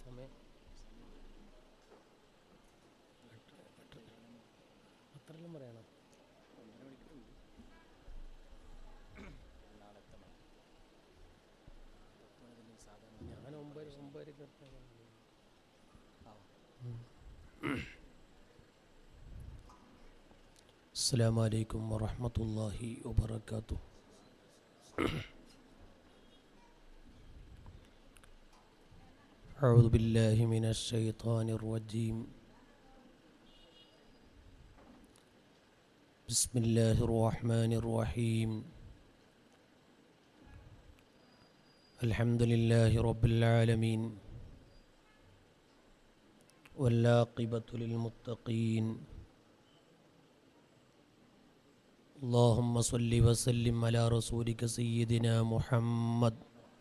സമയം അത്രയെല്ലാം പറയണം ഞാൻ ഒമ്പത് ഒമ്പതരക്ക് എത്താൻ السلام عليكم ورحمة الله وبركاته أعوذ بالله من الشيطان الرجيم بسم الله الرحمن الرحيم الحمد لله رب العالمين والعاقبة للمتقين اللهم صل وسلم على رسولك سيدنا محمد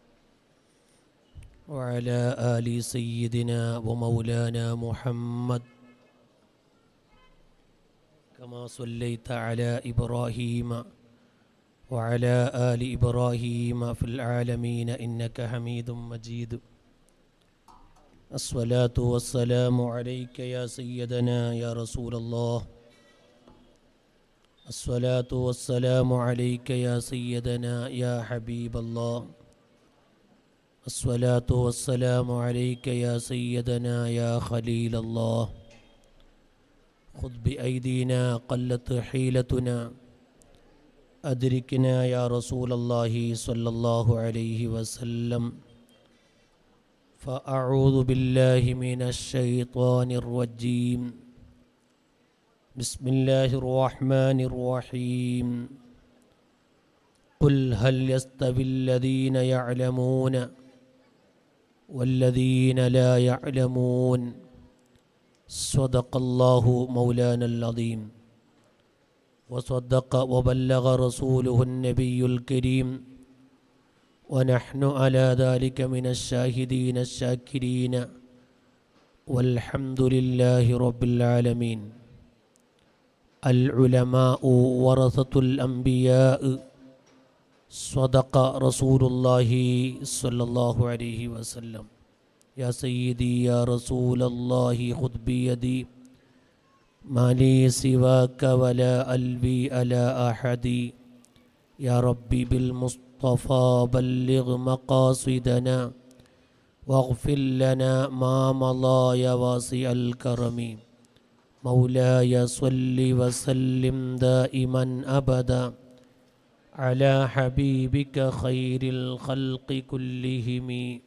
وعلى آل سيدنا ومولانا محمد كما صليت على إبراهيم وعلى آل إبراهيم في العالمين إنك حميد مجيد الصلاة والسلام عليك يا سيدنا يا رسول الله الصلاة والسلام عليك يا سيدنا يا حبيب الله الصلاة والسلام عليك يا سيدنا يا خليل الله خذ بأيدينا قلت حيلتنا أدركنا يا رسول الله صلى الله عليه وسلم فأعوذ بالله من الشيطان الرجيم بسم الله الرحمن الرحيم قل هل يستوي الذين يعلمون والذين لا يعلمون صدق الله مولانا العظيم وصدق وبلغ رسوله النبي الكريم ونحن على ذلك من الشاهدين الشاكرين والحمد لله رب العالمين العلماء ورثة الأنبياء صدق رسول الله صلى الله عليه وسلم يا سيدي يا رسول الله خذ بيدي ما لي سواك ولا ألبي على أحد يا ربي بالمصطفى بلغ مقاصدنا واغفر لنا ما مضى يا واسع الكرم مولاي صل وسلم دائما ابدا على حبيبك خير الخلق كلهم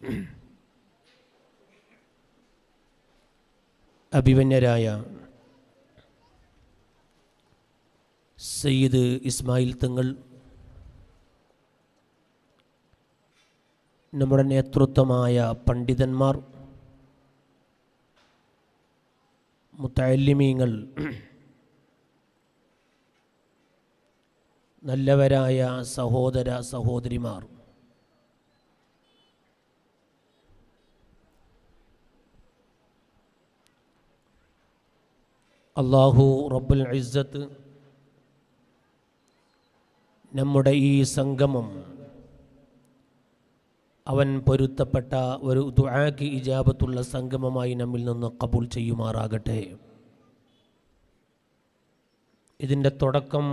അഭിമന്യരായ സയ്യിദ് ഇസ്മായിൽ തങ്ങൾ നമ്മുടെ നേതൃത്വമായ പണ്ഡിതന്മാർ മുത്തല്ലിമീങ്ങൾ നല്ലവരായ സഹോദര സഹോദരിമാർ അള്ളാഹു റബ്ബുൽ ഇസ്സത്ത് നമ്മുടെ ഈ സംഗമം അവൻ പൊരുത്തപ്പെട്ട ഒരു ദുആക്ക് ഇജാബത്തുള്ള സംഗമമായി നമ്മിൽ നിന്ന് കബൂൽ ചെയ്യുമാറാകട്ടെ ഇതിൻ്റെ തുടക്കം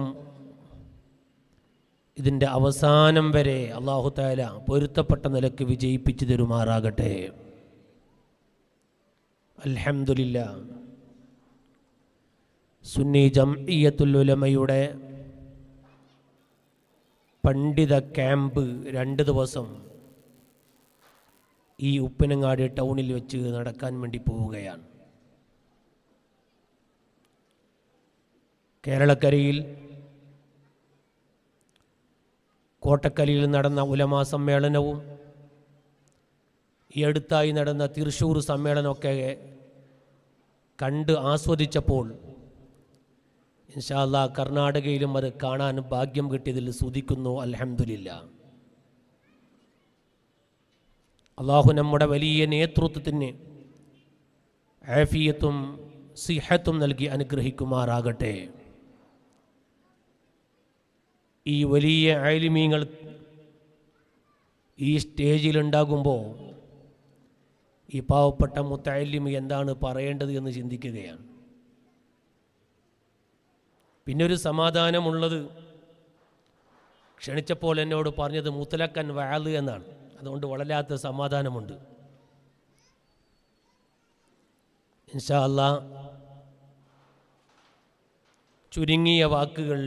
ഇതിൻ്റെ അവസാനം വരെ അള്ളാഹു താല പൊരുത്തപ്പെട്ട നിലക്ക് വിജയിപ്പിച്ചു തരുമാറാകട്ടെ അൽഹംദുലില്ല സുന്നി ജംഇയ്യത്തുൽ ഉലമയുടെ പണ്ഡിത ക്യാമ്പ് രണ്ട് ദിവസം ഈ ഉപ്പനങ്ങാടി ടൗണിൽ വെച്ച് നടക്കാൻ വേണ്ടി പോവുകയാണ് കേരളക്കരയിൽ കോട്ടക്കലിയിൽ നടന്ന ഉലമാ സമ്മേളനവും ഈ അടുത്തായി നടന്ന തൃശ്ശൂർ സമ്മേളനമൊക്കെ കണ്ട് ആസ്വദിച്ചപ്പോൾ ഇൻഷാല്ല കർണാടകയിലും അത് കാണാൻ ഭാഗ്യം കിട്ടിയതിൽ സ്തുതിക്കുന്നു അലഹമില്ല അള്ളാഹു നമ്മുടെ വലിയ നേതൃത്വത്തിന് ആഫിയത്തും സിഹത്തും നൽകി അനുഗ്രഹിക്കുമാറാകട്ടെ ഈ വലിയ ആലിമീങ്ങൾ ഈ സ്റ്റേജിലുണ്ടാകുമ്പോൾ ഈ പാവപ്പെട്ട മുത്തല്ലിം എന്താണ് പറയേണ്ടത് എന്ന് ചിന്തിക്കുകയാണ് പിന്നെ ഒരു സമാധാനമുള്ളത് ക്ഷണിച്ചപ്പോൾ എന്നോട് പറഞ്ഞത് മുത്തലക്കൻ വയാല് എന്നാണ് അതുകൊണ്ട് വളരാത്ത സമാധാനമുണ്ട് ഇൻഷാ അല്ലാ ചുരുങ്ങിയ വാക്കുകൾ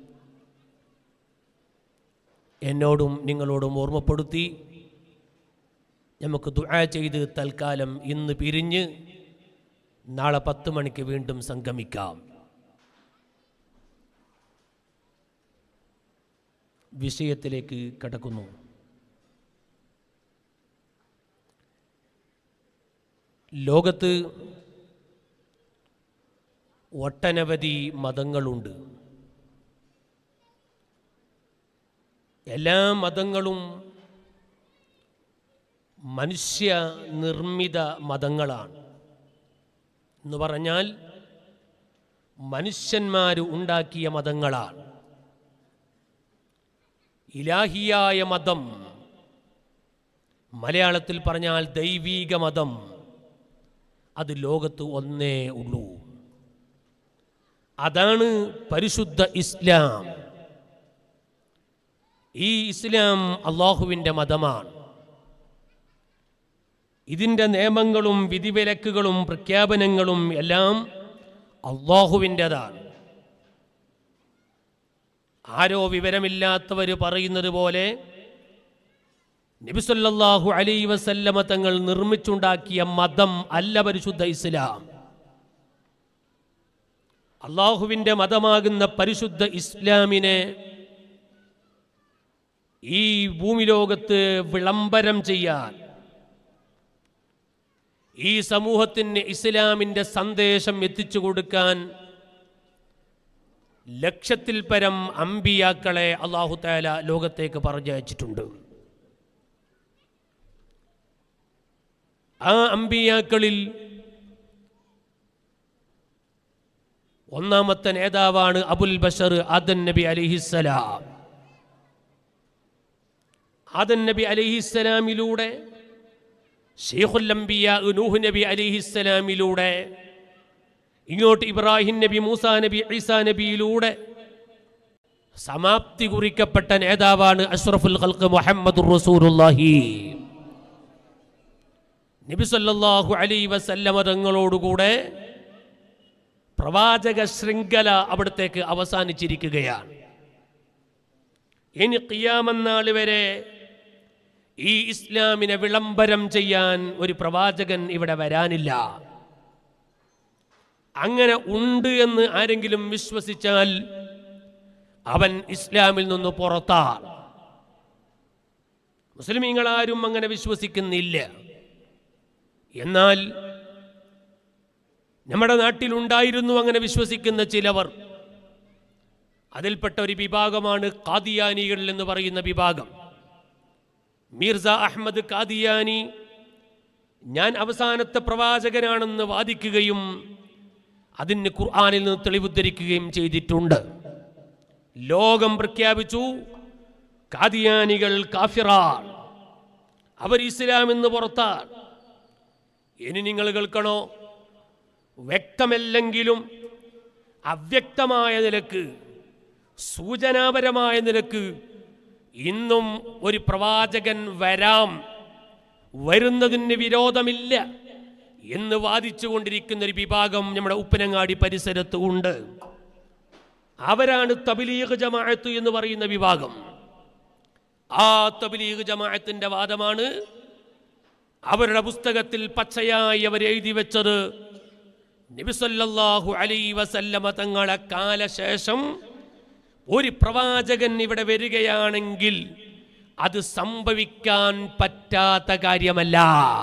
എന്നോടും നിങ്ങളോടും ഓർമ്മപ്പെടുത്തി നമുക്ക് ദുആ ചെയ്ത് തൽക്കാലം ഇന്ന് പിരിഞ്ഞ് നാളെ പത്ത് മണിക്ക് വീണ്ടും സംഗമിക്കാം വിഷയത്തിലേക്ക് കടക്കുന്നു ലോകത്ത് ഒട്ടനവധി മതങ്ങളുണ്ട് എല്ലാ മതങ്ങളും മനുഷ്യ നിർമ്മിത മതങ്ങളാണ് എന്ന് പറഞ്ഞാൽ മനുഷ്യന്മാർ ഉണ്ടാക്കിയ മതങ്ങളാണ് ഇലാഹിയായ മതം മലയാളത്തിൽ പറഞ്ഞാൽ ദൈവീക മതം അത് ലോകത്ത് ഒന്നേ ഉള്ളൂ അതാണ് പരിശുദ്ധ ഇസ്ലാം ഈ ഇസ്ലാം അള്ളാഹുവിൻ്റെ മതമാണ് ഇതിൻ്റെ നിയമങ്ങളും വിധിവിലക്കുകളും പ്രഖ്യാപനങ്ങളും എല്ലാം അള്ളാഹുവിൻ്റെതാണ് ആരോ വിവരമില്ലാത്തവർ പറയുന്നത് പോലെ നബിസല്ലാഹു അലൈ വസല്ലമ തങ്ങൾ നിർമ്മിച്ചുണ്ടാക്കിയ മതം അല്ല പരിശുദ്ധ ഇസ്ലാം അള്ളാഹുവിൻ്റെ മതമാകുന്ന പരിശുദ്ധ ഇസ്ലാമിനെ ഈ ഭൂമി ലോകത്ത് വിളംബരം ചെയ്യാൻ ഈ സമൂഹത്തിന് ഇസ്ലാമിൻ്റെ സന്ദേശം എത്തിച്ചു കൊടുക്കാൻ ലക്ഷത്തിൽ പരം അമ്പിയാക്കളെ അള്ളാഹു താല ലോകത്തേക്ക് പറഞ്ഞയച്ചിട്ടുണ്ട് ആ അമ്പിയാക്കളിൽ ഒന്നാമത്തെ നേതാവാണ് അബുൽ ബഷർ ആദൻ നബി അലിഹിസ്സലാം ആദൻ നബി അലിഹിസ്സലാമിലൂടെ ഷെയ്ഖുല്ലംബിയ നൂഹ് നബി അലിഹിസ്സലാമിലൂടെ ഇങ്ങോട്ട് ഇബ്രാഹിം നബി മൂസ നബി ഈസാ നബിയിലൂടെ സമാപ്തി കുറിക്കപ്പെട്ട നേതാവാണ് അഷ്റഫുൽ ഖൽഖ് മുഹമ്മദ് റസൂലുള്ളാഹി നബി സല്ലല്ലാഹു അലൈഹി വസല്ലമ തങ്ങളോടുകൂടെ പ്രവാചക ശൃംഖല അവിടത്തേക്ക് അവസാനിച്ചിരിക്കുകയാണ് ഇനി ഖിയാമന്നാൾ വരെ ഈ ഇസ്ലാമിനെ വിളംബരം ചെയ്യാൻ ഒരു പ്രവാചകൻ ഇവിടെ വരാനില്ല അങ്ങനെ ഉണ്ട് എന്ന് ആരെങ്കിലും വിശ്വസിച്ചാൽ അവൻ ഇസ്ലാമിൽ നിന്ന് പുറത്താണ് മുസ്ലിമീങ്ങളാരും അങ്ങനെ വിശ്വസിക്കുന്നില്ല എന്നാൽ നമ്മുടെ നാട്ടിലുണ്ടായിരുന്നു അങ്ങനെ വിശ്വസിക്കുന്ന ചിലവർ അതിൽപ്പെട്ട ഒരു വിഭാഗമാണ് കാദിയാനികൾ എന്ന് പറയുന്ന വിഭാഗം മീർസ അഹമ്മദ് കാദിയാനി ഞാൻ അവസാനത്തെ പ്രവാചകനാണെന്ന് വാദിക്കുകയും അതിന് ഖുർആാനിൽ നിന്ന് തെളിവുദ്ധരിക്കുകയും ചെയ്തിട്ടുണ്ട് ലോകം പ്രഖ്യാപിച്ചു കാദിയാനികൾ കാഫിറാൻ അവർ ഇസ്ലാം എന്ന് പുറത്താണ് ഇനി നിങ്ങൾ കേൾക്കണോ വ്യക്തമല്ലെങ്കിലും അവ്യക്തമായ നിലക്ക് സൂചനാപരമായ നിലക്ക് ഇന്നും ഒരു പ്രവാചകൻ വരാം വരുന്നതിന് വിരോധമില്ല എന്ന് വാദിച്ചു കൊണ്ടിരിക്കുന്ന ഒരു വിഭാഗം നമ്മുടെ ഉപ്പനങ്ങാടി പരിസരത്ത് ഉണ്ട് അവരാണ് തബിലീഗ് ജമാഅത്ത് എന്ന് പറയുന്ന വിഭാഗം ആ തബിലീഗ് ജമാഅത്തിന്റെ വാദമാണ് അവരുടെ പുസ്തകത്തിൽ പച്ചയായി അവർ എഴുതി വെച്ചത് നബിസല്ലാഹു അലൈ വസല്ലമ തങ്ങളെ കാലശേഷം ഒരു പ്രവാചകൻ ഇവിടെ വരികയാണെങ്കിൽ അത് സംഭവിക്കാൻ പറ്റാത്ത കാര്യമല്ല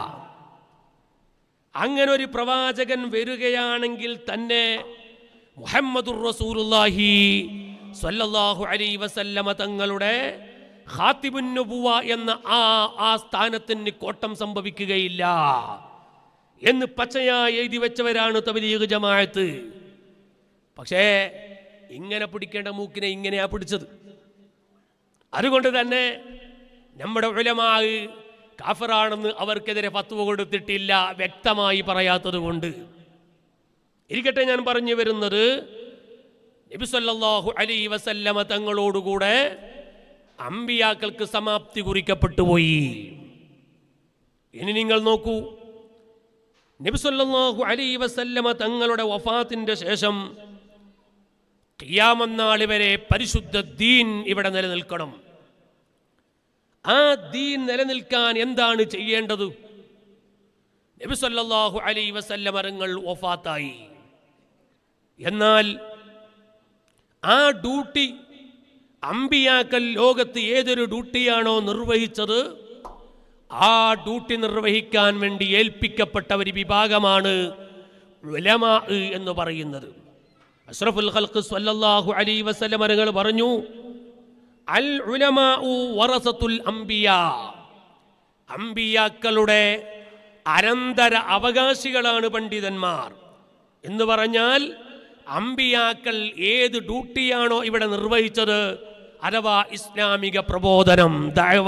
അങ്ങനെ ഒരു പ്രവാചകൻ വരികയാണെങ്കിൽ തന്നെ മുഹമ്മദുർ റസൂലുള്ളാഹി സ്വല്ലല്ലാഹു അലൈഹി വസല്ലമ തങ്ങളുടെ ഖാത്തിബുൻ നുബുവ എന്ന ആ ആ സ്ഥാനത്തിന് കോട്ടം സംഭവിക്കുകയില്ല എന്ന് പച്ചയായി എഴുതി വെച്ചവരാണ് തബലീഗ് ജമാഅത്ത് പക്ഷേ ഇങ്ങനെ പിടിക്കേണ്ട മൂക്കിനെ ഇങ്ങനെയാ പിടിച്ചത് അതുകൊണ്ട് തന്നെ നമ്മുടെ ഉലമാവ് കാഫറാണെന്ന് അവർക്കെതിരെ ഫത്വ കൊടുത്തിട്ടില്ല വ്യക്തമായി പറയാത്തത് കൊണ്ട് ഇരിക്കട്ടെ ഞാൻ പറഞ്ഞു വരുന്നത് നബി സല്ലല്ലാഹു അലൈഹി വസല്ലമ തങ്ങളോടുകൂടെ അമ്പിയാക്കൾക്ക് സമാപ്തി കുറിക്കപ്പെട്ടു പോയി ഇനി നിങ്ങൾ നോക്കൂ നബി സല്ലല്ലാഹു അലൈഹി വസല്ലമ തങ്ങളുടെ വഫാത്തിന്റെ ശേഷം ഖിയാമന്നാൾ വരെ പരിശുദ്ധ ദീൻ ഇവിടെ നിലനിൽക്കണം ആ ദീൻ നിലനിൽക്കാൻ എന്താണ് ചെയ്യേണ്ടത് നബി സല്ലല്ലാഹു അലൈഹി വസല്ലമ തങ്ങൾ വഫാത്തായി എന്നാൽ ആ ഡ്യൂട്ടി അമ്പിയാക്കൽ ലോകത്ത് ഏതൊരു ഡ്യൂട്ടിയാണോ നിർവഹിച്ചത് ആ ഡ്യൂട്ടി നിർവഹിക്കാൻ വേണ്ടി ഏൽപ്പിക്കപ്പെട്ട ഒരു വിഭാഗമാണ് ഉലമാ എന്ന് പറയുന്നത് അഷ്റഫുൽ ഖൽഖ് സ്വല്ലല്ലാഹു അലൈഹി വസല്ലം തങ്ങൾ പറഞ്ഞു അൽ ഉലമാഉ വറസത്തുൽ അംബിയ അമ്പിയാക്കളുടെ അനന്തര അവകാശികളാണ് പണ്ഡിതന്മാർ എന്ന് പറഞ്ഞാൽ അമ്പിയാക്കൾ ഏത് ഡ്യൂട്ടിയാണോ ഇവിടെ നിർവഹിച്ചത് അഥവാ ഇസ്ലാമിക പ്രബോധനം ദഅവ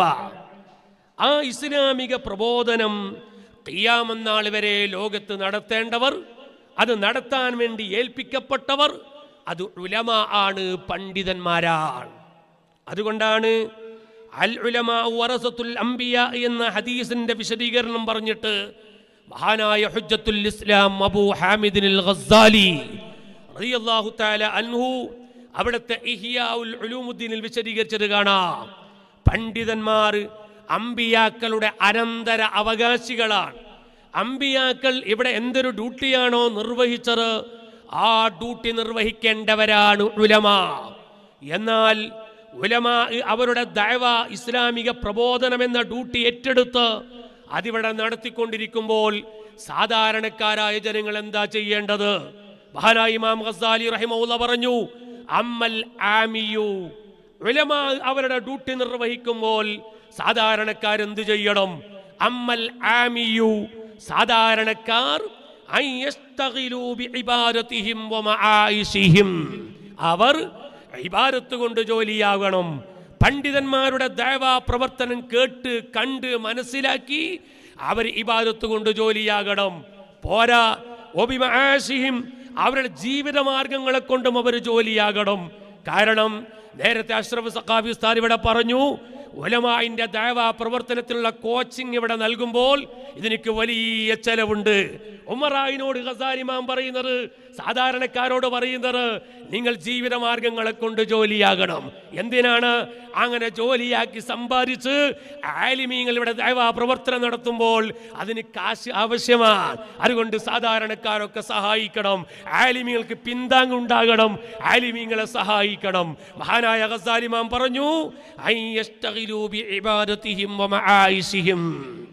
ആ ഇസ്ലാമിക പ്രബോധനം ഖിയാമന്നാൾ വരെ ലോകത്ത് നടത്തേണ്ടവർ അത് നടത്താൻ വേണ്ടി ഏൽപ്പിക്കപ്പെട്ടവർ അത് ഉലമ ആണ് പണ്ഡിതന്മാരാണ് അതുകൊണ്ടാണ് അൽ ഉലമ വറസത്തുൽ അംബിയ എന്ന ഹദീസിന്റെ വിശദീകരണം പറഞ്ഞിട്ട് മഹാനായ ഹുജ്ജത്തുൽ ഇസ്ലാം അബൂ ഹാമിദിൻ ഗസാലി റളിയല്ലാഹു തആല അൻഹു അവിടുത്തെ ഇഹിയാഉൽ ഉലൂമുദ്ദീനിൽ വിശദീകരിച്ചത് കാണാം പണ്ഡിതന്മാർ അമ്പിയാക്കളുടെ അനന്തര അവകാശികളാണ് അമ്പിയാക്കൾ ഇവിടെ എന്തൊരു ഡ്യൂട്ടിയാണോ നിർവഹിച്ചത് ആ ഡ്യൂട്ടി നിർവഹിക്കേണ്ടവരാണ് ഉലമ എന്നാൽ ഉലമ അവരുടെ ദൈവ ഇസ്ലാമിക പ്രബോധനം എന്ന ഡ്യൂട്ടി ഏറ്റെടുത്ത് അതിവിടെ നടത്തിക്കൊണ്ടിരിക്കുമ്പോൾ സാധാരണക്കാരായ ജനങ്ങൾ എന്താ ചെയ്യേണ്ടത് മഹാനായ ഇമാം ഖസാലി റഹിമൗല പറഞ്ഞു അമ്മൽ ആമിയു ഉലമ അവരുടെ ഡ്യൂട്ടി നിർവഹിക്കുമ്പോൾ സാധാരണക്കാരെന്ത് ചെയ്യണം അമ്മൽ ആമിയു സാധാരണക്കാർ അൻ യസ്തഗിലൂ ബിഇബാദതിഹിം വമആയിശിഹിം അവർ ഇബാദത്ത് കൊണ്ട് ജോലിയാകണം പണ്ഡിതന്മാരുടെ ദൈവാ പ്രവർത്തനം കേട്ട് കണ്ട് മനസ്സിലാക്കി അവർ ഇബാദത്ത് കൊണ്ട് ജോലിയാകണം പോരാ ഒബിമാശിഹിം അവരുടെ ജീവിതമാർഗങ്ങളെ കൊണ്ടും അവർ ജോലിയാകണം കാരണം നേരത്തെ അഷ്റഫ് സഖാഫി ഉസ്താദ് ഇവിടെ പറഞ്ഞു ഉലമായിന്റെ ദൈവ പ്രവർത്തനത്തിലുള്ള കോച്ചിങ് ഇവിടെ നൽകുമ്പോൾ ഇതിനക്ക് വലിയ ചെലവുണ്ട് ഉമറായിനോട് ഖസാലിമാൻ പറയുന്നത് സാധാരണക്കാരോട് പറയുന്നത് നിങ്ങൾ ജീവിതമാർഗങ്ങളെ കൊണ്ട് ജോലിയാകണം എന്തിനാണ് അങ്ങനെ ജോലിയാക്കി സമ്പാദിച്ച് ആലിമീങ്ങൾ ഇവിടെ ദൈവ പ്രവർത്തനം നടത്തുമ്പോൾ അതിന് കാശ് ആവശ്യമാണ് അതുകൊണ്ട് സാധാരണക്കാരൊക്കെ സഹായിക്കണം ആലിമീങ്ങൾക്ക് പിന്താങ്ങുണ്ടാകണം ആലിമീങ്ങളെ സഹായിക്കണം മഹാനായ ഖസാലിമാൻ പറഞ്ഞു "അൻ യസ്തഗിലൂ ബിഇബാദതിഹിം വമആയിശിഹിം."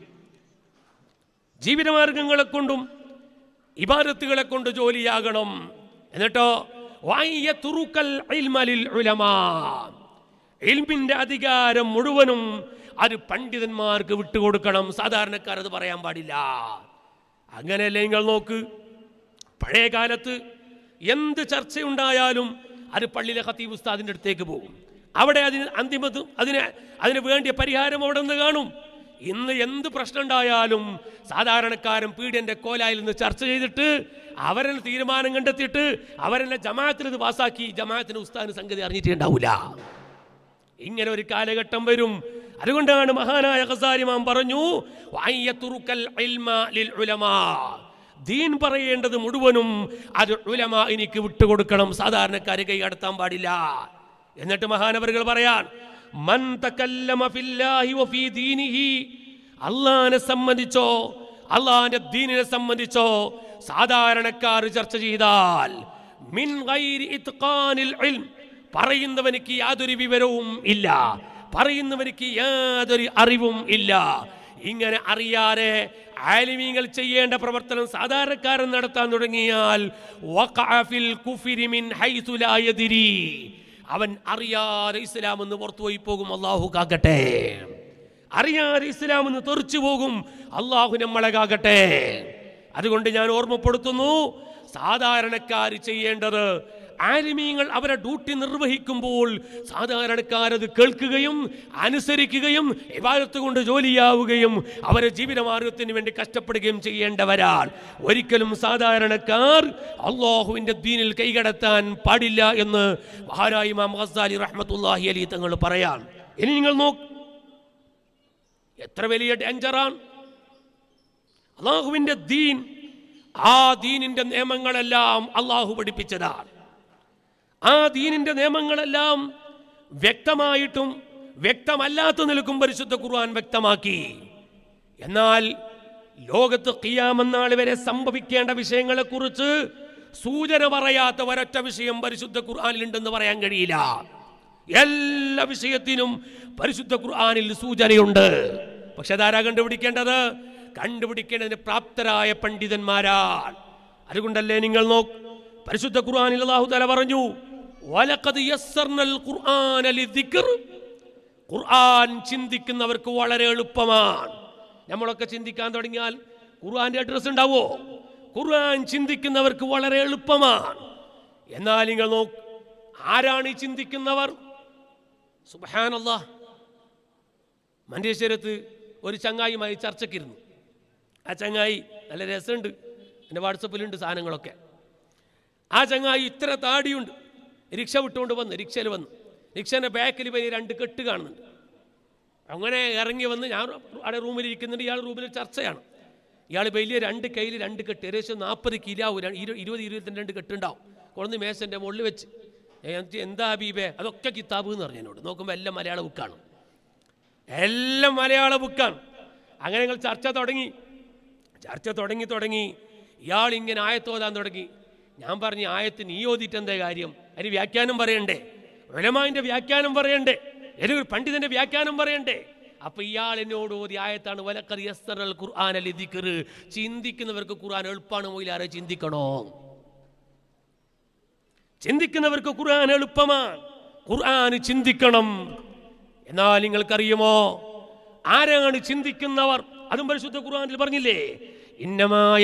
ജീവിതമാർഗങ്ങളെ കൊണ്ടും ഇബാദത്തുകളെ കൊണ്ട് ജോലിയാകണം എന്നിട്ടോ വയ്യത്തുറുക്കൽ ഇൽമലിൽ ഉലമാ. ഇൽമിന്റെ അധികാരം മുഴുവനും അത് പണ്ഡിതന്മാർക്ക് വിട്ടുകൊടുക്കണം സാധാരണക്കാർ അത് പറയാൻ പാടില്ല അങ്ങനെയല്ലേ നിങ്ങൾ നോക്ക് പഴയ കാലത്ത് എന്ത് ചർച്ചയുണ്ടായാലും അത് പള്ളിയിലെ ഖത്തീബ് ഉസ്താദിന്റെ അടുത്തേക്ക് പോകും അവിടെ അതിന് അന്തിമതും അതിന് അതിന് വേണ്ടിയ പരിഹാരം അവിടെ നിന്ന് കാണും ഇന്ന് എന്ത് പ്രശ്നം ഉണ്ടായാലും സാധാരണക്കാരൻ പീഡിയന്റെ കോലായിൽ നിന്ന് ചർച്ച ചെയ്തിട്ട് അവരെന്നെ തീരുമാനം കണ്ടെത്തിയിട്ട് അവരെന്നെ ജമാഅത്തിൽ ഇത് പാസാക്കി ജമാഅത്തിന് ഉസ്താദിന് സംഗതി അറിഞ്ഞിട്ടുണ്ടാവില്ല ഇങ്ങനെ ഒരു കാലഘട്ടം വരും അതുകൊണ്ടാണ് മഹാനായ ഖസാരിമാൻ പറഞ്ഞു വഅയ്യത്തുറുക്കൽ ഇൽമ ലിൽ ഉലമാ. ദീൻ പറയേണ്ടത് മുഴുവനും അത് ഉലമ എനിക്ക് വിട്ടുകൊടുക്കണം സാധാരണക്കാരെ കൈ കടത്താൻ പാടില്ല എന്നിട്ട് മഹാനവറുകൾ പറയാൻ മൻ തകല്ലമ ഫില്ലാഹി വഫീ ദീനിഹി അള്ളാഹിനെ സംബന്ധിച്ചോ അള്ളാഹിന്റെ ദീനിനെ സംബന്ധിച്ചോ സാധാരണക്കാർ ചർച്ച ചെയ്താൽ മിൻ ഗൈരി ഇത്ഖാനിൽ ഇൽം പറയുന്നവനിക്ക് യാതൊരു വിവരവും ഇല്ല പറയുന്നവനിക്ക് യാതൊരു അറിവും ഇല്ല ഇങ്ങനെ അറിയാതെ ആലിമീങ്ങൾ ചെയ്യേണ്ട പ്രവർത്തനം സാധാരണക്കാരൻ നടത്താൻ തുടങ്ങിയാൽ വഖഅ ഫിൽ കുഫ്രി മിൻ ഹൈസു ലാ യദ്രി. അവൻ അറിയാതെ ഇസ്ലാം എന്ന് പുറത്തുപോയി പോകും അള്ളാഹു കാക്കട്ടെ അറിയാതെ ഇസ്ലാം എന്ന് തെറിച്ചു പോകും അള്ളാഹു നമ്മളെ കാക്കട്ടെ അതുകൊണ്ട് ഞാൻ ഓർമ്മപ്പെടുത്തുന്നു സാധാരണക്കാർ ചെയ്യേണ്ടത് ആലിമീങ്ങൾ അവരെ ഡ്യൂട്ടി നിർവഹിക്കുമ്പോൾ സാധാരണക്കാരത് കേൾക്കുകയും അനുസരിക്കുകയും ഇബാദത്ത് കൊണ്ട് ജോലിയാവുകയും അവരെ ജീവിതമാർഗത്തിന് വേണ്ടി കഷ്ടപ്പെടുകയും ചെയ്യേണ്ടവരാണ് ഒരിക്കലും സാധാരണക്കാർ അള്ളാഹുവിൻ്റെ ദീനിൽ കൈകടത്താൻ പാടില്ല എന്ന് മഹാരായി ഇമാം ഗസാലി റഹ്മത്തുല്ലാഹി അലി തങ്ങൾ പറയാൻ ഇനി നിങ്ങൾ നോക്ക് എത്ര വലിയ ഡേഞ്ചറാണ് അള്ളാഹുവിൻ്റെ ദീൻ ആ ദീനിന്റെ നിയമങ്ങളെല്ലാം അള്ളാഹു പഠിപ്പിച്ചതാണ് ആ ദീനിന്റെ നിയമങ്ങളെല്ലാം വ്യക്തമായിട്ടും വ്യക്തമല്ലാത്ത നിലക്കും പരിശുദ്ധ ഖുർആൻ വ്യക്തമാക്കി എന്നാൽ ലോകത്ത് ഖിയാമന്നാൾ വരെ സംഭവിക്കേണ്ട വിഷയങ്ങളെക്കുറിച്ച് സൂചന പറയാത്ത ഒരൊറ്റ വിഷയം പരിശുദ്ധ ഖുർആനിലുണ്ടെന്ന് പറയാൻ കഴിയില്ല എല്ലാ വിഷയത്തിനും പരിശുദ്ധ ഖുർആനിൽ സൂചനയുണ്ട് പക്ഷെ അതാരാ കണ്ടുപിടിക്കേണ്ടത് കണ്ടുപിടിക്കേണ്ടതിന് പ്രാപ്തരായ പണ്ഡിതന്മാരാണ് അതുകൊണ്ടല്ലേ നിങ്ങൾ നോക്ക് പരിശുദ്ധ ഖുർആനിൽ അല്ലാഹു തആല പറഞ്ഞു വലഖദ് യസ്സർനൽ ഖുർആന ലിദ്ദിക്ർ ഖുർആൻ ചിന്തിക്കുന്നവർക്ക് വളരെ എളുപ്പമാണ് നമ്മളൊക്കെ ചിന്തിക്കാൻ തുടങ്ങിയാൽ ഖുർആന്റെ അഡ്രസ് ഉണ്ടാവോ ഖുർആൻ ചിന്തിക്കുന്നവർക്ക് വളരെ എളുപ്പമാണ് എന്നാൽ നിങ്ങൾ നോക്ക് ആരാണ് ഈ ചിന്തിക്കുന്നവർ സുബഹാനല്ലാ മഞ്ചേശ്വരത്ത് ഒരു ചങ്ങായിയുമായി ചർച്ചയ്ക്കിരുന്നു ആ ചങ്ങായി നല്ല രസമുണ്ട് എൻ്റെ വാട്സപ്പിലുണ്ട് സാധനങ്ങളൊക്കെ ആ ചങ്ങായി ഇത്ര താടിയുണ്ട് റിക്ഷ വിട്ടുകൊണ്ട് വന്ന് റിക്ഷയിൽ വന്നു റിക്ഷേൻ്റെ ബാക്കിൽ ഇവന് രണ്ട് കെട്ട് കാണുന്നുണ്ട് അങ്ങനെ ഇറങ്ങി വന്ന് ഞാൻ അവിടെ റൂമിൽ ഇരിക്കുന്നുണ്ട് ഇയാൾ റൂമിൽ ചർച്ചയാണ് ഇയാൾ വലിയ രണ്ട് കയ്യിൽ രണ്ട് കെട്ട് ഏകദേശം നാൽപ്പത് കിലാവും ഇരുപത് ഇരുപത്തിരണ്ട് രണ്ട് കെട്ടുണ്ടാവും കൊണ്ടുവന്ന് മേശൻ്റെ മുകളിൽ വെച്ച് ഞാൻ ചോദിച്ചു, എന്താ ബീബേ അതൊക്കെ കിതാബ് എന്ന് പറഞ്ഞു എന്നോട് നോക്കുമ്പോൾ എല്ലാം മലയാള ബുക്കാണ് എല്ലാം മലയാള ബുക്കാണ് അങ്ങനെ ഞങ്ങൾ ചർച്ച തുടങ്ങി ചർച്ച തുടങ്ങി തുടങ്ങി ഇയാൾ ഇങ്ങനെ ആയത്തോതാൻ തുടങ്ങി ഞാൻ പറഞ്ഞു ആയത്ത് നീ ഓതിയിട്ട് എന്താ കാര്യം അതിന് വ്യാഖ്യാനം പറയണ്ടേ ഉലമാവിന്റെ വ്യാഖ്യാനം പറയണ്ടേ ഏതൊരു പണ്ഡിതന്റെ വ്യാഖ്യാനം പറയണ്ടേ അപ്പൊ ഇയാൾ എന്നോട് ഓതി ആയത്താണ് വലക്കർ യസ്സറൽ ഖുർആൻ അലി ദിക്ർ ചിന്തിക്കുന്നവർക്ക് ഖുർആൻ എളുപ്പമാണ് മൊയിലാരെ ചിന്തിക്കണോ ചിന്തിക്കുന്നവർക്ക് ഖുർആൻ എളുപ്പമാണ് ഖുർആൻ ചിന്തിക്കണം എന്നാൽ നിങ്ങൾക്കറിയുമോ ആരാണ് ചിന്തിക്കുന്നവർ അതും പരിശുദ്ധ ഖുർആനിൽ പറഞ്ഞില്ലേ ഇന്നമായ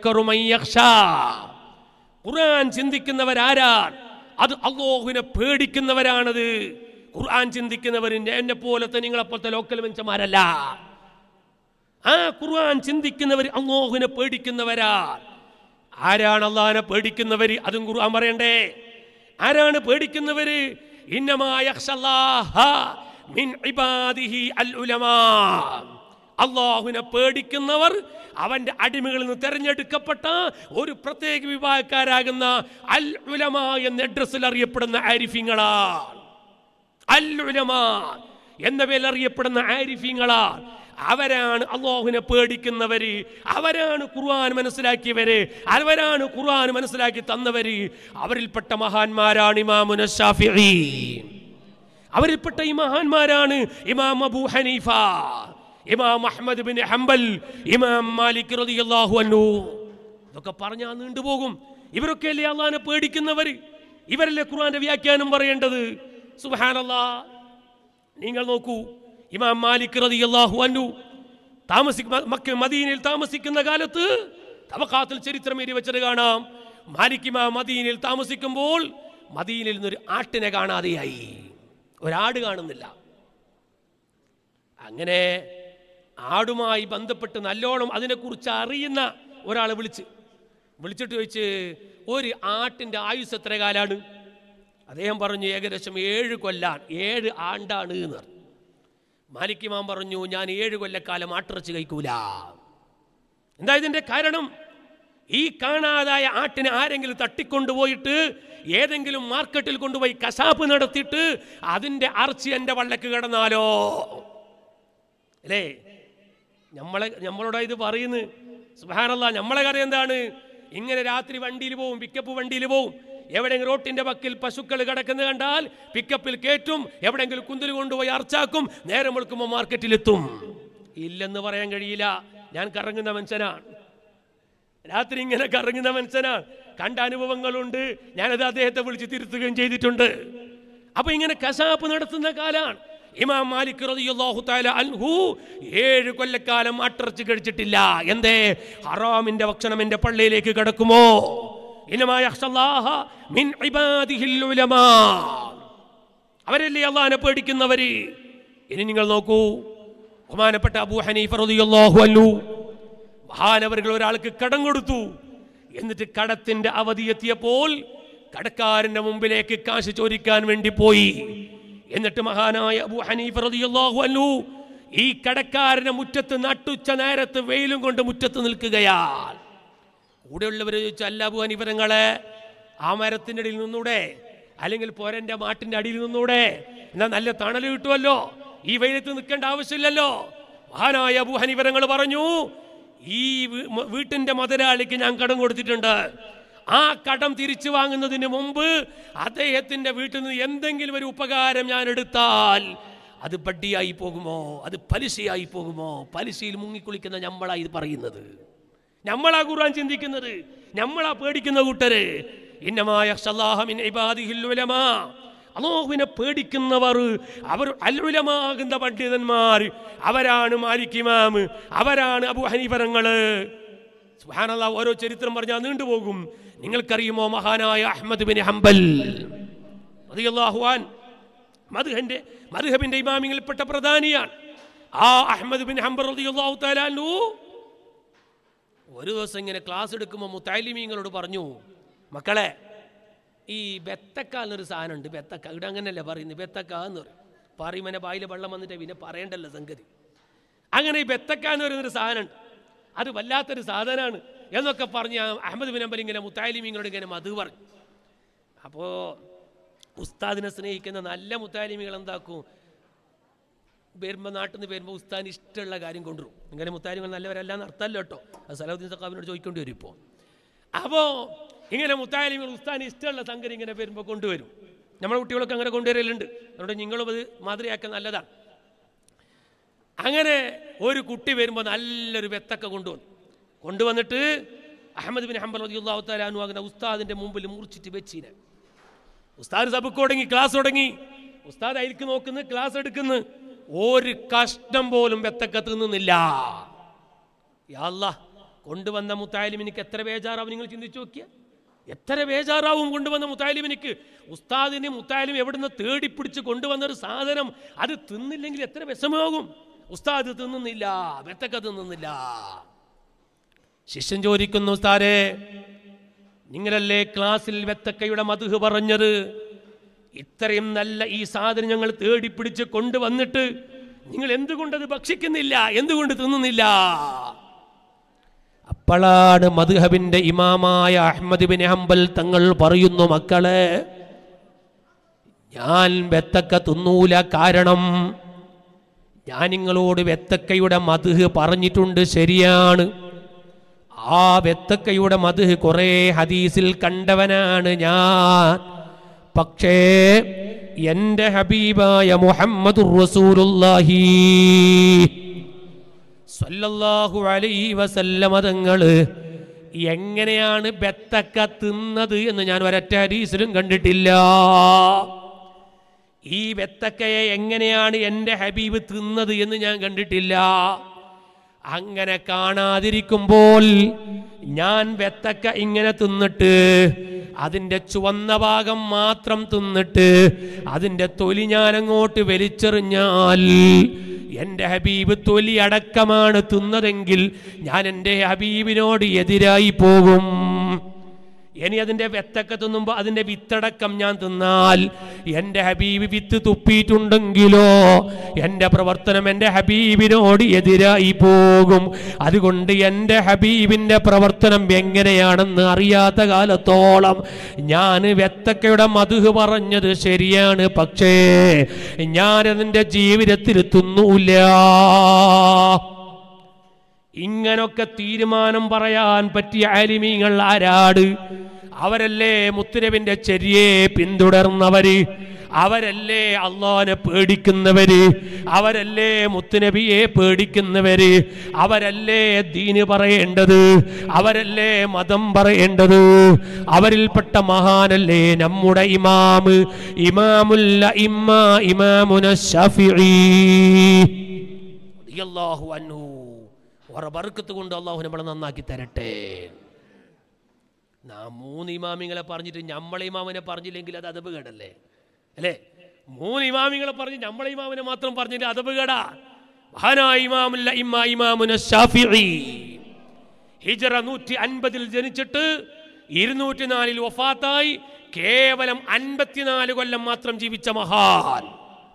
ഖുർആൻ ചിന്തിക്കുന്നവരാരാണ് അത് അള്ളാഹുവിനെ പേടിക്കുന്നവരാണത് ഖുർആൻ ചിന്തിക്കുന്നവർ എന്നെ പോലത്തെ നിങ്ങളെപ്പോലത്തെ ലോക്കൽ മനുഷ്യന്മാരല്ല ആ ഖുർആൻ ചിന്തിക്കുന്നവർ അള്ളാഹുവിനെ പേടിക്കുന്നവരാ ആരാണ് അള്ളാഹിനെ പേടിക്കുന്നവര് അതും ഖുർആൻ പറയണ്ടേ ആരാണ് പേടിക്കുന്നവര് ഇന്നമായ അള്ളാഹുവിനെ പേടിക്കുന്നവർ അവന്റെ അടിമകളിൽ നിന്ന് തെരഞ്ഞെടുക്കപ്പെട്ട ഒരു പ്രത്യേക വിഭാഗക്കാരാകുന്ന അൽ ഉലമ എന്ന അഡ്രസ്സിൽ അറിയപ്പെടുന്ന ആരിഫിങ്ങളാണ് അൽ ഉലമ എന്ന പേരിൽ അറിയപ്പെടുന്ന ആരിഫിങ്ങളാണ് അവരാണ് അള്ളാഹുവിനെ പേടിക്കുന്നവര് അവരാണ് ഖുർആൻ മനസ്സിലാക്കിയവര് അവരാണ് ഖുർആൻ മനസ്സിലാക്കി തന്നവര് അവരിൽപ്പെട്ട മഹാന്മാരാണ് ഇമാമുന ഷാഫിഈ അവരിൽപ്പെട്ട ഈ മഹാന്മാരാണ് ഇമാം അബൂ ഹനീഫ ഇമാം അഹ്മദ് ബിൻ ഹംബൽ ഇമാം മാലിക് റളിയല്ലാഹു അൻഹു ഇതൊക്കെ പറഞ്ഞാൽ നീണ്ടുപോകും ഇവരൊക്കെ അല്ലേ അള്ളാഹിനെ പേടിക്കുന്നവര് ഇവരല്ലേ ഖുർആന്റെ വ്യാഖ്യാനം പറയേണ്ടത് സുബ്ഹാനല്ലാ നിങ്ങൾ നോക്കൂ ഇമാം മാലിക് റളിയല്ലാഹു അൻഹു താമസിക്ക മക്ക മദീനയിൽ താമസിക്കുന്ന കാലത്ത് തവക്കാത്തിൽ ചരിത്രം എഴുതി വെച്ചത് കാണാം മാലിക് ഇമാം മദീനയിൽ താമസിക്കുമ്പോൾ മദീനയിൽ നിന്നൊരു ആട്ടിനെ കാണാതെയായി ഒരാട് കാണുന്നില്ല അങ്ങനെ ആടുമായി ബന്ധപ്പെട്ട് നല്ലോണം അതിനെക്കുറിച്ച് അറിയുന്ന ഒരാളെ വിളിച്ച് വിളിച്ചിട്ട് ചോദിച്ച് ഒരു ആട്ടിൻ്റെ ആയുസ് എത്ര കാലാണ് അദ്ദേഹം പറഞ്ഞു ഏകദേശം ഏഴ് കൊല്ലാൻ ഏഴ് ആണ്ടാണ് എന്ന് പറഞ്ഞു മാലിക് ഇമാം പറഞ്ഞു ഞാൻ ഏഴ് കൊല്ലക്കാലം ആട്ടിറച്ചി കഴിക്കൂല എന്താ ഇതിന്റെ കാരണം ഈ കാണാതായ ആട്ടിനെ ആരെങ്കിലും തട്ടിക്കൊണ്ടുപോയിട്ട് ഏതെങ്കിലും മാർക്കറ്റിൽ കൊണ്ടുപോയി കശാപ്പ് നടത്തിയിട്ട് അതിന്റെ അറച്ചി എൻ്റെ വള്ളക്ക് കിടന്നാലോ അല്ലേ നമ്മളെ നമ്മളോട് ഇത് പറയുന്നു സുഹാനല്ല നമ്മളെ കഥ എന്താണ് ഇങ്ങനെ രാത്രി വണ്ടിയിൽ പോവും പിക്കപ്പ് വണ്ടിയിൽ പോവും എവിടെയെങ്കിലും റോട്ടിന്റെ പക്കിൽ പശുക്കൾ കിടക്കുന്നത് കണ്ടാൽ പിക്കപ്പിൽ കയറ്റും എവിടെയെങ്കിലും കുന്തിൽ കൊണ്ടുപോയി അർച്ചാക്കും നേരം വെളുക്കുമ്പോൾ മാർക്കറ്റിലെത്തും ഇല്ലെന്ന് പറയാൻ കഴിയില്ല ഞാൻ കറങ്ങുന്ന മനുഷ്യനാണ് രാത്രി ഇങ്ങനെ കറങ്ങുന്ന മനുഷ്യനാണ് കണ്ട അനുഭവങ്ങളുണ്ട് ഞാനത് അദ്ദേഹത്തെ വിളിച്ച് തിരുത്തുകയും ചെയ്തിട്ടുണ്ട് അപ്പൊ ഇങ്ങനെ കശാപ്പ് നടത്തുന്ന കാലാണ് ഇമാം മാലിക് റളിയല്ലാഹു തആല അൻഹു ഏഴ് കൊല്ലക്കാലം അട്ടർച്ച് കഴിച്ചിട്ടില്ല എന്തേ ഹറാമിന്റെ ഭക്ഷണം എൻ്റെ പള്ളിയിലേക്ക് കിടക്കുമോ ഇന്നമാ യഖ്ഷല്ലാഹ മിൻ ഇബാദിഹിൽ ഉലമാ അവരല്ലേ അള്ളാഹിനെ പേടിക്കുന്നവര് ഇനി നിങ്ങൾ നോക്കൂ ബഹുമാനപ്പെട്ട അബൂ ഹനീഫ റളിയല്ലാഹു അൻഹു മഹാനവറുകൾ ഒരാൾക്ക് കടം കൊടുത്തു എന്നിട്ട് കടത്തിന്റെ അവധി എത്തിയപ്പോൾ കടക്കാരന്റെ മുമ്പിലേക്ക് കാശ് ചോദിക്കാൻ വേണ്ടി പോയി എന്നിട്ട് മഹാനായ അബൂ ഹനീഫ റളിയല്ലാഹു അൻഹു ഈ കടക്കാരന്റെ മുറ്റത്ത് നട്ടുച്ച നേരത്ത് വെയിലും കൊണ്ട് മുറ്റത്ത് നിൽക്കുകയാണ് കൂടെയുള്ളവർ ചോദിച്ചു അല്ല അബൂ ഹനീഫ നിങ്ങളെ ആ മരത്തിന്റെ അടിയിൽ നിന്നൂടെ അല്ലെങ്കിൽ പോരന്റെ മാട്ടിന്റെ അടിയിൽ നിന്നൂടെ എന്നാ നല്ല തണൽ കിട്ടുമല്ലോ ഈ വെയിലത്ത് നിൽക്കേണ്ട ആവശ്യമില്ലല്ലോ മഹാനായ അബൂ ഹനീഫ നിങ്ങൾ പറഞ്ഞു ഈ വീ- മ- വീട്ടിന്റെ മുതലാളിക്ക് ഞാൻ കടം കൊടുത്തിട്ടുണ്ട് ആ കടം തിരിച്ചു വാങ്ങുന്നതിന് മുമ്പ് അദ്ദേഹത്തിന്റെ വീട്ടിൽ നിന്ന് എന്തെങ്കിലും ഒരു ഉപകാരം ഞാൻ എടുത്താൽ അത് ബഡ്ഡിയായി പോകുമോ അത് പലിശയായി പോകുമോ പലിശയിൽ മുങ്ങിക്കുളിക്കുന്ന നമ്മളായി ഇത് പറയുന്നത് നമ്മളാ ഖുർആൻ ചിന്തിക്കുന്നത് നമ്മളാ പേടിക്കുന്ന കൂട്ടര് ഇന്നമായ അള്ളാഹുവിനെ പേടിക്കുന്നവർ അവർ അൽഉലമാകുന്ന പണ്ഡിതന്മാർ അവരാണ് മാലിക് ഇമാം അവരാണ് അബു ഹനീഫരങ്ങള് സുബ്ഹാനല്ലാ ഓരോ ചരിത്രം പറഞ്ഞാൽ നീണ്ടുപോകും നിങ്ങൾക്കറിയുമോ മഹാനായ അഹ്മദ് ബിൻ ഹംബൽ റളിയല്ലാഹു അൻ മദ്ഹന്റെ മദ്ഹബിന്റെ ഇമാമിങ്ങളിൽപ്പെട്ട പ്രധാനിയാണ് ആ അഹ്മദ് ബിൻ ഹംബൽ റളിയല്ലാഹു തആല അൻഹു ഒരു ദിവസം ഇങ്ങനെ ക്ലാസ് എടുക്കുമ്പോൾ മുത്താലിമീങ്ങളോട് പറഞ്ഞു മക്കളെ ഈ ബെത്തക്ക എന്നൊരു സാധനമുണ്ട് ബെത്തക്ക ഇവിടെ അങ്ങനെയല്ലേ പറയുന്നത് ബെത്തക്ക എന്ന് പറയും പറയുമനെ ബായിലെ വെള്ളം വന്നിട്ട് പിന്നെ പറയണ്ടല്ലോ സംഗതി അങ്ങനെ ഈ ബെത്തക്ക എന്ന് പറയുന്നൊരു സാധനമുണ്ട് അത് വല്ലാത്തൊരു സാധനമാണ് എന്നൊക്കെ പറഞ്ഞ് ആ അഹമ്മദ് ബിൻ അമ്പൽ ഇങ്ങനെ മുത്താലിമീങ്ങളോട് ഇങ്ങനെ മധു പറഞ്ഞു അപ്പോൾ ഉസ്താദിനെ സ്നേഹിക്കുന്ന നല്ല മുത്താലിമികൾ എന്താക്കും വരുമ്പോൾ നാട്ടിൽ നിന്ന് വരുമ്പോൾ ഉസ്താദിന് ഇഷ്ടമുള്ള കാര്യം കൊണ്ടുവരും ഇങ്ങനെ മുത്താലിങ്ങൾ നല്ലവരല്ല എന്ന് അർത്ഥമല്ല കേട്ടോ അത് സലാഹുദ്ദീൻ സഖാബിനോട് ചോദിക്കേണ്ടി വരും ഇപ്പോൾ അപ്പോൾ ഇങ്ങനെ മുത്താലിങ്ങൾ ഉസ്താദിന് ഇഷ്ടമുള്ള സംഗതി ഇങ്ങനെ വരുമ്പോൾ കൊണ്ടുവരും നമ്മുടെ കുട്ടികളൊക്കെ അങ്ങനെ കൊണ്ടുവരലുണ്ട് അതുകൊണ്ട് നിങ്ങളും അത് മാതൃയാക്കാൻ നല്ലതാണ് അങ്ങനെ ഒരു കുട്ടി വരുമ്പോൾ നല്ലൊരു വെത്തൊക്കെ കൊണ്ടുവന്നു കൊണ്ടുവന്നിട്ട് അഹമ്മദ് ബിൻ ഹംബൽ റളിയല്ലാഹു തആല അൻഹു ആകുന്ന ഉസ്താദിന്റെ മുമ്പിൽ മുറിച്ചിട്ട് വെച്ചിനെ ഉസ്താദ് സബക്ക് തുടങ്ങി ക്ലാസ് തുടങ്ങി ഉസ്താദ് അയൽക്ക് നോക്കുന്നു ക്ലാസ് എടുക്കുന്നു ഒരു കഷ്ടം പോലും വെത്തക്ക തിന്നുന്നില്ല യാ അല്ലാ കൊണ്ടുവന്ന മുത്താലിമിനിക്ക് എത്ര ബേജാറാവും നിങ്ങൾ ചിന്തിച്ചു നോക്കിയ എത്ര ബേജാറാവും കൊണ്ടുവന്ന മുത്താലിമിനിക്ക് ഉസ്താദിന് മുത്താലിം എവിടുന്ന് തേടിപ്പിടിച്ച് കൊണ്ടുവന്ന ഒരു സാധനം അത് തിന്നില്ലെങ്കിൽ എത്ര വിഷമാകും ഉസ്താദ് തിന്നുന്നില്ല വെത്തക്ക തിന്നുന്നില്ല ശിഷ്യൻ ചോദിക്കുന്നു ഉസ്താദേ നിങ്ങളല്ലേ ക്ലാസ്സിൽ വെത്തക്കയുടെ മധുഹ് പറഞ്ഞത് ഇത്രയും നല്ല ഈ സാധനം ഞങ്ങൾ തേടിപ്പിടിച്ച് കൊണ്ടുവന്നിട്ട് നിങ്ങൾ എന്തുകൊണ്ടത് ഭക്ഷിക്കുന്നില്ല എന്തുകൊണ്ട് തിന്നുന്നില്ല അപ്പോഴാണ് മധുഹബിന്റെ ഇമാമായ അഹമ്മദ് ബിൻ ഹംബൽ തങ്ങൾ പറയുന്നു മക്കളെ ഞാൻ വെത്തക്ക തിന്നൂല കാരണം ഞാൻ നിങ്ങളോട് വെത്തക്കയുടെ മധുഹ് പറഞ്ഞിട്ടുണ്ട് ശരിയാണ് ആ വെത്തക്കയുടെ മധുഹ് കുറേ ഹദീസിൽ കണ്ടവനാണ് ഞാൻ പക്ഷേ എൻ്റെ ഹബീബായ മുഹമ്മദുർ റസൂലുള്ളാഹി സല്ലല്ലാഹു അലൈഹി വസല്ലമ തങ്ങള് എങ്ങനെയാണ് ബെത്തക്ക തിന്നത് എന്ന് ഞാൻ ഒരൊറ്റ ഹദീസിലും കണ്ടിട്ടില്ല ഈ വെത്തക്കയെ എങ്ങനെയാണ് എൻ്റെ ഹബീബ് തിന്നത് എന്ന് ഞാൻ കണ്ടിട്ടില്ല അങ്ങനെ കാണാതിരിക്കുമ്പോൾ ഞാൻ വെത്തക്ക ഇങ്ങനെ തിന്നിട്ട് അതിൻ്റെ ചുവന്ന ഭാഗം മാത്രം തിന്നിട്ട് അതിൻ്റെ തൊലി ഞാൻ അങ്ങോട്ട് വലിച്ചെറിഞ്ഞാൽ എൻ്റെ ഹബീബ് തൊലി അടക്കമാണ് തിന്നതെങ്കിൽ ഞാൻ എൻ്റെ ഹബീബിനോട് എതിരായി പോകും ഇനി അതിൻ്റെ വെത്തൊക്കെ തിന്നുമ്പോൾ അതിൻ്റെ വിത്തടക്കം ഞാൻ തിന്നാൽ എൻ്റെ ഹബീബ് വിത്ത് തുപ്പിയിട്ടുണ്ടെങ്കിലോ എൻ്റെ പ്രവർത്തനം എൻ്റെ ഹബീബിനോട് എതിരായി പോകും അതുകൊണ്ട് എൻ്റെ ഹബീബിൻ്റെ പ്രവർത്തനം എങ്ങനെയാണെന്ന് അറിയാത്ത കാലത്തോളം ഞാൻ വെത്തക്കയുടെ മധുഹ് പറഞ്ഞത് ശരിയാണ് പക്ഷേ ഞാനതിൻ്റെ ജീവിതത്തിൽ തിന്നൂല്ല ഇങ്ങനൊക്കെ തീരുമാനം പറയാൻ പറ്റിയ ആലിമീങ്ങൾ ആരാട് അവരല്ലേ മുത്തുരവിന്റെ ചെരിയെ പിന്തുടർന്നവര് അവരല്ലേ അള്ളാനെ പേടിക്കുന്നവര് അവരല്ലേ മുത്തുനബിയെ പേടിക്കുന്നവര് അവരല്ലേ ദീന് പറയേണ്ടത് അവരല്ലേ മതം പറയേണ്ടത് അവരിൽപ്പെട്ട മഹാനല്ലേ നമ്മുടെ ഇമാമ് ഇമാമുല്ല ഇമ്മ ഇമാമുന ഷഫിഈ റളിയല്ലാഹു അൻഹു ഓറെ ബർക്കത്ത് കൊണ്ട് അള്ളാഹു നമ്മളെ നന്നാക്കി തരട്ടെ നാ മൂന്ന് ഇമാമിങ്ങളെ പറഞ്ഞിട്ട് നമ്മളെ ഇമാമിനെ പറഞ്ഞില്ലെങ്കിൽ അത് അതബ് കേടല്ലേ അല്ലേ മൂന്ന് ഇമാമിങ്ങളെ പറഞ്ഞ് നമ്മളെ ഇമാമിനെ മാത്രം പറഞ്ഞില്ല അതബ് കേടാ മഹാനായ ഇമാമുല്ല ഇമ്മ ഇമാമുന ഷാഫിഈ ഹിജറ നൂറ്റി അൻപതിൽ ജനിച്ചിട്ട് ഇരുന്നൂറ്റി നാലിൽ വഫാത്തായി കേവലം അൻപത്തിനാല് കൊല്ലം മാത്രം ജീവിച്ച മഹാൻ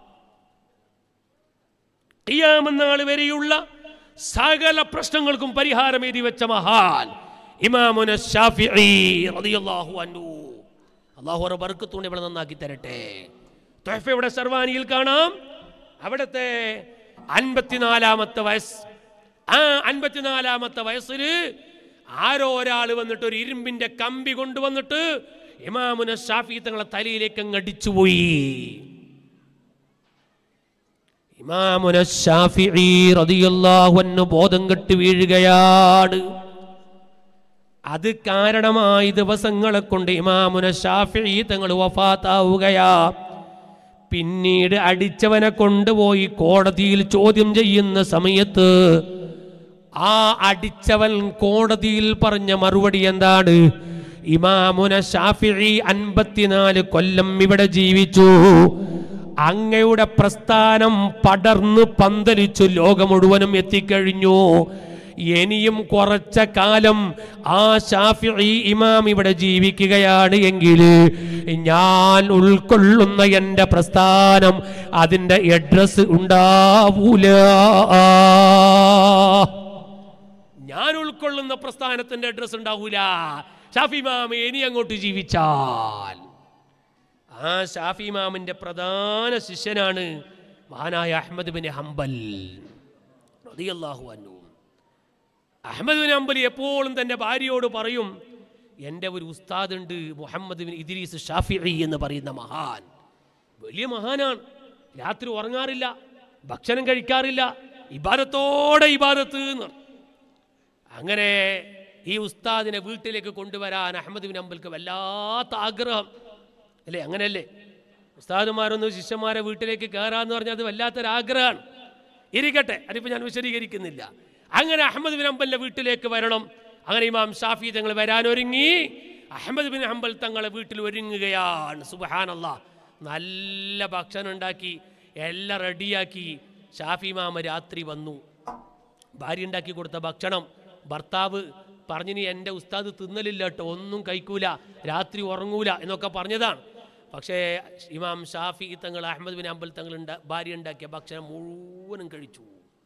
ഖിയാമന്നാൾ വരെയുള്ള സകല പ്രശ്നങ്ങൾക്കും പരിഹാരം എഴുതി വെച്ച മഹാൻ ഇമാമുന ഷാഫിഈ റളിയല്ലാഹു അൻഹു അള്ളാഹു ഒരു ബർക്കത്തുകൊണ്ട് ഇവിടെ നന്നാക്കി തരട്ടെ തൊഹഫയുടെ സർവാനിയിൽ കാണാം അവിടുത്തെ അൻപത്തിനാലാമത്തെ വയസ്സ് ആ അൻപത്തിനാലാമത്തെ വയസ്സിൽ ആരോ ഒരാൾ വന്നിട്ട് ഒരു ഇരുമ്പിന്റെ കമ്പി കൊണ്ടുവന്നിട്ട് ഇമാമുന ഷാഫി തങ്ങളെ തലയിലേക്ക് അങ്ങ് അടിച്ചുപോയി ഇമാമുന ഷാഫിഈ റളിയല്ലാഹു അൻഹു ബോധം കെട്ട് വീഴുകയാണ് അത് കാരണമായി ദിവസങ്ങളെ കൊണ്ട് ഇമാമുന ഷാഫിഈ തങ്ങൾ വഫാത്താവുകയാ പിന്നീട് അടിച്ചവനെ കൊണ്ടുപോയി കോടതിയിൽ ചോദ്യം ചെയ്യുന്ന സമയത്ത് ആ അടിച്ചവൻ കോടതിയിൽ പറഞ്ഞ മറുപടി എന്താണ് ഇമാമുന ഷാഫിഈ അൻപത്തിനാല് കൊല്ലം ഇവിടെ ജീവിച്ചു അങ്ങയുടെ പ്രസ്ഥാനം പടർന്ന് പന്തലിച്ചു ലോകം മുഴുവനും എത്തിക്കഴിഞ്ഞു ഇനിയും കുറച്ച കാലം ആ ഷാഫിഈ ഇമാം ഇവിടെ ജീവിക്കുകയാണ് എങ്കിൽ ഞാൻ ഉൾക്കൊള്ളുന്ന എൻ്റെ പ്രസ്ഥാനം അതിൻ്റെ അഡ്രസ് ഉണ്ടാവൂല ഞാൻ ഉൾക്കൊള്ളുന്ന പ്രസ്ഥാനത്തിന്റെ അഡ്രസ് ഉണ്ടാവൂല ഷാഫി ഇമാം ഇനി അങ്ങോട്ട് ജീവിച്ചാൽ ആ ഷാഫി ഇമാമിന്റെ പ്രധാന ശിഷ്യനാണ് മഹാനായ അഹമ്മദ് ബിൻ ഹംബൽ റളിയല്ലാഹു അൻഹു അഹമ്മദ് ബിൻ ഹംബൽ എപ്പോഴും തന്റെ ഭാര്യയോട് പറയും എൻ്റെ ഒരു ഉസ്താദ് ഉണ്ട് മുഹമ്മദ് ബിൻ ഇദ്രീസ് ഷാഫിഈ എന്ന് പറയുന്ന മഹാൻ വലിയ മഹാനാണ് രാത്രി ഉറങ്ങാറില്ല ഭക്ഷണം കഴിക്കാറില്ല ഇബാദത്തോടെ ഇബാദത്ത് എന്ന് പറയും. അങ്ങനെ ഈ ഉസ്താദിനെ വീട്ടിലേക്ക് കൊണ്ടുവരാൻ അഹമ്മദ് ബിൻ അമ്പൽക്ക് വല്ലാത്ത ആഗ്രഹം അല്ലേ അങ്ങനെയല്ലേ ഉസ്താദുമാരൊന്നും ശിഷ്യന്മാരെ വീട്ടിലേക്ക് കയറാന്ന് പറഞ്ഞാൽ അത് വല്ലാത്തൊരാഗ്രഹമാണ് ഇരിക്കട്ടെ അതിപ്പോൾ ഞാൻ വിശദീകരിക്കുന്നില്ല അങ്ങനെ അഹമ്മദ് ബിൻ അമ്പലിന്റെ വീട്ടിലേക്ക് വരണം അങ്ങനെ ഇമാം ഷാഫി തങ്ങൾ വരാനൊരുങ്ങി അഹമ്മദ് ബിൻ ഹംബൽ തങ്ങളെ വീട്ടിൽ ഒരുങ്ങുകയാണ് സുബഹാനല്ല നല്ല ഭക്ഷണം ഉണ്ടാക്കി എല്ലാം റെഡിയാക്കി ഷാഫി മാമ രാത്രി വന്നു ഭാര്യ ഉണ്ടാക്കി കൊടുത്ത ഭക്ഷണം ഭർത്താവ് പറഞ്ഞിനി എൻ്റെ ഉസ്താദ് തിന്നലില്ല കേട്ടോ ഒന്നും കഴിക്കൂല രാത്രി ഉറങ്ങൂല എന്നൊക്കെ പറഞ്ഞതാണ് പക്ഷേ ഇമാം ഷാഫി തങ്ങൾ അഹമ്മദ് ബിൻ അമ്പൽ തങ്ങൾ ഉണ്ടാ ഭാര്യ ഉണ്ടാക്കിയ ഭക്ഷണം മുഴുവനും കഴിച്ചു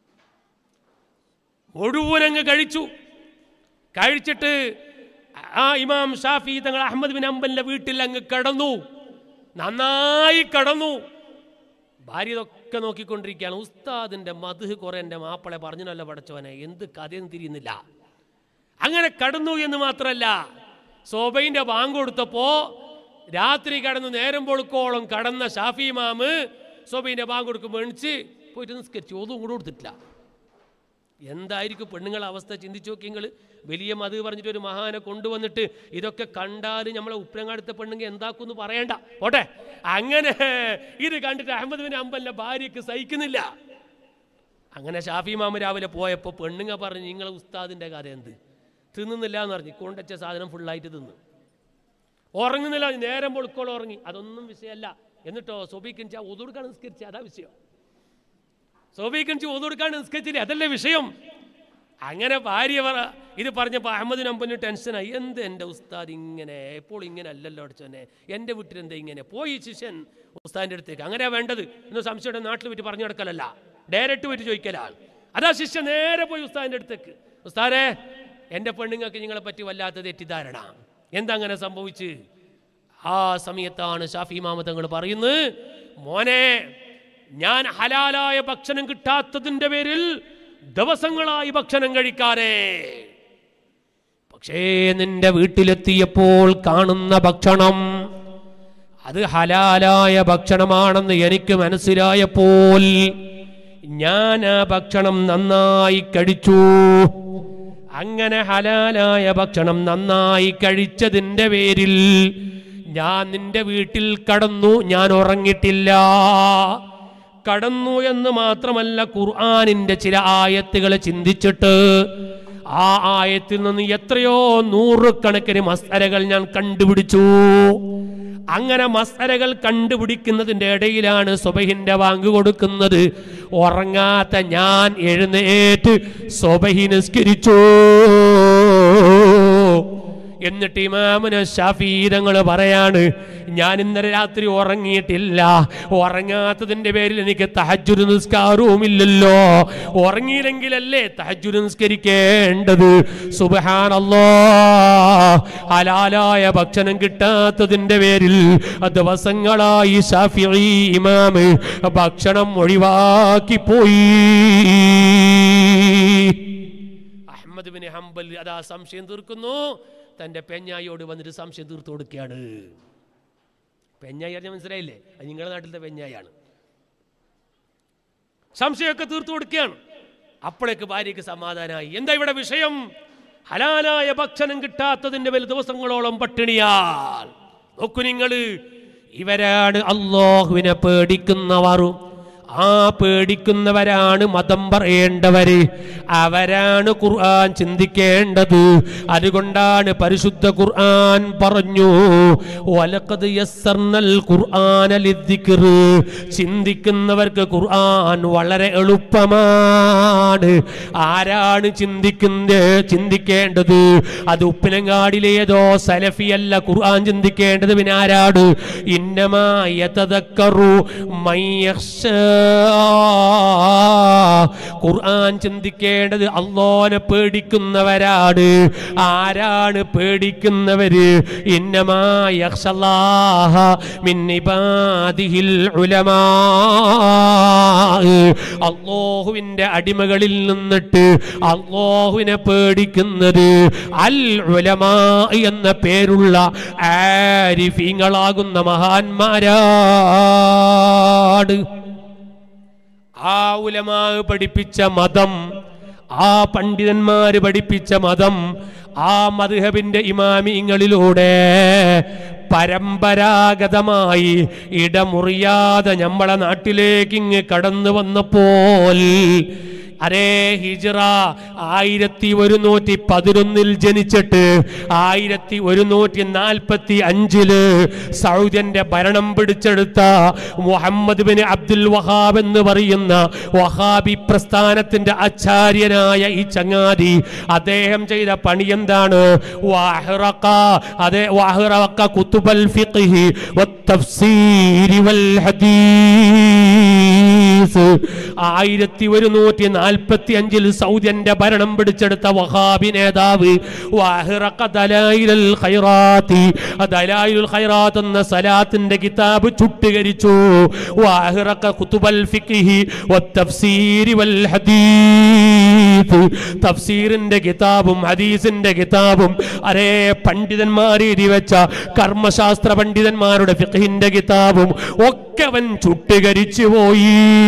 മുഴുവനങ്ങ് കഴിച്ചു കഴിച്ചിട്ട് ആ ഇമാം ഷാഫി തങ്ങൾ അഹമ്മദ് ബിൻ അമ്പലിൻ്റെ വീട്ടിൽ അങ്ങ് കിടന്നു നന്നായി കിടന്നു ഭാര്യ ഇതൊക്കെ നോക്കിക്കൊണ്ടിരിക്കുകയാണ് ഉസ്താദിന്റെ മധു കുറെ എൻ്റെ മാപ്പിളെ പറഞ്ഞല്ലോ പടച്ചവനെ എന്ത് കഥയൊന്നും തിരിയുന്നില്ല അങ്ങനെ കടന്നു എന്ന് മാത്രമല്ല സോബൈൻ്റെ ബാങ്ക് കൊടുത്തപ്പോ രാത്രി കടന്ന് നേരം പൊളുക്കോളം കടന്ന ഷാഫി മാമ് സോബൈൻ്റെ ബാങ്ക് കൊടുക്കുമ്പോൾ എണിച്ച് പോയിട്ട് നിസ്കരിച്ചു ഒന്നും കൂടെ കൊടുത്തിട്ടില്ല എന്തായിരിക്കും പെണ്ണുങ്ങളെ അവസ്ഥ ചിന്തിച്ചു നോക്കി നിങ്ങൾ വലിയ മത് പറഞ്ഞിട്ട് ഒരു മഹാനെ കൊണ്ടുവന്നിട്ട് ഇതൊക്കെ കണ്ടാൽ നമ്മളെ ഉപ്പരങ്ങാടുത്ത പെണ്ണുങ്ങൾ എന്താക്കുമെന്ന് പറയണ്ട പോട്ടെ അങ്ങനെ ഇത് കണ്ടിട്ട് അഹമ്മദ് ബിൻ അമ്പലിന്റെ ഭാര്യയ്ക്ക് സഹിക്കുന്നില്ല അങ്ങനെ ഷാഫി മാമ രാവിലെ പോയപ്പോൾ പെണ്ണുങ്ങ പറഞ്ഞു നിങ്ങളെ ഉസ്താദിന്റെ കഥ എന്ത് തിന്നുന്നില്ല എന്ന് പറഞ്ഞു കൊണ്ടച്ച സാധനം ഫുള്ളായിട്ട് തിന്നു ഉറങ്ങുന്നില്ല നേരം പൊളുക്കോളം ഉറങ്ങി അതൊന്നും വിഷയമല്ല എന്നിട്ടോ സൊബിക്കിൻ ഒതുടുക്കാൻ നിസ്കരിച്ച അതാ വിഷയം സോബിക്കണിച്ച് ഒതുകൊടുക്കാൻ നിസ്കരിച്ചില്ലേ അതല്ലേ വിഷയം അങ്ങനെ ഭാര്യ പറ ഇത് പറഞ്ഞപ്പോൾ അഹമ്മദ് നമ്പന് ടെൻഷനായി എന്ത് എൻ്റെ ഉസ്താദ് ഇങ്ങനെ എപ്പോൾ ഇങ്ങനെ അല്ലല്ലോ അടിച്ചോനെ എൻ്റെ വീട്ടിൽ എന്താ ഇങ്ങനെ പോയി ശിഷ്യൻ ഉസ്താദിൻ്റെ അടുത്തേക്ക് അങ്ങനെയാ വേണ്ടത് എന്ന് സംശയം നാട്ടിൽ പോയിട്ട് പറഞ്ഞു നടക്കലല്ല ഡയറക്റ്റ് പോയിട്ട് ചോദിക്കലാണ് അതാ ശിഷ്യൻ നേരെ പോയി ഉസ്താദിൻ്റെ അടുത്തേക്ക് ഉസ്താദേ എൻ്റെ പെണ്ണുങ്ങൾക്ക് നിങ്ങളെ പറ്റി വല്ലാത്ത തെറ്റിദ്ധാരണ എന്താ അങ്ങനെ സംഭവിച്ച് ആ സമയത്താണ് ഷാഫി മാമതങ്ങൾ പറയുന്നത് മോനെ ഞാൻ ഹലാലായ ഭക്ഷണം കിട്ടാത്തതിൻ്റെ പേരിൽ ദിവസങ്ങളായി ഭക്ഷണം കഴിക്കാതെ പക്ഷേ നിന്റെ വീട്ടിലെത്തിയപ്പോൾ കാണുന്ന ഭക്ഷണം അത് ഹലാലായ ഭക്ഷണമാണെന്ന് എനിക്ക് മനസ്സിലായപ്പോൾ ഞാൻ ആ ഭക്ഷണം നന്നായി കഴിച്ചു അങ്ങനെ ഹലാലായ ഭക്ഷണം നന്നായി കഴിച്ചതിൻ്റെ പേരിൽ ഞാൻ നിന്റെ വീട്ടിൽ കടന്നു ഞാൻ ഉറങ്ങിട്ടില്ല കടന്നു എന്ന് മാത്രമല്ല ഖുർആാനിന്റെ ചില ആയത്തുകൾ ചിന്തിച്ചിട്ട് ആ ആയത്തിൽ നിന്ന് എത്രയോ നൂറുകണക്കിന് മസ്തരകൾ ഞാൻ കണ്ടുപിടിച്ചു അങ്ങനെ മസ്തരകൾ കണ്ടുപിടിക്കുന്നതിൻ്റെ ഇടയിലാണ് സുബഹിന്റെ വാങ്ക് കൊടുക്കുന്നത് ഉറങ്ങാത്ത ഞാൻ എഴുന്നേറ്റ് സുബഹി നിസ്കരിച്ചു എന്നിട്ട് ഇമാമുന ഷാഫീതങ്ങൾ പറയാണ് ഞാൻ ഇന്നലെ രാത്രി ഉറങ്ങിയിട്ടില്ല ഉറങ്ങാത്തതിന്റെ പേരിൽ എനിക്ക് തഹജുര് നിസ്കാരവുമില്ലല്ലോ ഉറങ്ങിയില്ലെങ്കിലല്ലേ തഹജുര് നിസ്കരിക്കേണ്ടത് സുബഹാനല്ലോ ഹലാലായ ഭക്ഷണം കിട്ടാത്തതിന്റെ പേരിൽ ദിവസങ്ങളായി ഷാഫി ഇമാമ് ഭക്ഷണം ഒഴിവാക്കി പോയി അഹമ്മദ് ബിൻ ഹംബൽ അതാ സംശയം തീർക്കുന്നു തന്റെ പെഞ്ഞായിയോട് വന്നിട്ട് സംശയം തീർത്തു കൊടുക്കുകയാണ് പെഞ്ഞായി അറിഞ്ഞാൽ മനസ്സിലായില്ലേ അത് നിങ്ങളുടെ നാട്ടിലത്തെ പെഞ്ഞായാണ് സംശയമൊക്കെ തീർത്തു കൊടുക്കുകയാണ് അപ്പോഴേക്ക് ഭാര്യയ്ക്ക് സമാധാനമായി എന്താ ഇവിടെ വിഷയം ഹലാലായ ഭക്ഷണം കിട്ടാത്തതിന്റെ മേൽ ദിവസങ്ങളോളം പട്ടിണിയാൽ നോക്കൂ നിങ്ങൾ ഇവരാണ് അള്ളാഹുവിനെ പേടിക്കുന്നവരും ആ പേടിക്കുന്നവരാണ് മതം പറയേണ്ടവര് അവരാണ് ഖുർആൻ ചിന്തിക്കേണ്ടത് അതുകൊണ്ടാണ് പരിശുദ്ധ ഖുർആൻ പറഞ്ഞു വലഖദ് യസ്സർനൽ ഖുർആന ലിദ്ദിക്ർ ചിന്തിക്കുന്നവർക്ക് ഖുർആൻ വളരെ എളുപ്പമാണ് ആരാണ് ചിന്തിക്കുന്നത് ചിന്തിക്കേണ്ടത് അത് ഉപ്പിനങ്ങാടിലേതോ സലഫിയല്ല ഖുർആൻ ചിന്തിക്കേണ്ടത് പിന്നെ ആരാണ് ഇന്നമായ തതക്കറു ഖുർആൻ ചിന്തിക്കേണ്ടത് അള്ളോനെ പേടിക്കുന്നവരാണ് ആരാണ് പേടിക്കുന്നവര് ഇന്നമായ അള്ളാഹുവിന്റെ അടിമകളിൽ നിന്നിട്ട് അള്ളാഹുവിനെ പേടിക്കുന്നത് അൽ ഉലമാ എന്ന പേരുള്ള ആരിഫീങ്ങളാകുന്ന മഹാന്മാരാണ് ആ ഉലമാ പഠിപ്പിച്ച മതം ആ പണ്ഡിതന്മാര് പഠിപ്പിച്ച മതം ആ മധുഹബിന്റെ ഇമാമിങ്ങളിലൂടെ പരമ്പരാഗതമായി ഇടമുറിയാതെ നമ്മളെ നാട്ടിലേക്ക് ഇങ്ങ് കടന്നു വന്നപ്പോൾ അരേ ഹിജറ ആയിരത്തി ഒരുന്നൂറ്റി പതിനൊന്നിൽ ജനിച്ചിട്ട് ആയിരത്തി ഒരുന്നൂറ്റി നാൽപ്പത്തി അഞ്ചില് സൗദിന്റെ ഭരണം പിടിച്ചെടുത്ത മുഹമ്മദ് ബിൻ അബ്ദുൽ വഹാബ് എന്ന് പറയുന്ന വഹാബി പ്രസ്ഥാനത്തിന്റെ ആചാര്യനായ ഈ ചങ്ങാതി അദ്ദേഹം ചെയ്ത പണി എന്താണ് വാഹിറക്ക അതെ വാഹിറക്ക കുത്തുബൽ ഫിഖ്ഹി വത്തഫ്സീരി വൽ ഹദീസ് ആയിരത്തി ഒരുന്നൂറ്റി നാൽപ്പത്തി അഞ്ചിൽ സൗദിയന്റെ ഭരണം പിടിച്ചെടുത്ത വഹാബി നേതാവ് വാഹിറക്ക ദലായിലുൽ ഖൈറാത്തി ആ ദലായിലുൽ ഖൈറാത്ത് എന്ന സലാത്തിന്റെ കിതാബ് ചുട്ടുകരിച്ചു വാഹിറക്ക കുത്തുബൽ ഫിഖ്ഹി വത്തഫ്സീരി വൽ ഹദീസ് തഫ്സീറിന്റെ കിതാബും ഹദീസിന്റെ കിതാബും അരേ പണ്ഡിതന്മാർ എഴുതി വെച്ച കർമ്മശാസ്ത്ര പണ്ഡിതന്മാരുടെ ഫിഖ്ഹിന്റെ കിതാബും ഒക്കെ അവൻ ചുട്ടുകരിച്ചു പോയി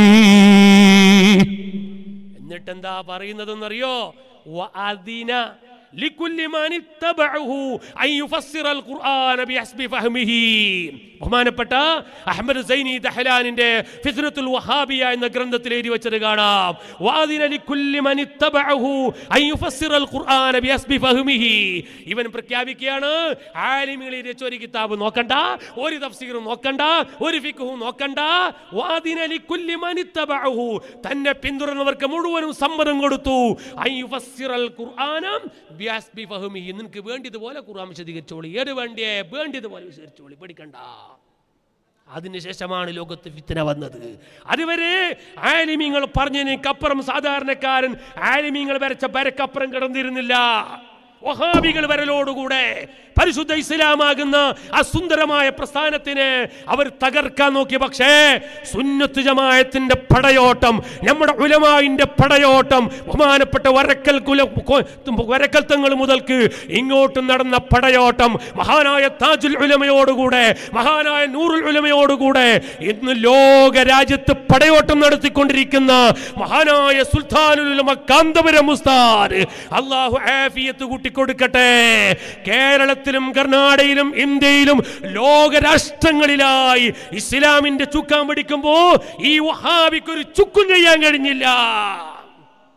എന്നിട്ടെന്താ പറയുന്നതെന്നറിയോ വഅദിന لكل من اتبعه أن يفسر القرآن بحسب فهمه ബഹുമാനപ്പെട്ട അഹമ്മദ് സൈനി ദഹലാനിന്റെ ഫിസ്നത്തുൽ വഹാബിയ എന്ന ഗ്രന്ഥത്തിൽ എഴുതി വെച്ചത് കാണാം വാദിന ലിക്കുല്ലി മൻ ഇത്തബഅഹു അൻ യുഫസ്സിറൽ ഖുർആന ബിഹസ്ബി ഫഹ്മിഹി ഇവൻ പ്രഖ്യാപിക്കുകയാണ് ആലിമുകൾ എഴുതി വെച്ച ഒരു കിതാബ് നോക്കണ്ട ഒരു തഫ്സീറും നോക്കണ്ട ഒരു ഫിഖ്ഹും നോക്കണ്ട വാദിന ലിക്കുല്ലി മൻ ഇത്തബഅഹു തന്നെ പിന്തുടർന്നവർക്ക് മുഴുവനും സമ്മതം കൊടുത്തു അൻ യുഫസ്സിറൽ ഖുർആന ബിഹസ്ബി ഫഹ്മിഹി നിനക്ക് വേണ്ടിയതുപോലെ ഖുർആൻ വിശദീകരിച്ചോളി ഏത് വേണ്ടിയേ വേണ്ടിയതുപോലെ വിശദീകരിച്ചോളി പേടിക്കണ്ട അതിനുശേഷമാണ് ലോകത്ത് ഫിത്തന വന്നത് അതുവരെ ആലിമീങ്ങൾ പറഞ്ഞതിനപ്പുറം സാധാരണക്കാരൻ ആലിമീങ്ങൾ വരച്ച വരക്കപ്പുറം കിടന്നിരുന്നില്ല വഹാബികൾ വരലോടുകൂടെ പരിശുദ്ധ ഇസ്ലാമാകുന്ന ആ സുന്ദരമായ പ്രസ്ഥാനത്തിന് അവർ തകർക്കാൻ നോക്കി പക്ഷേ സുന്നത്ത് ജമായത്തിന്റെ പടയോട്ടം നമ്മുടെ ഉലമായിന്റെ പടയോട്ടം ബഹുമാനപ്പെട്ട വരക്കൽ കുല കൊ- വരക്കൽ തങ്ങൾ മുതൽക്ക് ഇങ്ങോട്ട് നടന്ന പടയോട്ടം മഹാനായ താജുൽ ഉലമയോടുകൂടെ മഹാനായ നൂറുൽ ഉലമയോടുകൂടെ ഇന്ന് ലോക രാജ്യത്ത് പടയോട്ടം നടത്തിക്കൊണ്ടിരിക്കുന്ന മഹാനായ സുൽത്താനുൽ ഉലമ കാന്തപുരം മുസ്താൻ അള്ളാഹു ആഫിയത്ത് കൂട്ടിക്കൊടുക്കട്ടെ കേരളത്തിലും കർണാടകയിലും ഇന്ത്യയിലും ലോക രാഷ്ട്രങ്ങളിലായി ഇസ്ലാമിന്റെ ചുക്കാൻ പിടിക്കുമ്പോ ഈ വഹാബിക്ക് ഒരു ചുക്കും ചെയ്യാൻ കഴിഞ്ഞില്ല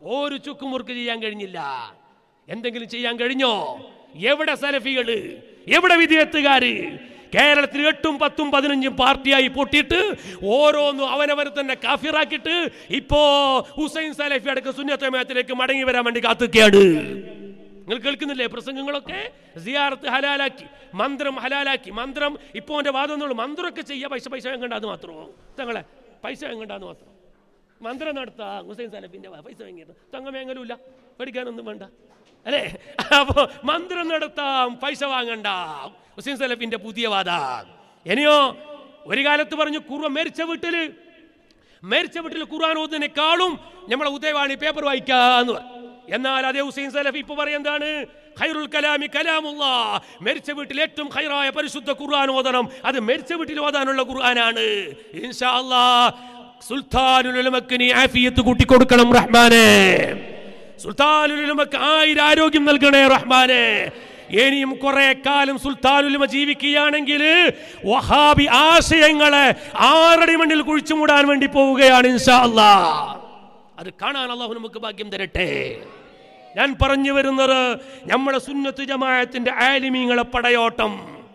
ഒരു ചുക്കുമുറുക്ക് ചെയ്യാൻ കഴിഞ്ഞില്ല എന്തെങ്കിലും ചെയ്യാൻ കഴിഞ്ഞോ എവിടെ സലഫികള് എവിടെ വിധേയത്തുകാര് കേരളത്തിൽ എട്ടും പത്തും പതിനഞ്ചും പാർട്ടിയായി പൊട്ടിയിട്ട് ഓരോന്നും അവനവരെ തന്നെ കാഫിറാക്കിയിട്ട് ഇപ്പോ ഹുസൈൻ സലഫി അടക്കം സുന്നത്തമയത്തിലേക്ക് മടങ്ങി വരാൻ വേണ്ടി കാത്തുകയാണ് നിങ്ങൾ കേൾക്കുന്നില്ലേ പ്രസംഗങ്ങളൊക്കെ സിയാറത്ത് ഹലാലാക്കി മന്ത്രം ഹലാലാക്കി മന്ത്രം ഇപ്പോൾ എൻ്റെ വാദം എന്നുള്ളൂ മന്ത്രമൊക്കെ ചെയ്യുക പൈസ പൈസ എങ്ങണ്ടാന്ന് മാത്രമോ തങ്ങളെ പൈസ എങ്ങണ്ടാന്ന് മാത്രം മന്ത്രം നടത്താ ഹുസൈൻ സലഫിന്റെ പൈസ വാങ്ങിയിട്ട് തങ്ങമേങ്ങലുമില്ല പഠിക്കാനൊന്നും വേണ്ട അല്ലേ അപ്പോ മന്ത്രം നടത്താം പൈസ വാങ്ങണ്ട ഹുസൈൻ സലഫിന്റെ പുതിയ വാദ ഇനിയോ ഒരു കാലത്ത് പറഞ്ഞു കുറുവ മരിച്ച വീട്ടില് മരിച്ച വീട്ടിൽ ഖുർആൻ ഓതുന്നതിനേക്കാളും നമ്മളെ ഉദയവാണി പേപ്പർ വായിക്കാന്ന് പറയും എന്നാൽ അതേ ഹുസൈൻ സലഫി ഇപ്പൊ പറയുന്നതാണ് ഖൈറുൽ കലാമി കലാമുള്ള മരിച്ച വീട്ടിൽ ഏറ്റവും ഖൈറായ പരിശുദ്ധ ഖുർആൻ ഓതണം അത് മരിച്ച വീട്ടിൽ ഓതാനുള്ള ഖുർആനാണ് ഇൻഷാ അല്ലാ സുൽത്താനുൽ ഉലമക്ക് നീ ആഫിയത്ത് കൂട്ടി കൊടുക്കണം റഹ്മാനെ സുൽത്താനുൽ ഉലമക്ക് ആയിരം ആരോഗ്യം നൽകണേ റഹ്മാനെ ഇനിയും കുറെ കാലം സുൽത്താനുലുമ ജീവിക്കുകയാണെങ്കിൽ വഹാബി ആശയങ്ങളെ ആറടി മണ്ണിൽ കുഴിച്ചു മൂടാൻ വേണ്ടി പോവുകയാണ് ഇൻഷാ അല്ലാ അത് കാണാൻ അള്ളാഹു നമുക്ക് ഭാഗ്യം തരട്ടെ ഞാൻ പറഞ്ഞു വരുന്നത് നമ്മുടെ സുന്നത്ത് ജമാഅത്തിന്റെ ആലിമീങ്ങളെ പടയോട്ടം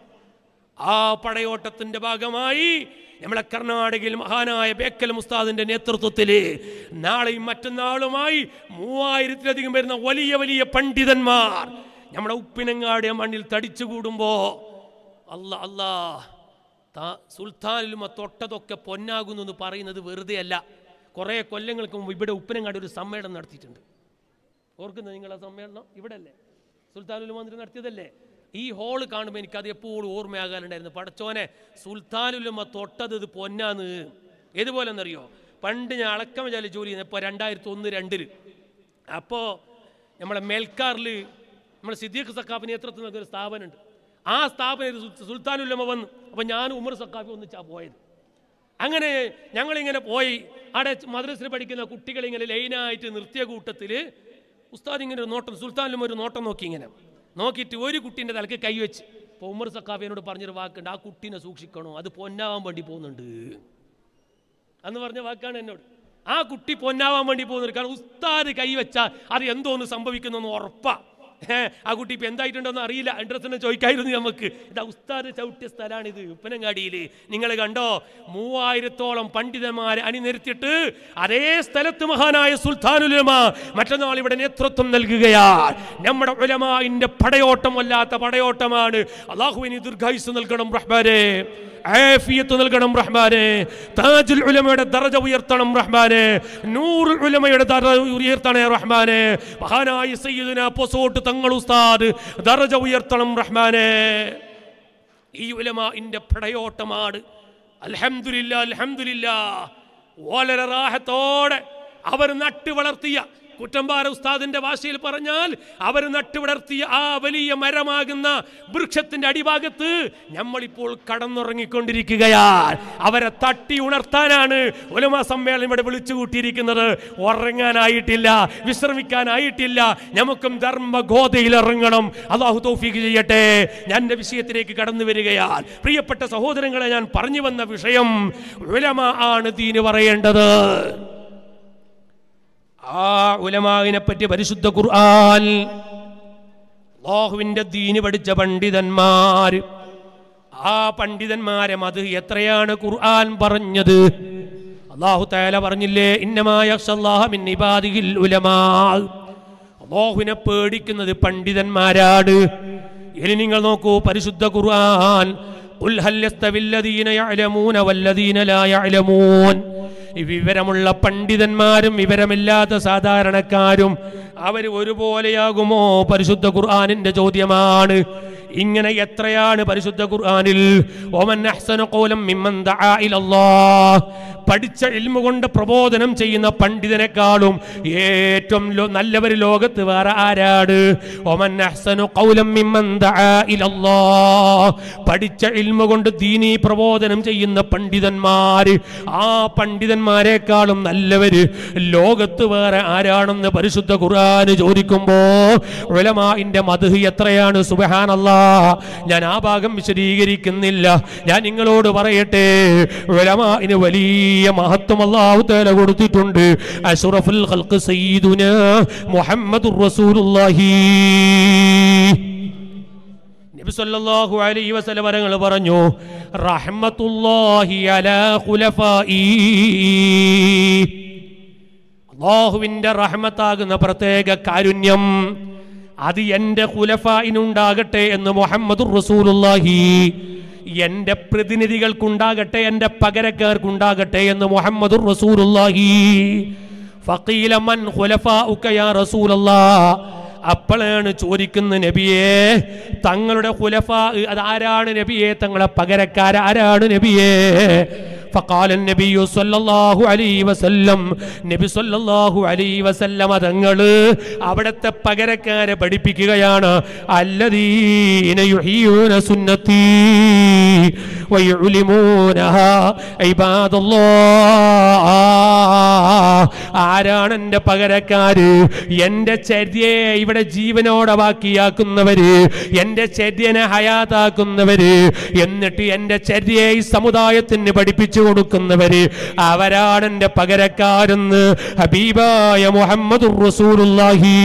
ആ പടയോട്ടത്തിന്റെ ഭാഗമായി നമ്മളെ കർണാടകയിൽ മഹാനായ ബേക്കൽ മുസ്താദിന്റെ നേതൃത്വത്തിൽ നാളെയും മറ്റന്നാളുമായി മൂവായിരത്തിലധികം വരുന്ന വലിയ വലിയ പണ്ഡിതന്മാർ നമ്മുടെ ഉപ്പിനങ്ങാടിയ മണ്ണിൽ തടിച്ചുകൂടുമ്പോ അല്ല അല്ലാ താ- സുൽത്താനിലും ആ തൊട്ടതൊക്കെ പൊന്നാകുന്നു എന്ന് പറയുന്നത് വെറുതെ അല്ല കുറേ കൊല്ലങ്ങൾക്ക് മുമ്പ് ഇവിടെ ഉപ്പിനങ്ങാടി ഒരു സമ്മേളനം നടത്തിയിട്ടുണ്ട് ഓർക്കുന്നത് നിങ്ങൾ ആ സമ്മേളനം ഇവിടെ അല്ലേ സുൽത്താനുൽ മന്ത്രി നടത്തിയതല്ലേ ഈ ഹോള് കാണുമ്പോൾ എനിക്കത് എപ്പോഴും ഓർമ്മയാകാനുണ്ടായിരുന്നു പടച്ചോനെ സുൽത്താനുലുമ തൊട്ടത് ഇത് പൊന്നാന്ന് ഏതുപോലെ എന്നറിയോ പണ്ട് ഞാൻ അളക്കം ജാലി ജോലി ചെയ്യുന്നത് ഇപ്പോൾ രണ്ടായിരത്തി ഒന്ന് രണ്ടില് അപ്പോൾ നമ്മളെ മേൽക്കാറിൽ നമ്മളെ സിദ്ദീഖ് സക്കാഫിന് നേതൃത്വം നൽകുന്ന ഒരു സ്ഥാപനമുണ്ട് ആ സ്ഥാപനം സുൽത്താനുല്ലമ വന്നു അപ്പോൾ ഞാൻ ഉമർ സക്കാഫി ഒന്നിച്ചാ പോയത് അങ്ങനെ ഞങ്ങളിങ്ങനെ പോയി അവിടെ മദ്രസിൽ പഠിക്കുന്ന കുട്ടികളിങ്ങനെ ലൈനായിട്ട് നിർത്തിയ കൂട്ടത്തിൽ ഉസ്താദ് ഇങ്ങനെ ഒരു നോട്ടം സുൽത്താനിലും ഒരു നോട്ടം നോക്കി ഇങ്ങനെ നോക്കിയിട്ട് ഒരു കുട്ടീൻ്റെ തലക്ക് കൈവച്ച് ഇപ്പോൾ ഉമർ സക്കാഫിനോട് പറഞ്ഞൊരു വാക്കുണ്ട് ആ കുട്ടീനെ സൂക്ഷിക്കണോ അത് പൊന്നാവാൻ വേണ്ടി പോകുന്നുണ്ട് അന്ന് പറഞ്ഞ വാക്കാണ് എന്നോട് ആ കുട്ടി പൊന്നാവാൻ വേണ്ടി പോകുന്നത് കാരണം ഉസ്താദ് കൈവച്ചാൽ അത് എന്തോന്ന് സംഭവിക്കുന്നു ഉറപ്പാ ഏ, ആ കുട്ടി ഇപ്പൊ എന്തായിട്ടുണ്ടോന്ന് അറിയില്ല അഡ്രസ്സിനെ ചോദിക്കായിരുന്നു നമുക്ക് ഇതാ ഉസ്താദ് ചവിട്ടിയ സ്ഥലമാണ് ഇത് ഉപ്പനങ്ങാടിയിൽ നിങ്ങൾ കണ്ടോ മൂവായിരത്തോളം പണ്ഡിതന്മാരെ അണിനിരത്തിയിട്ട് അതേ സ്ഥലത്ത് മഹാനായ സുൽത്താനുലമ മറ്റന്നാൾ ഇവിടെ നേതൃത്വം നൽകുകയാണ് നമ്മുടെ ഉലമാന്റെ പടയോട്ടം അല്ലാത്ത പടയോട്ടമാണ് അള്ളാഹുവിന് ദീർഘായുസ് നൽകണം റഹ്മാനെ ആഫിയത്ത് നൽകണം റഹ്മാനെ താജുൽ ഉലമയുടെ ദറജ ഉയർത്തണം റഹ്മാനെ നൂറുൽ ഉലമയുടെ ദറജ ഉയർത്തണേ റഹ്മാനെ മഹാനായ സയ്യിദുന പൊസോട്ട് തങ്ങൾ ഉസ്താദ് ദറജ ഉയർത്തണം റഹ്മാനെ ഈ ഉലമാന്റെ പടയോട്ടമാണ് അൽഹംദുലില്ല അൽഹംദുലില്ല വളരെ റാഹത്തോടെ അവർ നട്ടു വളർത്തിയ കുറ്റമ്പാറ ഉസ്താദിന്റെ ഭാഷയിൽ പറഞ്ഞാൽ അവർ നട്ടു വളർത്തിയ ആ വലിയ മരമാകുന്ന വൃക്ഷത്തിന്റെ അടിഭാഗത്ത് നമ്മളിപ്പോൾ കടന്നുറങ്ങിക്കൊണ്ടിരിക്കുകയാണ് അവരെ തട്ടി ഉണർത്താനാണ് ഉലമ സമ്മേളനം ഇവിടെ വിളിച്ചു കൂട്ടിയിരിക്കുന്നത് ഉറങ്ങാനായിട്ടില്ല വിശ്രമിക്കാനായിട്ടില്ല നമുക്കും ധർമ്മഗോതയിൽ ഇറങ്ങണം അള്ളാഹു തൗഫീഖ് ചെയ്യട്ടെ ഞാൻ എൻ്റെ വിഷയത്തിലേക്ക് കടന്നു വരികയാണ് പ്രിയപ്പെട്ട സഹോദരങ്ങളെ ഞാൻ പറഞ്ഞു വന്ന വിഷയം ഉലമ ആണ് ദീന് പറയേണ്ടത് ആ ഉലമാവിനെ പറ്റി പരിശുദ്ധ ഖുർആൻ അള്ളാഹുവിന്റെ ദീന് പഠിച്ച പണ്ഡിതന്മാർ ആ പണ്ഡിതന്മാരെ മത് എത്രയാണ് ഖുർആൻ പറഞ്ഞത് അള്ളാഹു തയാല പറഞ്ഞില്ലേ ഇന്നമായ ഉലമാ അള്ളാഹുവിനെ പേടിക്കുന്നത് പണ്ഡിതന്മാരാണ് ഇനി നിങ്ങൾ നോക്കൂ പരിശുദ്ധ ഖുർആൻ قل هل يستوي الذين يعلمون والذين لا يعلمون ഈ വിവരമുള്ള പണ്ഡിതന്മാരും വിവരമില്ലാത്ത സാധാരണക്കാരും അവർ ഒരുപോലെയാകുമോ പരിശുദ്ധ ഖുർആനിന്റെ ചോദ്യമാണ് ഇങ്ങനെ എത്രയാണ് പരിശുദ്ധ ഖുർആനിൽ ഒമൻ അഹ്സന ഖൗലം മിമ്മൻ ദആ ഇലല്ലാഹ് പഠിച്ച ഇൽമ കൊണ്ട് പ്രബോധനം ചെയ്യുന്ന പണ്ഡിതനെക്കാളും ഏറ്റവും ലോ- നല്ലവർ ലോകത്ത് വേറെ ആരാണ് ഒമൻ അഹ്സനു ഖൗലം മിമ്മൻ ദആ ഇലല്ലാഹ് പഠിച്ച ഇൽമ കൊണ്ട് ദീനീ പ്രബോധനം ചെയ്യുന്ന പണ്ഡിതന്മാർ ആ പണ്ഡിതന്മാരെക്കാളും നല്ലവര് ലോകത്ത് വേറെ ആരാണെന്ന് പരിശുദ്ധ ഖുർആന് ചോദിക്കുമ്പോ ഉലമാഇന്റെ മധു എത്രയാണ് സുബഹാനല്ലാ ഞാൻ ആ ഭാഗം വിശദീകരിക്കുന്നില്ല ഞാൻ നിങ്ങളോട് പറയട്ടെ ഉലമാഇന് വലിയ മഹത്വം അല്ലാഹു തആല കൊടുത്തിട്ടുണ്ട് അഷ്റഫുൽ ഖൽഖ് സയ്യിദുന മുഹമ്മദുർ റസൂലുള്ളാഹി നബി സല്ലല്ലാഹു അലൈഹി വസല്ലം തങ്ങൾ പറഞ്ഞു റഹ്മത്തുള്ളാഹി അലാ ഖുലഫായി അള്ളാഹുവിന്റെ റഹ്മത്താകുന്ന പ്രത്യേക കാരുണ്യം അത് എൻ്റെ ഖുലഫായിനുണ്ടാകട്ടെ എന്ന് മുഹമ്മദുർ റസൂലുള്ളാഹി എൻ്റെ പ്രതിനിധികൾക്കുണ്ടാകട്ടെ എൻ്റെ പകരക്കാർക്കുണ്ടാകട്ടെ എന്ന് മുഹമ്മദുർ റസൂലുള്ളാഹി ഫഖീല മൻ ഖുലഫാഉക യാ റസൂലല്ലാഹ് അപ്പോഴാണ് ചോദിക്കുന്ന നബിയെ തങ്ങളുടെ ഖുലഫ അതാരാണ് നബിയെ തങ്ങളെ പകരക്കാരാരാണ് നബിയെ فقال النبي صلى الله عليه وسلم നബി സല്ലല്ലാഹു അലൈഹി വസല്ലമ തങ്ങൾ അവിടുത്തെ പകരക്കാരെ പഠിപ്പിക്കുകയാണ് അല്ലദീന യുഹീയൂന സുന്നത്തി വയുലിമൂനഹാ ഇബാദല്ലാഹ് ആരാണ് എൻ്റെ പകരക്കാര് എൻ്റെ ചര്യയെ ഇവിടെ ജീവനോടെ ബാക്കിയാക്കുന്നവര് എൻ്റെ ചര്യനെ ഹയാത്താക്കുന്നവര് എന്നിട്ട് എൻ്റെ ചര്യയെ ഈ സമുദായത്തിന് പഠിപ്പിച്ചു കൊടുക്കുന്നവര് അവരാണ് എൻ്റെ പകരക്കാരെന്ന് ഹബീബായ മുഹമ്മദ് റസൂലുള്ളാഹി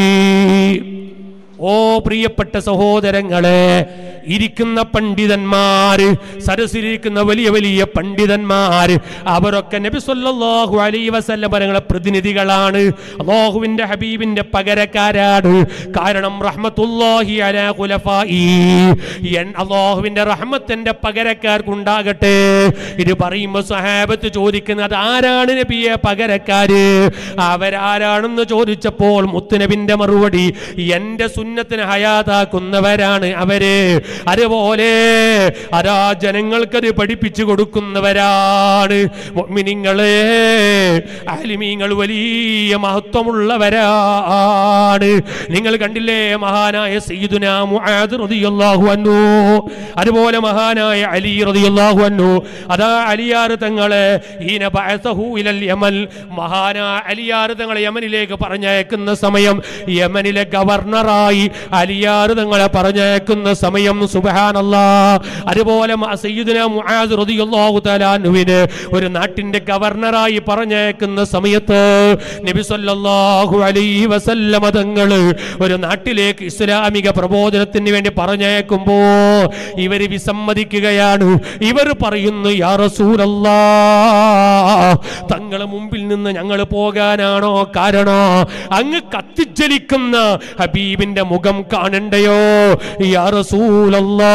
ഓ പ്രിയപ്പെട്ട സഹോദരങ്ങളെ ഇരിക്കുന്ന പണ്ഡിതന്മാര് സരസിലിരിക്കുന്ന വലിയ വലിയ പണ്ഡിതന്മാര് അവരൊക്കെ നബി സല്ലല്ലാഹു അലൈഹി വസല്ലം പറങ്ങളെ പ്രതിനിധികളാണ് അല്ലാഹുവിന്റെ ഹബീബിന്റെ പകരക്കാരാണ് കാരണം റഹ്മത്തുല്ലാഹി അലാ ഖുലഫായി എൻ അല്ലാഹുവിന്റെ റഹ്മത്തിന്റെ പകരക്കാർക്കുണ്ടാകട്ടെ ഇത് പറയുമ്പോൾ സഹാബത്ത് ചോദിക്കുന്നത് ആരാണ് നബിയെ പകരക്കാര് അവരാരാണെന്ന് ചോദിച്ചപ്പോൾ മുത്തുനബിന്റെ മറുപടി എന്റെ സുന്നത്തിന് ഹയാതാക്കുന്നവരാണ് അവര് അതുപോലെ അതാ ജനങ്ങൾക്കത് പഠിപ്പിച്ചു കൊടുക്കുന്നവരാണ് മുഅ്മിനീങ്ങളെ ആലിമീങ്ങൾ വലിയ മഹത്വമുള്ളവരാണ് നിങ്ങൾ കണ്ടില്ലേ മഹാനായ സയ്യിദുന മുആദ് റളിയല്ലാഹു അൻഹു അതുപോലെ മഹാനായ അലി റളിയല്ലാഹു അൻഹു അതാ അലിയാർ തങ്ങളെ ഹീന ബഅസഹു ഇലൽ യമൻ മഹാനായ അലിയാർ തങ്ങളെ യമനിലേക്ക് പറഞ്ഞയക്കുന്ന സമയം യമനിലെ ഗവർണറായി അലിയാർ തങ്ങളെ പറഞ്ഞയക്കുന്ന സമയം സുബ്ഹാനല്ലാ അതുപോലെ മ- സയ്യിദുന മുആദ് റളിയല്ലാഹു തആല അൻഹുവിനെ ഒരു നാട്ടിന്റെ ഗവർണറായി പറഞ്ഞയക്കുന്ന സമയത്ത് നബി സല്ലല്ലാഹു അലൈഹി വസല്ലമ തങ്ങൾ ഒരു നാട്ടിലേക്ക് ഇസ്ലാമിക പ്രബോധനത്തിന് വേണ്ടി പറഞ്ഞയക്കുമ്പോ ഇവര് വിസമ്മതിക്കുകയാണ് ഇവർ പറയുന്നു യാ റസൂലല്ലാ തങ്ങളെ മുമ്പിൽ നിന്ന് ഞങ്ങൾ പോകാനാണോ കാരണോ അങ്ങ് കത്തിജ്വലിക്കുന്ന ഹബീബിന്റെ മുഖം കാണണ്ടയോ യാ റസൂലല്ലാ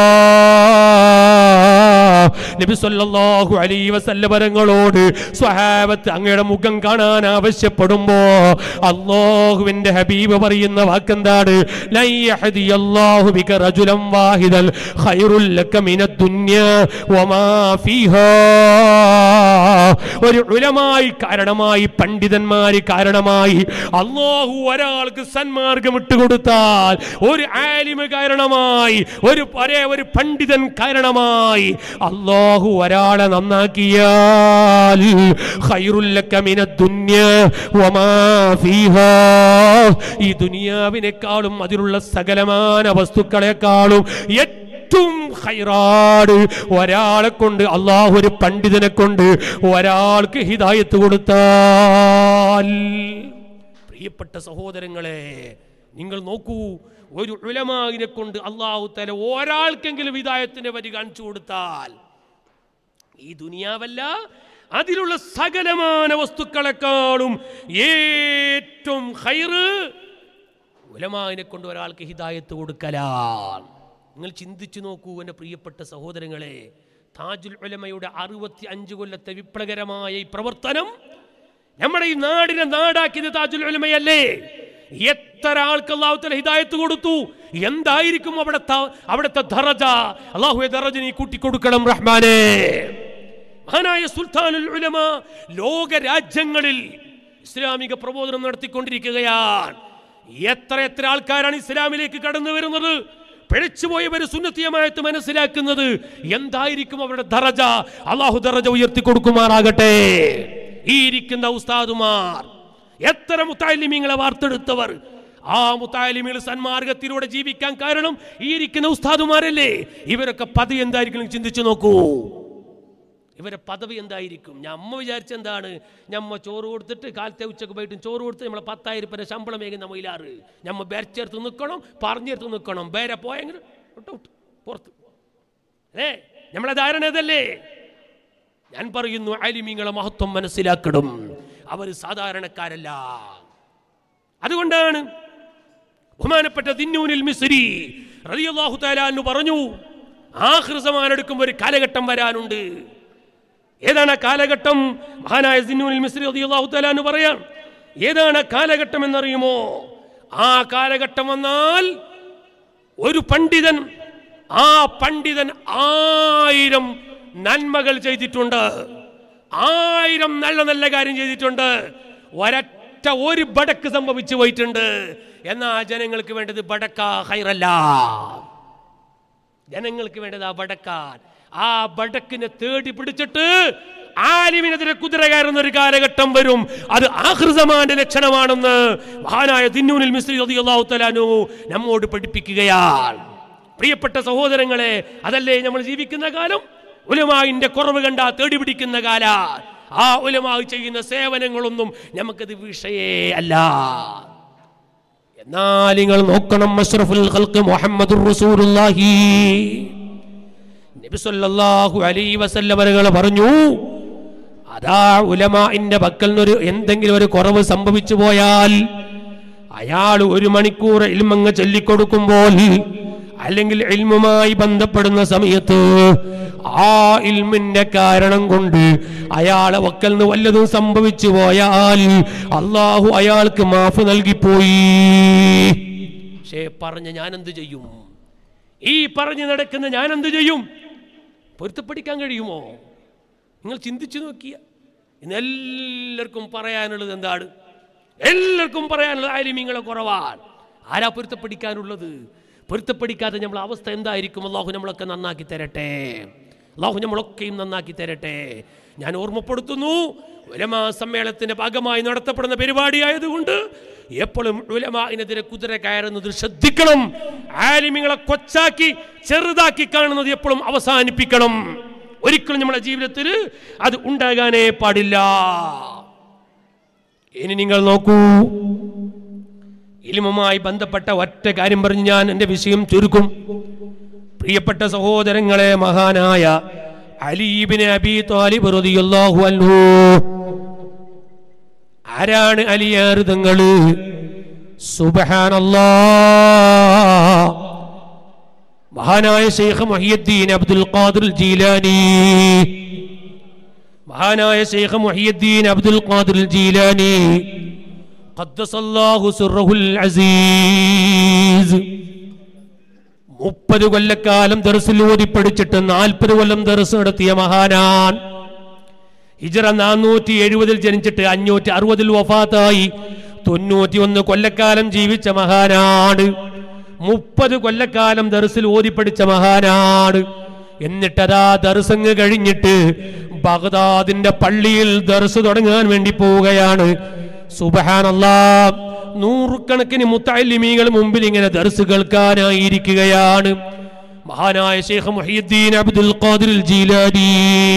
നബി സല്ലല്ലാഹു അലൈഹി വസല്ലം വരങ്ങളോട് സ്വഹാബത്ത് അങ്ങയുടെ മുഖം കാണാൻ ആവശ്യപ്പെടുമ്പോ അല്ലാഹുവിന്റെ ഹബീബ് പറയുന്ന വാക്കെന്താണ് ലൻ യഹ്ദിയല്ലാഹു ബിക റജുലൻ വാഹിദൻ ഖൈറുൽ ലക മിനദ് ദുനിയാ വമാ ഫീഹാ ഒരു ഉലമായി കാരണമായി പണ്ഡിതന്മാര് കാരണമായി അള്ളാഹു ഒരാൾക്ക് സന്മാർഗം ഇട്ടുകൊടുത്താൽ ഒരു ആലിമ് കാരണമായി ഒരു ഒരേ ഒരു പണ്ഡിതൻ കാരണമായി അള്ളാഹു ഒരാളെ നന്നാക്കിയാൽ ഖൈറുൽ ലക മിനദ് ദുനിയാ വമാ ഫീഹാ ഈ ദുനിയാവിനേക്കാളും അതിലുള്ള സകലമാന വസ്തുക്കളെക്കാളും ഏറ്റവും ഹൈറാട് ഒരാളെ കൊണ്ട് അള്ളാഹു ഒരു പണ്ഡിതനെ കൊണ്ട് ഒരാൾക്ക് ഹിദായത്ത് കൊടുത്താൽ പ്രിയപ്പെട്ട സഹോദരങ്ങളെ നിങ്ങൾ നോക്കൂ ഒരു ഉലമാവിനെ കൊണ്ട് അള്ളാഹു തല ഒരാൾക്കെങ്കിലും ഹിദായത്തിന്റെ വരി കാണിച്ചു കൊടുത്താൽ ഈ ദുനിയാവല്ല അതിലുള്ള സകലമാന വസ്തുക്കളെക്കാളും ഏറ്റവും ഹൈറ് ഉലമാവിനെ കൊണ്ട് ഒരാൾക്ക് ഹിദായത്ത് കൊടുക്കലാണ് നിങ്ങൾ ചിന്തിച്ചു നോക്കൂ എൻ്റെ പ്രിയപ്പെട്ട സഹോദരങ്ങളെ താജുൽ ഉലമയുടെ അറുപത്തി അഞ്ച് കൊല്ലത്തെ വിപ്ലവകരമായ ഈ പ്രവർത്തനം നമ്മുടെ ഈ നാടിനെ നാടാക്കിയത് താജുൽ ഉലമയല്ലേ എത്ര ആൾക്ക് അള്ളാഹു തല ഹിദായത്ത് കൊടുത്തു എന്തായിരിക്കും അവിടുത്തെ അവിടുത്തെ ധറജ അള്ളാഹുയെ ധറജ നീ കൂട്ടിക്കൊടുക്കണം റഹ്മാനെ മഹാനായ സുൽത്താനുൽ ഉലമ ലോക രാജ്യങ്ങളിൽ ഇസ്ലാമിക പ്രബോധനം നടത്തിക്കൊണ്ടിരിക്കുകയാണ് എത്ര എത്ര ആൾക്കാരാണ് ഇസ്ലാമിലേക്ക് കടന്നു വരുന്നത് പിഴച്ചുപോയവർ സുന്നത്തിയമായിട്ട് മനസ്സിലാക്കുന്നത് എന്തായിരിക്കും അവരുടെ ദറജ അള്ളാഹു ദറജ ഉയർത്തി കൊടുക്കുമാറാകട്ടെ ഈ ഇരിക്കുന്ന ഉസ്താദുമാർ എത്ര മുത്താലിമീങ്ങളെ വാർത്തെടുത്തവർ ആ മുത്താലിമികൾ സന്മാർഗത്തിലൂടെ ജീവിക്കാൻ കാരണം ഈ ഇരിക്കുന്ന ഉസ്താദുമാരല്ലേ ഇവരൊക്കെ പദവി എന്തായിരിക്കും ചിന്തിച്ചു നോക്കൂ ഇവരെ പദവി എന്തായിരിക്കും ഞമ്മ വിചാരിച്ച എന്താണ് ഞമ്മ ചോറ് കൊടുത്തിട്ട് കാലത്തെ ഉച്ചക്ക് പോയിട്ട് ചോറ് കൊടുത്ത് നമ്മളെ പത്തായിരം പേരെ ശമ്പളം മേകുന്ന മയിലാറ് ഞമ്മ ബേരച്ചേർത്ത് നിൽക്കണം പറഞ്ഞേർത്ത് നിൽക്കണം ബേരെ പോയെങ്കിൽ വിട്ട് വിട്ട് പുറത്ത് അല്ലേ നമ്മളെ ധാരണ ഇതല്ലേ ഞാൻ പറയുന്നു അലിമീങ്ങളെ മഹത്വം മനസ്സിലാക്കണം അവർ സാധാരണക്കാരല്ല അതുകൊണ്ടാണ് ബഹുമാനപ്പെട്ട ദിന്നൂനിൽ മിസ്രി റളിയല്ലാഹു തആല എന്ന് പറഞ്ഞു ആഖിർ സമാൻ എടുക്കുമ്പോൾ ഒരു കാലഘട്ടം വരാനുണ്ട് ഏതാണ് ആ കാലഘട്ടം മഹാനായ ദിന്നൂനിൽ മിസ്രി റളിയല്ലാഹു തആല എന്ന് പറയാം ഏതാണ് ആ കാലഘട്ടം എന്നറിയുമോ ആ കാലഘട്ടം വന്നാൽ ഒരു പണ്ഡിതൻ ആ പണ്ഡിതൻ ആയിരം നന്മകൾ ചെയ്തിട്ടുണ്ട് ആയിരം നല്ല നല്ല കാര്യം ചെയ്തിട്ടുണ്ട് ഒരൊറ്റ ഒരു ബടക്ക് സംഭവിച്ചു പോയിട്ടുണ്ട് എന്നാ ജനങ്ങൾക്ക് വേണ്ടത് ബടക്ക ഹൈറല്ല ജനങ്ങൾക്ക് വേണ്ടത് ആ ബടക്കാൻ ആ ബടക്കിനെ തേടി പിടിച്ചിട്ട് ആലിമിനെതിരെ കുതിര കയറുന്ന ഒരു കാലഘട്ടം വരും അത് ആഹൃതമാന്റെ ലക്ഷണമാണെന്ന് മഹാനായ തിന്നൂനിൽ മിസ്രി റളിയല്ലാഹു തആലാനു നമ്മോട് പഠിപ്പിക്കുകയാണ് പ്രിയപ്പെട്ട സഹോദരങ്ങളെ അതല്ലേ നമ്മൾ ജീവിക്കുന്ന കാലം ഉലമായിന്റെ കുറവ് കണ്ട തേടി പിടിക്കുന്ന കാല ആ ഉലമായി ചെയ്യുന്ന സേവനങ്ങളൊന്നും നമുക്കത് വിഷയേ അല്ല എന്നാൽ നിങ്ങൾ നോക്കണം അഷ്റഫുൽ ഖൽഖ് മുഹമ്മദുർ റസൂലുള്ളാഹി നബി സല്ലല്ലാഹു അലൈഹി വസല്ലം അവരുകൾ പറഞ്ഞു അതാ ഉലമാഇന്റെ പക്കൽ നിന്നൊരു എന്തെങ്കിലും ഒരു കുറവ് സംഭവിച്ചു പോയാൽ അയാൾ ഒരു മണിക്കൂർ ഇൽമങ്ങ് ചൊല്ലിക്കൊടുക്കുമ്പോൾ അല്ലെങ്കിൽ ഇൽമുമായി ബന്ധപ്പെടുന്ന സമയത്ത് ആ ഇൽമിന്റെ കാരണം കൊണ്ട് അയാളെ വക്കൽ നിന്ന് വല്ലതും സംഭവിച്ചു പോയാൽ അള്ളാഹു അയാൾക്ക് മാഫ് നൽകിപ്പോയി പക്ഷേ പറഞ്ഞ ഞാൻ എന്ത് ചെയ്യും ഈ പറഞ്ഞു നടക്കുന്ന ഞാൻ എന്ത് ചെയ്യും പൊരുത്തപ്പെടിക്കാൻ കഴിയുമോ നിങ്ങൾ ചിന്തിച്ചു നോക്കിയ ഇന്ന് എല്ലാവർക്കും പറയാനുള്ളത് എന്താണ് എല്ലാവർക്കും പറയാനുള്ളത് ആലിമ്യങ്ങളെ കുറവാണ് ആരാ പൊരുത്തപ്പെടിക്കാനുള്ളത് പൊരുത്തപ്പെടിക്കാതെ നമ്മളെ അവസ്ഥ എന്തായിരിക്കും അള്ളാഹു നമ്മളൊക്കെ നന്നാക്കി തരട്ടെ അള്ളാഹു നമ്മളൊക്കെയും നന്നാക്കി തരട്ടെ ഞാൻ ഓർമ്മപ്പെടുത്തുന്നു ഉലമാ സമ്മേളനത്തിന്റെ ഭാഗമായി നടത്തപ്പെടുന്ന പരിപാടിയായതുകൊണ്ട് എപ്പോഴും ഉലമാനെതിരെ കുതിര കയറുന്നത് ശ്രദ്ധിക്കണം ആലിമ്യങ്ങളെ കൊച്ചാക്കി ചെറുതാക്കി കാണുന്നത് എപ്പോഴും അവസാനിപ്പിക്കണം ഒരിക്കലും നമ്മുടെ ജീവിതത്തിൽ അത് ഉണ്ടാകാനേ പാടില്ല ഇനി നിങ്ങൾ നോക്കൂ ഇലിമുമായി ബന്ധപ്പെട്ട ഒറ്റ കാര്യം പറഞ്ഞ് ഞാൻ എൻ്റെ വിഷയം ചുരുക്കും പ്രിയപ്പെട്ട സഹോദരങ്ങളെ മഹാനായ അലീബിന് അബി താലിബ് റളിയല്ലാഹു അൻഹു ആരാണ് അലിയാറുതങ്ങള് സുബ്ഹാനല്ലാ മഹാനായ ഷെയ്ഖ് മുഹിയുദ്ദീൻ അബ്ദുൽ ഖാദിർ ജീലാനി മഹാനായ ഷെയ്ഖ് മുഹിയുദ്ദീൻ അബ്ദുൽ ഖാദിർ ജീലാനി ഖദ്ദസല്ലാഹു സിർറഹുൽ അസീസ് മുപ്പത് കൊല്ലക്കാലം ദർസിൽ ഓതി പഠിച്ചിട്ട് നാൽപ്പത് കൊല്ലം ദർസ് നടത്തിയ മഹാനാൻ ഹിജറ നാനൂറ്റി എഴുപതിൽ ജനിച്ചിട്ട് അഞ്ഞൂറ്റി അറുപതിൽ വഫാത്തായി തൊണ്ണൂറ്റി ഒന്ന് കൊല്ലക്കാലം ജീവിച്ച മഹാനാണ് മുപ്പത് കൊല്ലക്കാലം ദർസിൽ ഓതി പഠിച്ച മഹാനാണ് എന്നിട്ടതാ ദർസങ്ങ് കഴിഞ്ഞിട്ട് ബഗ്ദാദിന്റെ പള്ളിയിൽ ദർസ് തുടങ്ങാൻ വേണ്ടി പോവുകയാണ് സുബഹാനല്ലാ നൂറുകണക്കിന് മുത്തല്ലിമീങ്ങൾ മുമ്പിൽ ഇങ്ങനെ ദർസ് കേൾക്കാനായിരിക്കുകയാണ് മഹാനായ ഷെയ്ഖ് മുഹിയുദ്ദീൻ അബ്ദുൽ ഖാദിർ ജീലാനി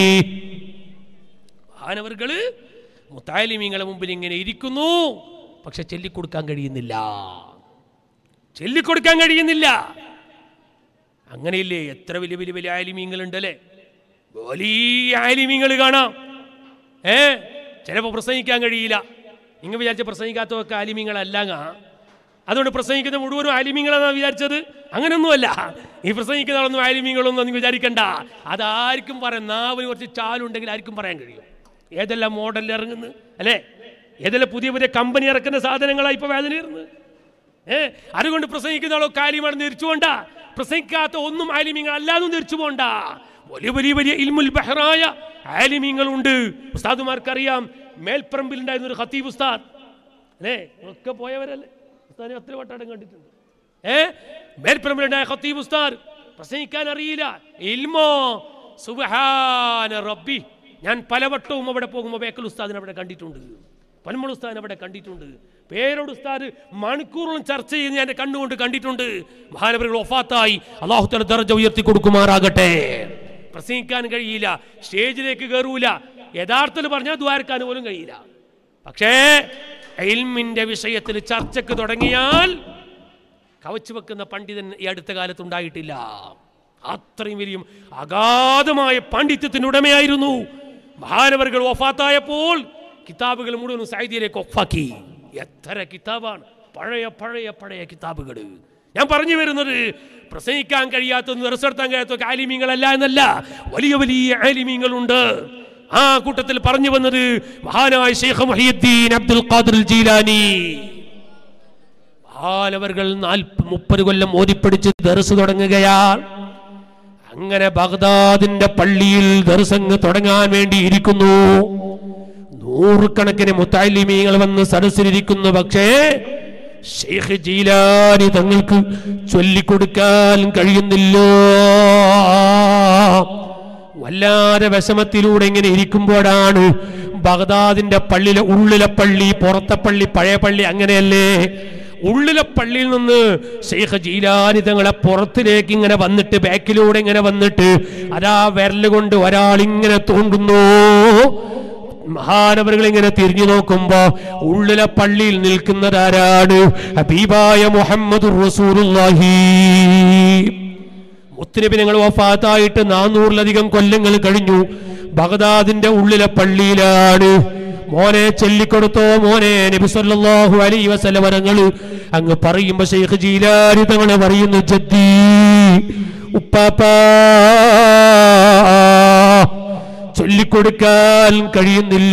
മഹാനവർകള് മുത്താലിമീങ്ങളെ മുമ്പിൽ ഇങ്ങനെ ഇരിക്കുന്നു പക്ഷെ ചൊല്ലിക്കൊടുക്കാൻ കഴിയുന്നില്ല ചൊല്ലിക്കൊടുക്കാൻ കഴിയുന്നില്ല അങ്ങനെയില്ലേ എത്ര വലിയ വലിയ വലിയ ആലിമീങ്ങൾ ഉണ്ടല്ലേ വലിയ ആലിമീങ്ങൾ കാണാം ഏ ചിലപ്പോൾ പ്രസംഗിക്കാൻ കഴിയില്ല നിങ്ങൾ വിചാരിച്ച പ്രസംഗിക്കാത്തതൊക്കെ ആലിമീങ്ങളല്ല അതുകൊണ്ട് പ്രസംഗിക്കുന്ന മുഴുവനും ആലിമീങ്ങളാണെന്നാണ് വിചാരിച്ചത് അങ്ങനെയൊന്നുമല്ല ഈ പ്രസംഗിക്കുന്ന ആളൊന്നും ആലിമീങ്ങളൊന്നും നിങ്ങൾ വിചാരിക്കണ്ട അതാർക്കും പറയാം നാവിന് കുറച്ച് ചാലുണ്ടെങ്കിൽ ആർക്കും പറയാൻ കഴിയും ഏതെല്ലാം മോഡലിൽ ഇറങ്ങുന്നു അല്ലേ ഏതെല്ലാം പുതിയ പുതിയ കമ്പനി ഇറക്കുന്ന സാധനങ്ങളാണ് ഇപ്പോൾ വേദനയിരുന്നത് ഏ അതുകൊണ്ട് പ്രസംഗിക്കുന്ന ആളോ കാര്യമാണെന്ന് തിരിച്ചുകൊണ്ട പ്രസംഗിക്കാത്ത ഒന്നും ആലിമീങ്ങൾ അല്ലാതും തിരിച്ചു പോണ്ട വലിയ വലിയ വലിയ ഇൽമുൽ ബഹ്റായ ആലിമീങ്ങളുണ്ട് ഉസ്താദുമാർക്കറിയാം മേൽപ്പറമ്പിൽ ഉണ്ടായിരുന്ന ഒരു ഖത്തീബ് ഉസ്താദ് അല്ലേ ഒക്കെ പോയവരല്ലേ ഉസ്താദിനെ ഒത്തിരി വട്ടാടം കണ്ടിട്ടുണ്ട് ഏ മേൽപ്പറമ്പിലുണ്ടായ ഖത്തീബ് ഉസ്താദ് പ്രസംഗിക്കാൻ അറിയില്ല ഇൽമോ സുബ്ഹാന റബ്ബി ഞാൻ പലവട്ടവും അവിടെ പോകുമ്പോൾ ബേക്കൽ ഉസ്താദിനെ അവിടെ കണ്ടിട്ടുണ്ട് പന്മൾ ഉസ്താദിനെ അവിടെ കണ്ടിട്ടുണ്ട് പേരോട് ഉസ്താദ് മണിക്കൂറുകളും ചർച്ച ചെയ്ത് ഞാൻ എൻ്റെ കണ്ണുകൊണ്ട് കണ്ടിട്ടുണ്ട് മഹാനവരുകൾ ഒഫാത്തായി അള്ളാഹുത്തല ദർജ ഉയർത്തി കൊടുക്കുമാറാകട്ടെ പ്രസംഗിക്കാൻ കഴിയില്ല സ്റ്റേജിലേക്ക് കയറൂല യഥാർത്ഥത്തിൽ പറഞ്ഞാൽ ദ്വാരക്കാൻ പോലും കഴിയില്ല പക്ഷേ എൽമിന്റെ വിഷയത്തിൽ ചർച്ചയ്ക്ക് തുടങ്ങിയാൽ കവച്ചു വെക്കുന്ന പണ്ഡിതൻ ഈ അടുത്ത കാലത്ത് ഉണ്ടായിട്ടില്ല അത്രയും വലിയ അഗാധമായ പാണ്ഡിത്യത്തിന് ഉടമയായിരുന്നു മഹാനവറുകൾ വഫാത്തായപ്പോൾ കിതാബുകൾ മുഴുവൻ സൈദിയിലേക്ക് ഒഫാക്കി എത്ര കിതാബാണ് പഴയ പഴയ പഴയ കിതാബുകൾ ഞാൻ പറഞ്ഞു വരുന്നത് പ്രസംഗിക്കാൻ കഴിയാത്ത നിറസെടുത്താൻ കഴിയാത്ത ആലിമീങ്ങളല്ല എന്നല്ല വലിയ വലിയ ആലിമീങ്ങളുണ്ട് ആ കൂട്ടത്തിൽ പറഞ്ഞു വന്നത് മഹാനായ ഷെയ്ഖ് മുഹിയുദ്ദീൻ അബ്ദുൽ ഖാദിർ ജീലാനി ബാലവർകൾ നാൽപ്പ മുപ്പത് കൊല്ലം ഓതിപ്പിടിച്ച് ദർസ് തുടങ്ങുകയാണ് അങ്ങനെ ബഗ്ദാദിന്റെ പള്ളിയിൽ ദർസങ്ങ് തുടങ്ങാൻ വേണ്ടി ഇരിക്കുന്നു നൂറുകണക്കിന് മുത്താലിമീങ്ങൾ വന്ന് സദസ്സിലിരിക്കുന്നു പക്ഷേ ഷെയ്ഖ് ജീലാനി തങ്ങൾക്ക് ചൊല്ലിക്കൊടുക്കാൻ കഴിയുന്നില്ല വല്ലാതെ വിഷമത്തിലൂടെ ഇങ്ങനെ ഇരിക്കുമ്പോഴാണ് ബഗ്ദാദിന്റെ പള്ളിയിലെ ഉള്ളിലെ പള്ളി പുറത്തെ പള്ളി പഴയ പള്ളി അങ്ങനെയല്ലേ ഉള്ളിലെ പള്ളിയിൽ നിന്ന് ഷെയ്ഖ് ജീലാനി തങ്ങളെ പുറത്തിലേക്ക് ഇങ്ങനെ വന്നിട്ട് ബാക്കിലൂടെ ഇങ്ങനെ വന്നിട്ട് അതാ വിരല് കൊണ്ട് ഒരാൾ ഇങ്ങനെ തോണ്ടുന്നു മഹാനവറുകൾ ഇങ്ങനെ തിരിഞ്ഞു നോക്കുമ്പോ ഉള്ളിലെ പള്ളിയിൽ നിൽക്കുന്നത് ആരാണ് ഹബീബായ മുഹമ്മദ് റസൂലുള്ളാഹി മുത്തുനബി ഞങ്ങൾ വഫാത്തായിട്ട് നാനൂറിലധികം കൊല്ലങ്ങൾ കഴിഞ്ഞു ബഗ്ദാദിന്റെ ഉള്ളിലെ പള്ളിയിലാണ് മോനെ ചൊല്ലിക്കൊടുത്തോ മോനെ നബി സല്ലല്ലാഹു അലൈഹി വസല്ലം വരങ്ങൾ അങ്ങ് പറയുമ്പോ ശൈഖ് ജീലാനി തങ്ങളെ പറയുന്നു ജദ്ദി ഉപ്പാപ്പാ ചൊല്ലിക്കൊടുക്കാൻ കഴിയുന്നില്ല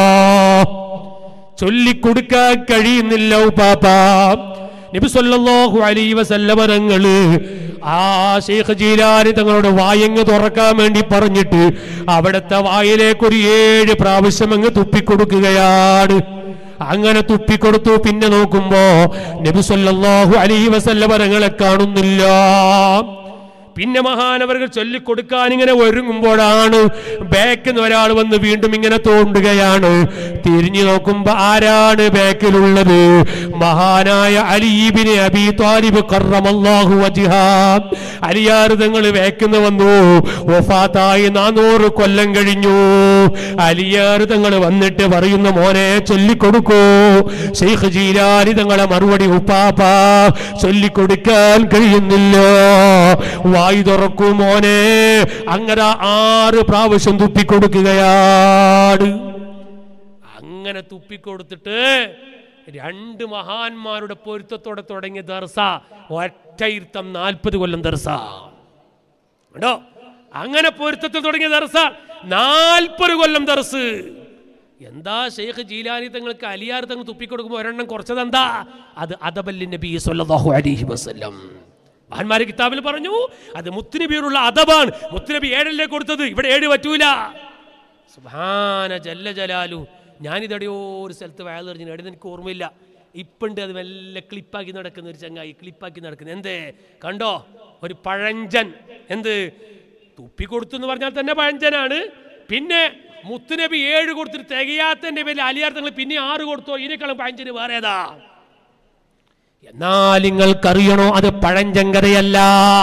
ചൊല്ലിക്കൊടുക്കാൻ കഴിയുന്നില്ല ഉപ്പാപ്പ നബി സല്ലല്ലാഹു അലൈഹി വസല്ലമ തങ്ങള് ആ ശൈഖ് ജീലാനി തങ്ങളോട് വായങ്ങ് തുറക്കാൻ വേണ്ടി പറഞ്ഞിട്ട് അവിടുത്തെ വായിലേക്ക് ഒരു ഏഴ് പ്രാവശ്യം അങ്ങ് തുപ്പിക്കൊടുക്കുകയാണ് അങ്ങനെ തുപ്പിക്കൊടുത്തു പിന്നെ നോക്കുമ്പോ നബി സല്ലല്ലാഹു അലൈഹി വസല്ലമ തങ്ങളെ കാണുന്നില്ല പിന്നെ മഹാനവர்கள் ചൊല്ലിക്കൊടുക്കാൻ ഇങ്ങനെ ഒരുങ്ങുമ്പോഴാണ് ബാക്കിൽ നിന്ന് ഒരാൾ വന്ന് വീണ്ടും ഇങ്ങനെ തോണ്ടുകയാണ് തിരിഞ്ഞു നോക്കുമ്പോ ആരാണ് ബാക്കിലുള്ളത് മഹാനായ അലീബിനെ അബി താലിബ് കറമല്ലാഹു വജിഹ അലിയാർ തങ്ങൾ വേക്കുന്ന വന്നു വഫാത്തായി നാനൂറ് കൊല്ലം കഴിഞ്ഞു അലിയാർ തങ്ങൾ വന്നിട്ട് പറയുന്ന മോനെ ചൊല്ലിക്കൊടുക്കൂ ഷെയ്ഖ് ജീലാനി തങ്ങളെ മറുപടി ഉപ്പാപ്പ ചൊല്ലിക്കൊടുക്കാൻ കഴിയുന്നില്ല വായി തുറക്കൂ മോനെ അങ്ങനെ ആറ് പ്രാവശ്യം തുപ്പിക്കൊടുക്കുകയാണ് അങ്ങനെ തുപ്പിക്കൊടുത്തിട്ട് രണ്ട് മഹാന്മാരുടെ പൊരുത്തത്തോടെ തുടങ്ങിയ ദർസ ഒറ്റയിരുത്തം നാൽപ്പത് കൊല്ലം ദർസ കേട്ടോ അങ്ങനെ പൊരുത്തത്തിൽ തുടങ്ങിയ ദർസ നാൽപ്പത് കൊല്ലം ദർസ് എന്താ ഷെയ്ഖ് ജീലാനി തങ്ങൾക്ക് അലിയാർ തങ്ങൾ തുപ്പിക്കൊടുക്കുമ്പോൾ ഒരെണ്ണം കുറച്ചത് എന്താ അത് അദബല്ലി നബി സല്ലല്ലാഹു അലൈഹി വസല്ലം മഹാന്മാര് കിതാബിൽ പറഞ്ഞു അത് മുത്തുനബിയോടുള്ള അദബാണ് മുത്തുനബി ഏഴല്ലേ കൊടുത്തത് ഇവിടെ ഏഴ് പറ്റൂല സുബാന ജല്ല ജലാലു ഞാനിതെവിടെയോ ഒരു സ്ഥലത്ത് വയലെറിഞ്ഞു എവിടെ എനിക്ക് ഓർമ്മയില്ല ഇപ്പണ്ട് അത് മെല്ലെ ക്ലിപ്പാക്കി നടക്കുന്ന ഒരു ചങ്ങായി ക്ലിപ്പാക്കി നടക്കുന്നത് എന്തേ കണ്ടോ ഒരു പഴഞ്ചൻ എന്ത് തുപ്പി കൊടുത്തു എന്ന് പറഞ്ഞാൽ തന്നെ പഴഞ്ചനാണ് പിന്നെ മുത്തുനബി ഏഴ് കൊടുത്തിട്ട് തികയാത്തതിന്റെ പേരിൽ അലിയാർത്ഥങ്ങൾ പിന്നെ ആറ് കൊടുത്തോ ഇതിനേക്കാളും പഴഞ്ചന് വേറെ ഏതാ എന്നാൽ നിങ്ങൾക്കറിയണോ അത് പഴഞ്ചങ്കരയല്ല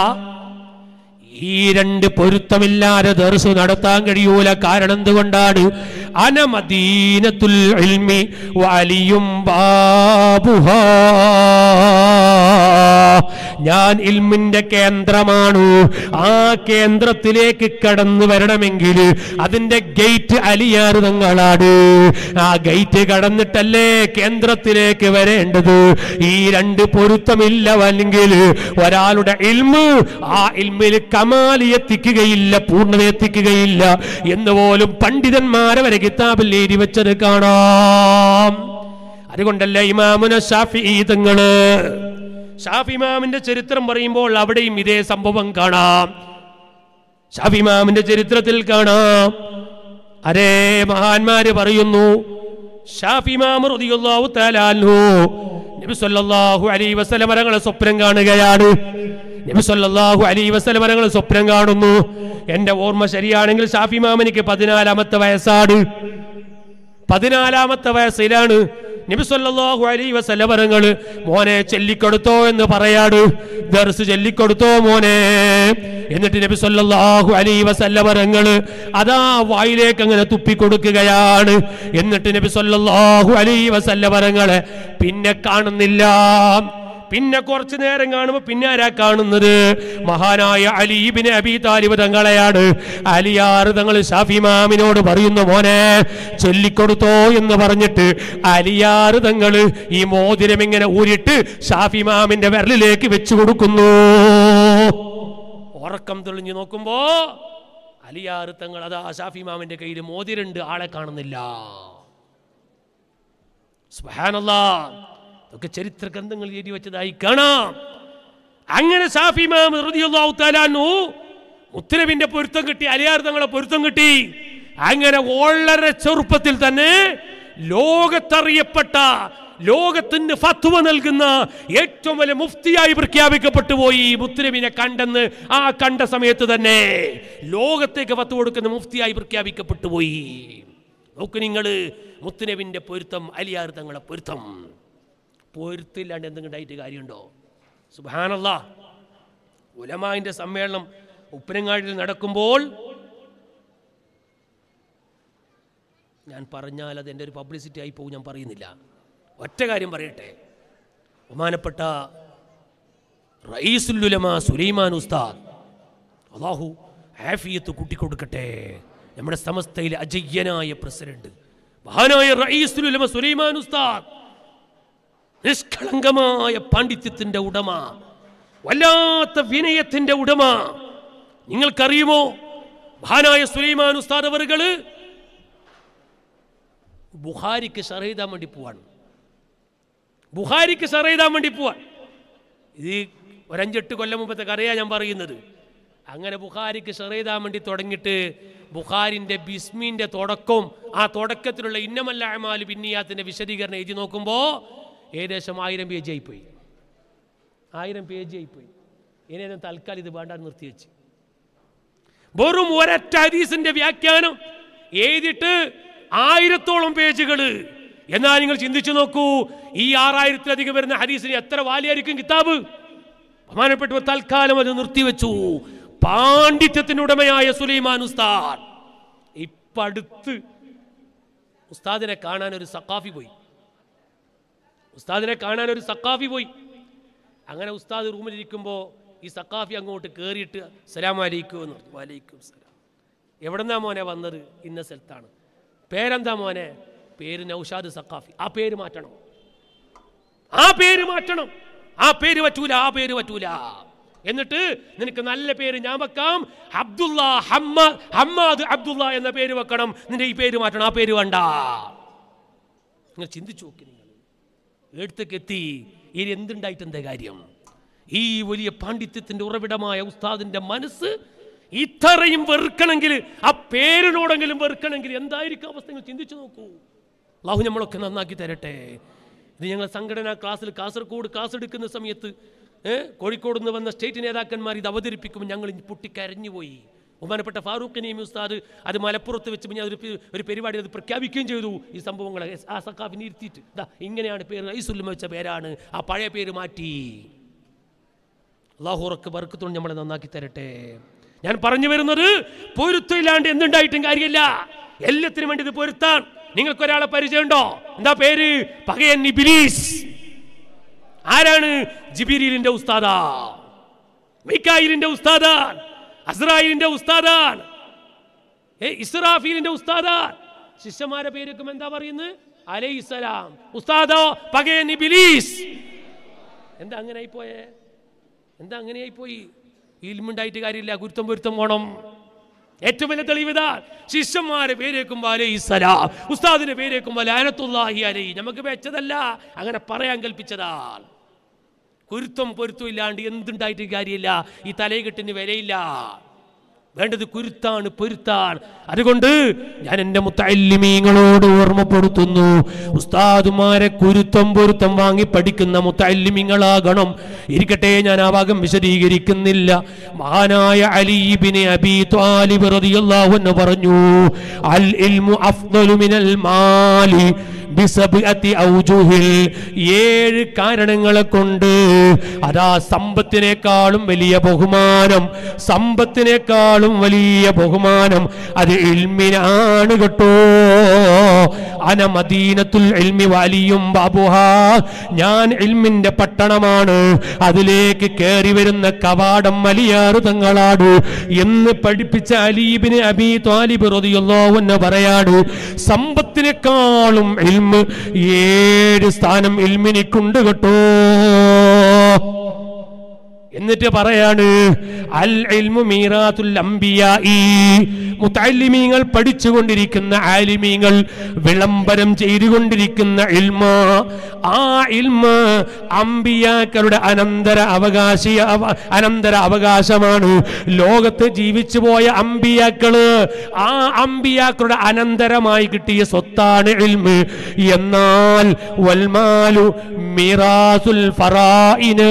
ഈ രണ്ട് പൊരുത്തമില്ലാതെ ദർസ് നടത്താൻ കഴിയൂല കാരണം എന്തുകൊണ്ടാണ് അനമദീനത്തുൽ ഇൽമി വലിയും ബാബുഹാ ഞാൻ ഇൽമിന്റെ കേന്ദ്രമാണ് ആ കേന്ദ്രത്തിലേക്ക് കടന്നു വരണമെങ്കിൽ അതിന്റെ ഗേറ്റ് അലിയാറ് തങ്ങളാണ് ആ ഗേറ്റ് കടന്നിട്ടല്ലേ കേന്ദ്രത്തിലേക്ക് വരേണ്ടത് ഈ രണ്ട് പൊരുത്തമില്ല അല്ലെങ്കിൽ ഒരാളുടെ ഇൽമ് ആ ഇൽമിൽ കമാലി എത്തിക്കുകയില്ല പൂർണ്ണത എത്തിക്കുകയില്ല എന്ന് പോലും പണ്ഡിതന്മാരെ വരെ കിതാബിൽ എഴുതി വെച്ചത് കാണാം അതുകൊണ്ടല്ലേ ഇമാമുന ഷാഫി തങ്ങള് ഷാഫി ഇമാമിന്റെ ചരിത്രം പറയുമ്പോൾ അവിടെയും ഇതേ സംഭവം കാണാം ഷാഫി ഇമാമിന്റെ ചരിത്രത്തിൽ കാണാം അരേ മഹാന്മാര് പറയുന്നു ഷാഫി ഇമാം റളിയല്ലാഹു തആല അൻഹു നബി സല്ലല്ലാഹു അലൈഹി വസല്ലം തങ്ങളെ സ്വപ്നം കാണുകയാണ് നബി സല്ലല്ലാഹു അലൈഹി വസല്ലം തങ്ങൾ സ്വപ്നം കാണുന്നു എന്റെ ഓർമ്മ ശരിയാണെങ്കിൽ ഷാഫി ഇമാം എനിക്ക് പതിനാലാമത്തെ വയസ്സാണ് പതിനാലാമത്തെ വയസ്സിലാണ് നബി സല്ലല്ലാഹു അലൈഹി വസല്ലമങ്ങൾ മോനെ ചൊല്ലിക്കൊടുത്തോ എന്ന് പറയാട് ദർസ് ചൊല്ലിക്കൊടുത്തോ മോനെ എന്നിട്ട് നബി സല്ലല്ലാഹു അലൈഹി വസല്ലമങ്ങൾ അതാ വായിലേക്ക് അങ്ങനെ തുപ്പിക്കൊടുക്കുകയാണ് എന്നിട്ട് നബി സല്ലല്ലാഹു അലൈഹി വസല്ലമങ്ങളെ പിന്നെ കാണുന്നില്ല പിന്നെ കുറച്ചു നേരം കാണുമ്പോൾ പിന്നെ ആരാ കാണുന്നത് മഹാനായ അലീബിന് അബി താലിബ് തങ്ങളെയാണ് അലിയാർ തങ്ങൾ ഷാഫിമാമിനോട് പറയുന്നു മോനെ ചൊല്ലിക്കൊടുത്തോ എന്ന് പറഞ്ഞിട്ട് അലിയാർ തങ്ങൾ ഈ മോതിരം ഇങ്ങനെ ഊരിട്ട് ഷാഫിമാമിന്റെ വിരലിലേക്ക് വെച്ചു കൊടുക്കുന്നു ഉറക്കം തെളിഞ്ഞു നോക്കുമ്പോ അലിയാർ തങ്ങൾ അതാ ഷാഫിമാമിന്റെ കയ്യിൽ മോതിരുണ്ട് ആളെ കാണുന്നില്ല സുബ്ഹാനല്ലാ ഇതൊക്കെ ചരിത്ര ഗ്രന്ഥങ്ങൾ എഴുതി വെച്ചതായി കാണാം അങ്ങനെ സാഫി ഇമാം റളിയല്ലാഹു തആല അൻഹു മുത്തനബിന്റെ പൊരുത്തം കിട്ടി അലിയാർ തങ്ങളെ പൊരുത്തം കിട്ടി അങ്ങനെ വളരെ ചെറുപ്പത്തിൽ തന്നെ ലോകത്തറിയപ്പെട്ട ലോകത്തിന് ഫത്വ നൽകുന്ന ഏറ്റവും വലിയ മുഫ്തിയായി പ്രഖ്യാപിക്കപ്പെട്ടു പോയി മുത്തനബിനെ കണ്ടെന്ന് ആ കണ്ട സമയത്ത് തന്നെ ലോകത്തേക്ക് ഫത്വ കൊടുക്കുന്ന മുഫ്തിയായി പ്രഖ്യാപിക്കപ്പെട്ടു പോയി നോക്ക് നിങ്ങൾ മുത്തുനബിന്റെ പൊരുത്തം അലിയാർ തങ്ങളെ പൊരുത്തം പൊരുത്തില്ലാണ്ട് എന്തെങ്കിലും ഉണ്ടായിട്ട് കാര്യമുണ്ടോ സുബാനല്ല ഉലമാവിൻ്റെ സമ്മേളനം ഉപ്പനങ്ങാടിൽ നടക്കുമ്പോൾ ഞാൻ പറഞ്ഞാൽ അത് എൻ്റെ ഒരു പബ്ലിസിറ്റി ആയി പോകും ഞാൻ പറയുന്നില്ല ഒറ്റ കാര്യം പറയട്ടെ ബഹുമാനപ്പെട്ട റയീസുല്ലുലമ സുലൈമാൻ ഉസ്താദ് അള്ളാഹു ഹാഫിയത്ത് കൂട്ടിക്കൊടുക്കട്ടെ നമ്മുടെ സമസ്തയിലെ അജയ്യനായ പ്രസിഡന്റ് മഹാനായ റയീസുലുലമ സുലൈമാൻ ഉസ്താദ് നിഷ്കളങ്കമായ പാണ്ഡിത്യത്തിന്റെ ഉടമ വല്ലാത്ത വിനയത്തിന്റെ ഉടമ നിങ്ങൾക്കറിയുമോ മഹാനായ സുലൈമാൻ ഉസ്താദ് അവറുകള് ബുഹാരിക്ക് ഷർ എഴുതാൻ വേണ്ടി പോവാണ് ബുഹാരിക്ക് ഷർ എഴുതാൻ വേണ്ടി പോവാൻ ഇത് ഒരഞ്ചെട്ട് കൊല്ലം മുമ്പത്തെ കറിയാ ഞാൻ പറയുന്നത് അങ്ങനെ ബുഖാരിക്ക് ഷർ എഴുതാൻ വേണ്ടി തുടങ്ങിയിട്ട് ബുഖാരിൻ്റെ ബിസ്മിൻ്റെ തുടക്കവും ആ തുടക്കത്തിലുള്ള ഇന്നമല്ല അമാല് പിന്നിയാത്തിൻ്റെ വിശദീകരണം എഴുതി നോക്കുമ്പോൾ ഏകദേശം ആയിരം പേജ് ആയിപ്പോയി ആയിരം പേജ് ആയിപ്പോയി ഇനി ഞാൻ തൽക്കാലം ഇത് വേണ്ടാൻ നിർത്തിവെച്ച് വെറും ഒരൊറ്റ ഹദീസിന്റെ വ്യാഖ്യാനം എഴുതിയിട്ട് ആയിരത്തോളം പേജുകൾ എന്നാൽ നിങ്ങൾ ചിന്തിച്ചു നോക്കൂ ഈ ആറായിരത്തിലധികം വരുന്ന ഹദീസിന് എത്ര വാലിയായിരിക്കും കിതാബ് ബഹുമാനപ്പെട്ടവർ തൽക്കാലം അത് നിർത്തിവെച്ചു പാണ്ഡിത്യത്തിന്റെ ഉടമയായ സുലൈമാൻ ഉസ്താദ് ഇപ്പൊ അടുത്ത് ഉസ്താദിനെ കാണാൻ ഒരു സക്കാഫി പോയി ഉസ്താദിനെ കാണാൻ ഒരു സക്കാഫി പോയി അങ്ങനെ ഉസ്താദ് റൂമിലിരിക്കുമ്പോൾ ഈ സക്കാഫി അങ്ങോട്ട് കയറിയിട്ട് സലാമലൈക്കും എന്ന് പറഞ്ഞു വലൈക്കും സലാം എവിടെന്നാ മോനെ വന്നത് ഇന്ന സ്ഥലത്താണ് പേരെന്താ മോനെ പേര് നൗഷാദ് സക്കാഫി ആ പേര് മാറ്റണം ആ പേര് മാറ്റണം ആ പേര് പറ്റൂല ആ പേര് പറ്റൂല എന്നിട്ട് നിനക്ക് നല്ല പേര് ഞാൻ വെക്കാം അബ്ദുള്ള ഹമ്മ ഹമ്മാദ് അബ്ദുള്ള എന്ന പേര് വെക്കണം നിന്റെ ഈ പേര് മാറ്റണം ആ പേര് വേണ്ട നിങ്ങൾ ചിന്തിച്ചു നോക്കി നിങ്ങൾ എടുത്തേക്ക് എത്തി ഇനി എന്തുണ്ടായിട്ട് എന്താ കാര്യം ഈ വലിയ പാണ്ഡിത്യത്തിന്റെ ഉറവിടമായ ഉസ്താദിന്റെ മനസ്സ് ഇത്രയും വെറുക്കണമെങ്കിൽ ആ പേരിനോടെങ്കിലും വെറുക്കണമെങ്കിൽ എന്തായിരിക്കും അവസ്ഥ നിങ്ങൾ ചിന്തിച്ചു നോക്കൂ അള്ളാഹു നമ്മളൊക്കെ നന്നാക്കി തരട്ടെ ഇത് ഞങ്ങൾ സംഘടനാ ക്ലാസ്സിൽ കാസർഗോഡ് ക്ലാസ് എടുക്കുന്ന സമയത്ത് ഏ, കോഴിക്കോട് നിന്ന് വന്ന സ്റ്റേറ്റ് നേതാക്കന്മാർ ഇത് അവതരിപ്പിക്കുമ്പോൾ ഞങ്ങൾ പൊട്ടിക്കരഞ്ഞുപോയി ബഹുമാനപ്പെട്ട ഫാറൂഖ് നീം ഉസ്താദ് അത് മലപ്പുറത്ത് വെച്ച് ഞാൻ ഒരു പി- ഒരു പരിപാടി അത് പ്രഖ്യാപിക്കുകയും ചെയ്തു ഈ സംഭവങ്ങൾ ആ സക്കാഫിനെ ഇരുത്തിയിട്ട് ഇതാ ഇങ്ങനെയാണ് പേര് റൈസുല്ലമ വെച്ച പേരാണ് ആ പഴയ പേര് മാറ്റി അള്ളാഹു ഉറക്ക് ബർക്കത്തോട് നമ്മളെ നന്നാക്കി തരട്ടെ ഞാൻ പറഞ്ഞു വരുന്നത് പൊരുത്തമില്ലാണ്ട് എന്തുണ്ടായിട്ടും കാര്യമില്ല എല്ലാത്തിനും വേണ്ടി ഇത് പൊരുത്താൻ നിങ്ങൾക്ക് ഒരാളെ പരിചയമുണ്ടോ എന്താ പേര് പകയൻ ഇബിലീസ് ആരാണ് ജിബിരിലിന്റെ ഉസ്താദാ മിക്കായിലിന്റെ ഉസ്താദാൻ അസ്രായിലിന്റെ ഉസ്താദാൻ ഏ ഇസ്രാഫീലിന്റെ ഉസ്താദാൻ ശിഷ്യന്മാരെ പേരൊക്കെ എന്താ പറയുന്നത് അലൈസലാം ഉസ്താദോ പകയൻ ഇബിലീസ് എന്താ അങ്ങനെ ആയിപ്പോയേ എന്താ അങ്ങനെയായി പോയി ഇൽമുണ്ടായിട്ട് കാര്യമില്ല ഗുരുത്തം പൊരുത്തം വേണം ഏറ്റവും വലിയ തെളിവിതാ ശിഷ്യന്മാരെ പേരേക്കുമ്പോൾ അലൈസലാം ഉസ്താദിന്റെ പേരേക്കുമ്പോൾ ലാനത്തുല്ലാഹി അലൈ നമുക്ക് വെച്ചതല്ല അങ്ങനെ പറയാൻ കൽപ്പിച്ചതാണ് കുരുത്തം പൊരുത്തം ഇല്ലാണ്ട് എന്തുണ്ടായിട്ട് കാര്യമില്ല ഈ തലയെക്കെട്ടിന് വിലയില്ല വേണ്ടത് കുരുത്താണ് പൊരുത്താണ് അതുകൊണ്ട് ഞാൻ എൻ്റെ മുത്തല്ലിമീങ്ങളോട് ഓർമ്മപ്പെടുത്തുന്നു ഉസ്താദുമാരെ കുരുത്തം പൊരുത്തം വാങ്ങി പഠിക്കുന്ന മുത്തല്ലിമീങ്ങളാകണം ഇരിക്കട്ടെ ഞാൻ ആ ഭാഗം വിശദീകരിക്കുന്നില്ല മഹാനായ അലീബിനെ അബി ത്വാലിബ് റളിയല്ലാഹു അൻഹു പറഞ്ഞു അൽ ഇൽമു അഫ്ദലു മിനൽ മാലി ബിസബ്അത്തി ഔജുഹിൽ ഏഴ് കാരണങ്ങളെ കൊണ്ട് അതാ സമ്പത്തിനേക്കാളും വലിയ ബഹുമാനം സമ്പത്തിനേക്കാളും വലിയ ബഹുമാനം അത് ഇൽമിനാണ് കേട്ടോ അന മദീനത്തുൽ ഇൽമി വലിയും ബാബുഹ ഞാൻ ഇൽമിന്റെ പട്ടണമാണ് അതിലേക്ക് കയറി വരുന്ന കവാടം മലിയാറ് തങ്ങളാട് എന്ന് പഠിപ്പിച്ച അലീബിന് അബി താലിബ് റളിയല്ലാഹു എന്ന് പറയാണ് സമ്പത്തിനേക്കാളും ഇൽമ് ഏഴ് സ്ഥാനം ഇൽമിനിക്കുണ്ട് കേട്ടോ എന്നിട്ട് പറയാണ് അൽ ഇൽമു മീറാത്തുൽ അംബിയായി മുത്തല്ലിമീങ്ങൾ പഠിച്ചുകൊണ്ടിരിക്കുന്ന ആലിമീങ്ങൾ വിളംബരം ചെയ്തുകൊണ്ടിരിക്കുന്ന ഇൽമ ആ ഇൽമ അമ്പിയാക്കളുടെ അനന്തര അവകാശി അവ- അനന്തര അവകാശമാണ് ലോകത്ത് ജീവിച്ചു പോയ അമ്പിയാക്കള് ആ അമ്പിയാക്കളുടെ അനന്തരമായി കിട്ടിയ സ്വത്താണ് ഇൽമ് എന്നാൽ വൽമാലു മിറാസുൽ ഫറായിന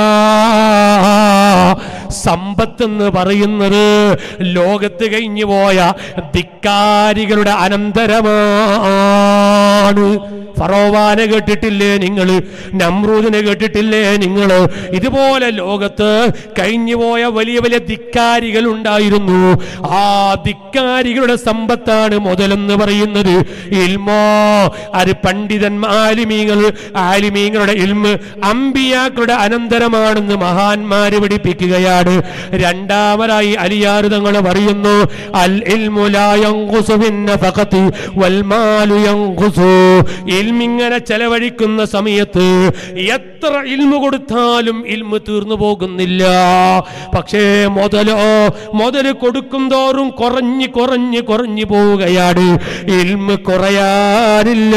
സമ്പത്ത് എന്ന് പറയുന്നത് ലോകത്ത് കഴിഞ്ഞു പോയ ധിക്കാരികളുടെ അനന്തരമാണ് ഫറോവാനെ കേട്ടിട്ടില്ലേ നിങ്ങൾ നമ്രൂദിനെ കേട്ടിട്ടില്ലേ നിങ്ങൾ ഇതുപോലെ ലോകത്ത് കഴിഞ്ഞു പോയ വലിയ വലിയ ധിക്കാരികൾ ഉണ്ടായിരുന്നു ആ ധിക്കാരികളുടെ സമ്പത്താണ് മുതലെന്ന് പറയുന്നത് ഇൽമോ അത് പണ്ഡിതന്മാർ ആലിമീങ്ങൾ ആലിമീങ്ങളുടെ ഇൽമ് അമ്പിയാക്കളുടെ അനന്തരമാണെന്ന് മഹാന്മാര് പഠിപ്പിക്കുകയാണ് രണ്ടാമതായി അലിയാറ് തങ്ങൾ പറയുന്നു അൽ ഇൽമു ലാ യൻഖുസു ബിന്നഫഖതി വൽ മാലു യൻഖുസു ഇൽമിങ്ങനെ ചെലവഴിക്കുന്ന സമയത്ത് എത്ര ഇൽമു കൊടുത്താലും ഇൽമു തീർന്നു പോകുന്നില്ല പക്ഷേ മുതലോ മുതൽ കൊടുക്കും തോറും കുറഞ്ഞ് കുറഞ്ഞ് കുറഞ്ഞു പോവുകയാണ് ഇൽമു കുറയാറില്ല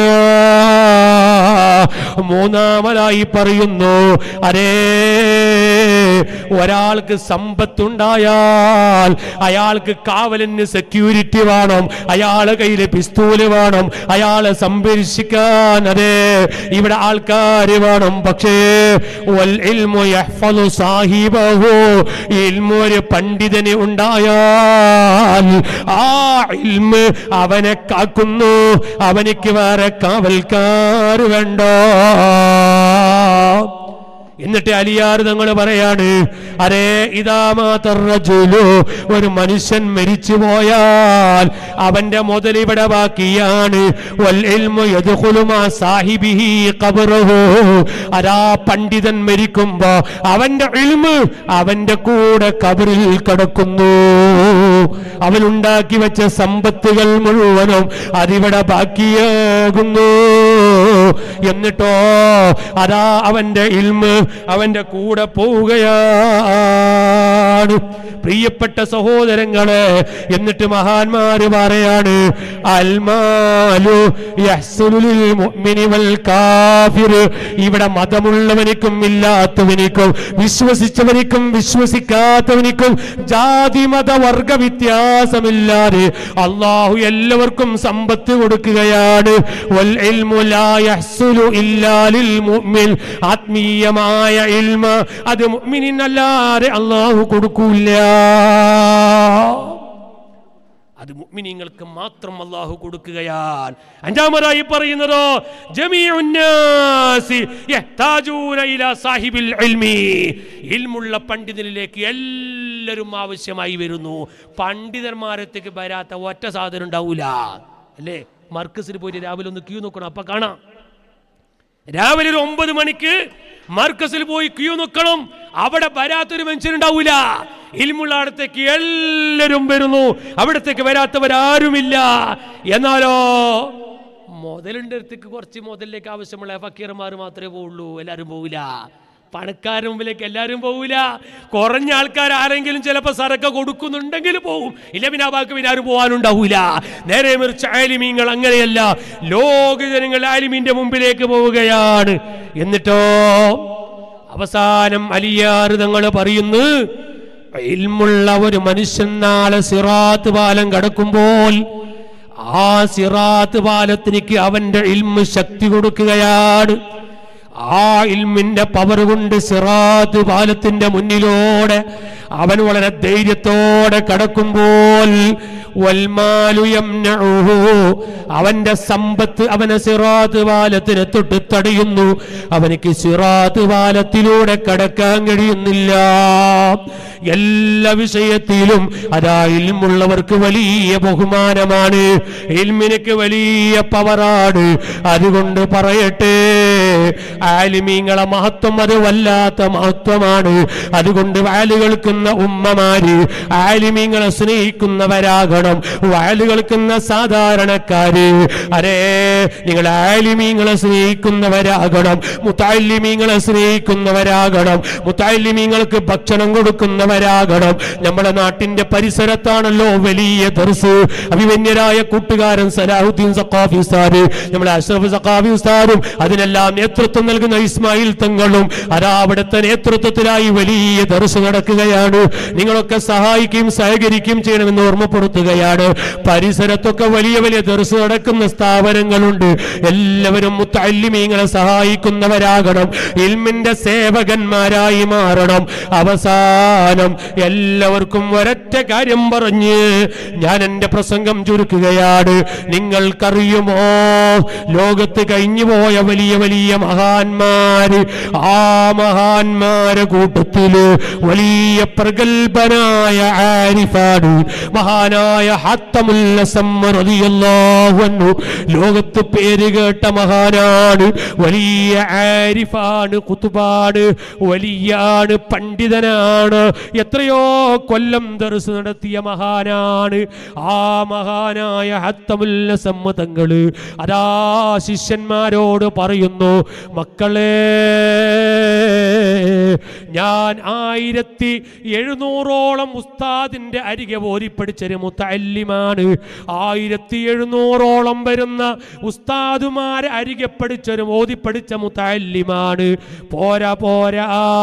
മൂന്നാമതായി പറയുന്നു അരേ ഒരാൾക്ക് സമ്പത്തുണ്ടായാൽ അയാൾക്ക് കാവലിന് സെക്യൂരിറ്റി വേണം അയാളെ കയ്യിൽ പിസ്തൂല് വേണം അയാളെ സംരക്ഷിക്കാൻ അതെ ഇവിടെ ആൾക്കാർ വേണം പക്ഷേ വൽ ഇൽമു യഹ്ഫദു സാഹിബഹു ഇൽമു ഒരു പണ്ഡിതന് ഉണ്ടായാൽ ആ ഇൽമ് അവനെ കാക്കുന്നു അവനിക്ക് വേറെ കാവൽക്കാർ വേണ്ട എന്നിട്ട് അലിയാർ തങ്ങൾ പറയാണ് അരേ ഇതാമാതറജുലു ഒരു മനുഷ്യൻ മരിച്ചു പോയാൽ അവന്റെ മുതൽ ഇവിടെ ബാക്കിയാണ് വൽ ഇൽമു യദ്ഖുലു മാ സാഹിബിഹി ഖബറഹു അരാ പണ്ഡിതൻ മരിക്കുമ്പോ അവന്റെ ഇൽമ് അവന്റെ കൂടെ കബറിൽ കിടക്കുന്നു അവനുണ്ടാക്കി വെച്ച സമ്പത്തുകൾ മുഴുവനും അതിവിടെ ബാക്കിയാകുന്നു എന്നിട്ടോ അതാ അവന്റെ ഇൽമ് അവന്റെ കൂടെ പോവുകയാണ് പ്രിയപ്പെട്ട സഹോദരങ്ങളെ എന്നിട്ട് മഹാന്മാര് പറയാണ് അൽമാലു യഹ്സുലുൽ മുഅ്മിനി വൽ കാഫിർ ഇവിടെ മതമുള്ളവനിക്കും ഇല്ലാത്തവനിക്കും വിശ്വസിച്ചവനിക്കും വിശ്വസിക്കാത്തവനിക്കും ജാതി മത വർഗ വ്യത്യാസമില്ലാതെ അള്ളാഹു എല്ലാവർക്കും സമ്പത്ത് കൊടുക്കുകയാണ് വൽ ഇൽമു ലാ യഹ്സുലു ഇല്ലാ ലിൽ മുഅ്മിൻ ആത്മീയമായ ഇൽമ അത് മുഅ്മിനിനല്ലാതെ അള്ളാഹു കൊടുക്കൂല അത് മുഅ്മിനീങ്ങൾക്ക് മാത്രം അള്ളാഹു കൊടുക്കുകയാണ് അഞ്ചാമതായി പറയുന്നതോ ജമീഉന്നാസി യഹ്താജൂന ഇലാ സാഹിബിൽ ഇൽമി ഇൽമുള്ള പണ്ഡിതനിലേക്ക് എല്ലാവരും ആവശ്യമായി വരുന്നു പണ്ഡിതന്മാരത്തേക്ക് വരാത്ത ഒറ്റ സാധനം ഉണ്ടാവൂല അല്ലേ മർക്കസിൽ പോയിട്ട് രാവിലെ ഒന്ന് ക്യൂ നോക്കണം അപ്പൊ കാണാം രാവിലെ ഒരു ഒമ്പത് മണിക്ക് മർക്കസിൽ പോയി ക്യൂ നിൽക്കണം അവിടെ വരാത്തൊരു മനുഷ്യനുണ്ടാവൂല ഇൽമുള്ള അടുത്തേക്ക് എല്ലാവരും വരുന്നു അവിടത്തേക്ക് വരാത്തവരാരുമില്ല എന്നാലോ മുതലിൻ്റെ അടുത്തേക്ക് കുറച്ച് മുതലിലേക്ക് ആവശ്യമുള്ള ഫക്കീർമാർ മാത്രമേ പോവുള്ളൂ എല്ലാവരും പോവില്ല പണക്കാരുടെ മുമ്പിലേക്ക് എല്ലാവരും പോവില്ല കുറഞ്ഞ ആൾക്കാർ ആരെങ്കിലും ചിലപ്പോൾ സരക്ക കൊടുക്കുന്നുണ്ടെങ്കിൽ പോവും ഇല്ല പിന്നെ ആ ബാക്കി പിന്നെ ആരും പോകാനുണ്ടാവൂല നേരെ മറിച്ച് ആലിമീങ്ങൾ അങ്ങനെയല്ല ലോക ജനങ്ങൾ ആലിമീന്റെ മുമ്പിലേക്ക് പോവുകയാണ് എന്നിട്ടോ അവസാനം അലിയാറ് തങ്ങൾ പറയുന്നു ഇൽമുള്ള ഒരു മനുഷ്യൻ നാളെ സിറാത്ത് പാലം കടക്കുമ്പോൾ ആ സിറാത്ത് പാലത്തിനിക്ക് അവന്റെ ഇൽമ് ശക്തി കൊടുക്കുകയാണ് ആ ഇൽമിന്റെ പവർ കൊണ്ട് സിറാത്ത് പാലത്തിന്റെ മുന്നിലൂടെ അവൻ വളരെ ധൈര്യത്തോടെ കടക്കുമ്പോൾ വൽമാലു യംനഉഹു. അവന്റെ സമ്പത്ത് അവനെ സിറാത്ത് പാലത്തിന് തൊട്ട് തടയുന്നു അവനിക്ക് സിറാത്ത് പാലത്തിലൂടെ കടക്കാൻ കഴിയുന്നില്ല എല്ലാ വിഷയത്തിലും അതാ ഇൽമുള്ളവർക്ക് വലിയ ബഹുമാനമാണ് ഇൽമിനക്ക് വലിയ പവറാണ് അതുകൊണ്ട് പറയട്ടെ ആലിമീങ്ങളെ മഹത്വം അത് വല്ലാത്ത മഹത്വമാണ് അതുകൊണ്ട് വാല് കേൾക്കുന്ന ഉമ്മമാര് ആലിമീങ്ങളെ സ്നേഹിക്കുന്നവരാകണം വാല് കേൾക്കുന്ന സാധാരണക്കാര് അരേ നിങ്ങൾ ആലിമീങ്ങളെ സ്നേഹിക്കുന്നവരാകണം മുത്താലിമീങ്ങളെ സ്നേഹിക്കുന്നവരാകണം മുത്താലിമീങ്ങൾക്ക് ഭക്ഷണം കൊടുക്കുന്നവരാകണം നമ്മുടെ നാട്ടിന്റെ പരിസരത്താണല്ലോ വലിയ ദർസ് അഭിമന്യരായ കൂട്ടുകാരൻ സലാഹുദ്ദീൻ സഖാഫി ഉസ്താദ് നമ്മുടെ അഷ്റഫ് സഖാഫി ഉസ്താദും അതിനെല്ലാം നേതൃത്വം നൽകുന്ന ഇസ്മായിൽ തങ്ങളും അതാ അവിടുത്തെ നേതൃത്വത്തിലായി വലിയ ദർസ് നടക്കുകയാണ് നിങ്ങളൊക്കെ സഹായിക്കുകയും സഹകരിക്കുകയും ചെയ്യണമെന്ന് ഓർമ്മപ്പെടുത്തുകയാണ് പരിസരത്തൊക്കെ വലിയ വലിയ ദർസ് നടക്കുന്ന സ്ഥാപനങ്ങളുണ്ട് എല്ലാവരും മുത്തല്ലിമീങ്ങളെ സഹായിക്കുന്നവരാകണം ഇൽമിന്റെ സേവകന്മാരായി മാറണം അവസാനം എല്ലാവർക്കും ഒരൊറ്റ കാര്യം പറഞ്ഞ് ഞാൻ എന്റെ പ്രസംഗം ചുരുക്കുകയാണ് നിങ്ങൾക്കറിയുമോ ലോകത്ത് കഴിഞ്ഞു പോയ വലിയ വലിയ മഹാന്മാര് ആ മഹാന്മാരെ കൂട്ടത്തില് വലിയ പ്രഗത്ഭനായ ആരിഫാണ് മഹാനായ ഹത്തമുല്ലസമ്മറിയല്ലാഹു ലോകത്ത് പേര് കേട്ട മഹാനാണ് വലിയ ആരിഫാണ് കുത്തുബാണ് വലിയാണ് പണ്ഡിതനാണ് എത്രയോ കൊല്ലം ദർസ് നടത്തിയ മഹാനാണ് ആ മഹാനായ ഹത്തമുല്ല സമ്മതങ്ങള് അതാ ശിഷ്യന്മാരോട് പറയുന്നു മക്കളെ ഞാൻ ആയിരത്തി എഴുന്നൂറോളം ഉസ്താദിന്റെ അരികെ ഓതിപ്പടിച്ചൊരു മുത്തല്ലിമാണ് ആയിരത്തി എഴുന്നൂറോളം വരുന്ന ഉസ്താദുമാരെ അരികെ പഠിച്ചൊരു ഓതിപ്പടിച്ച മുത്തല്ലിമാണ് പോരാ പോരാ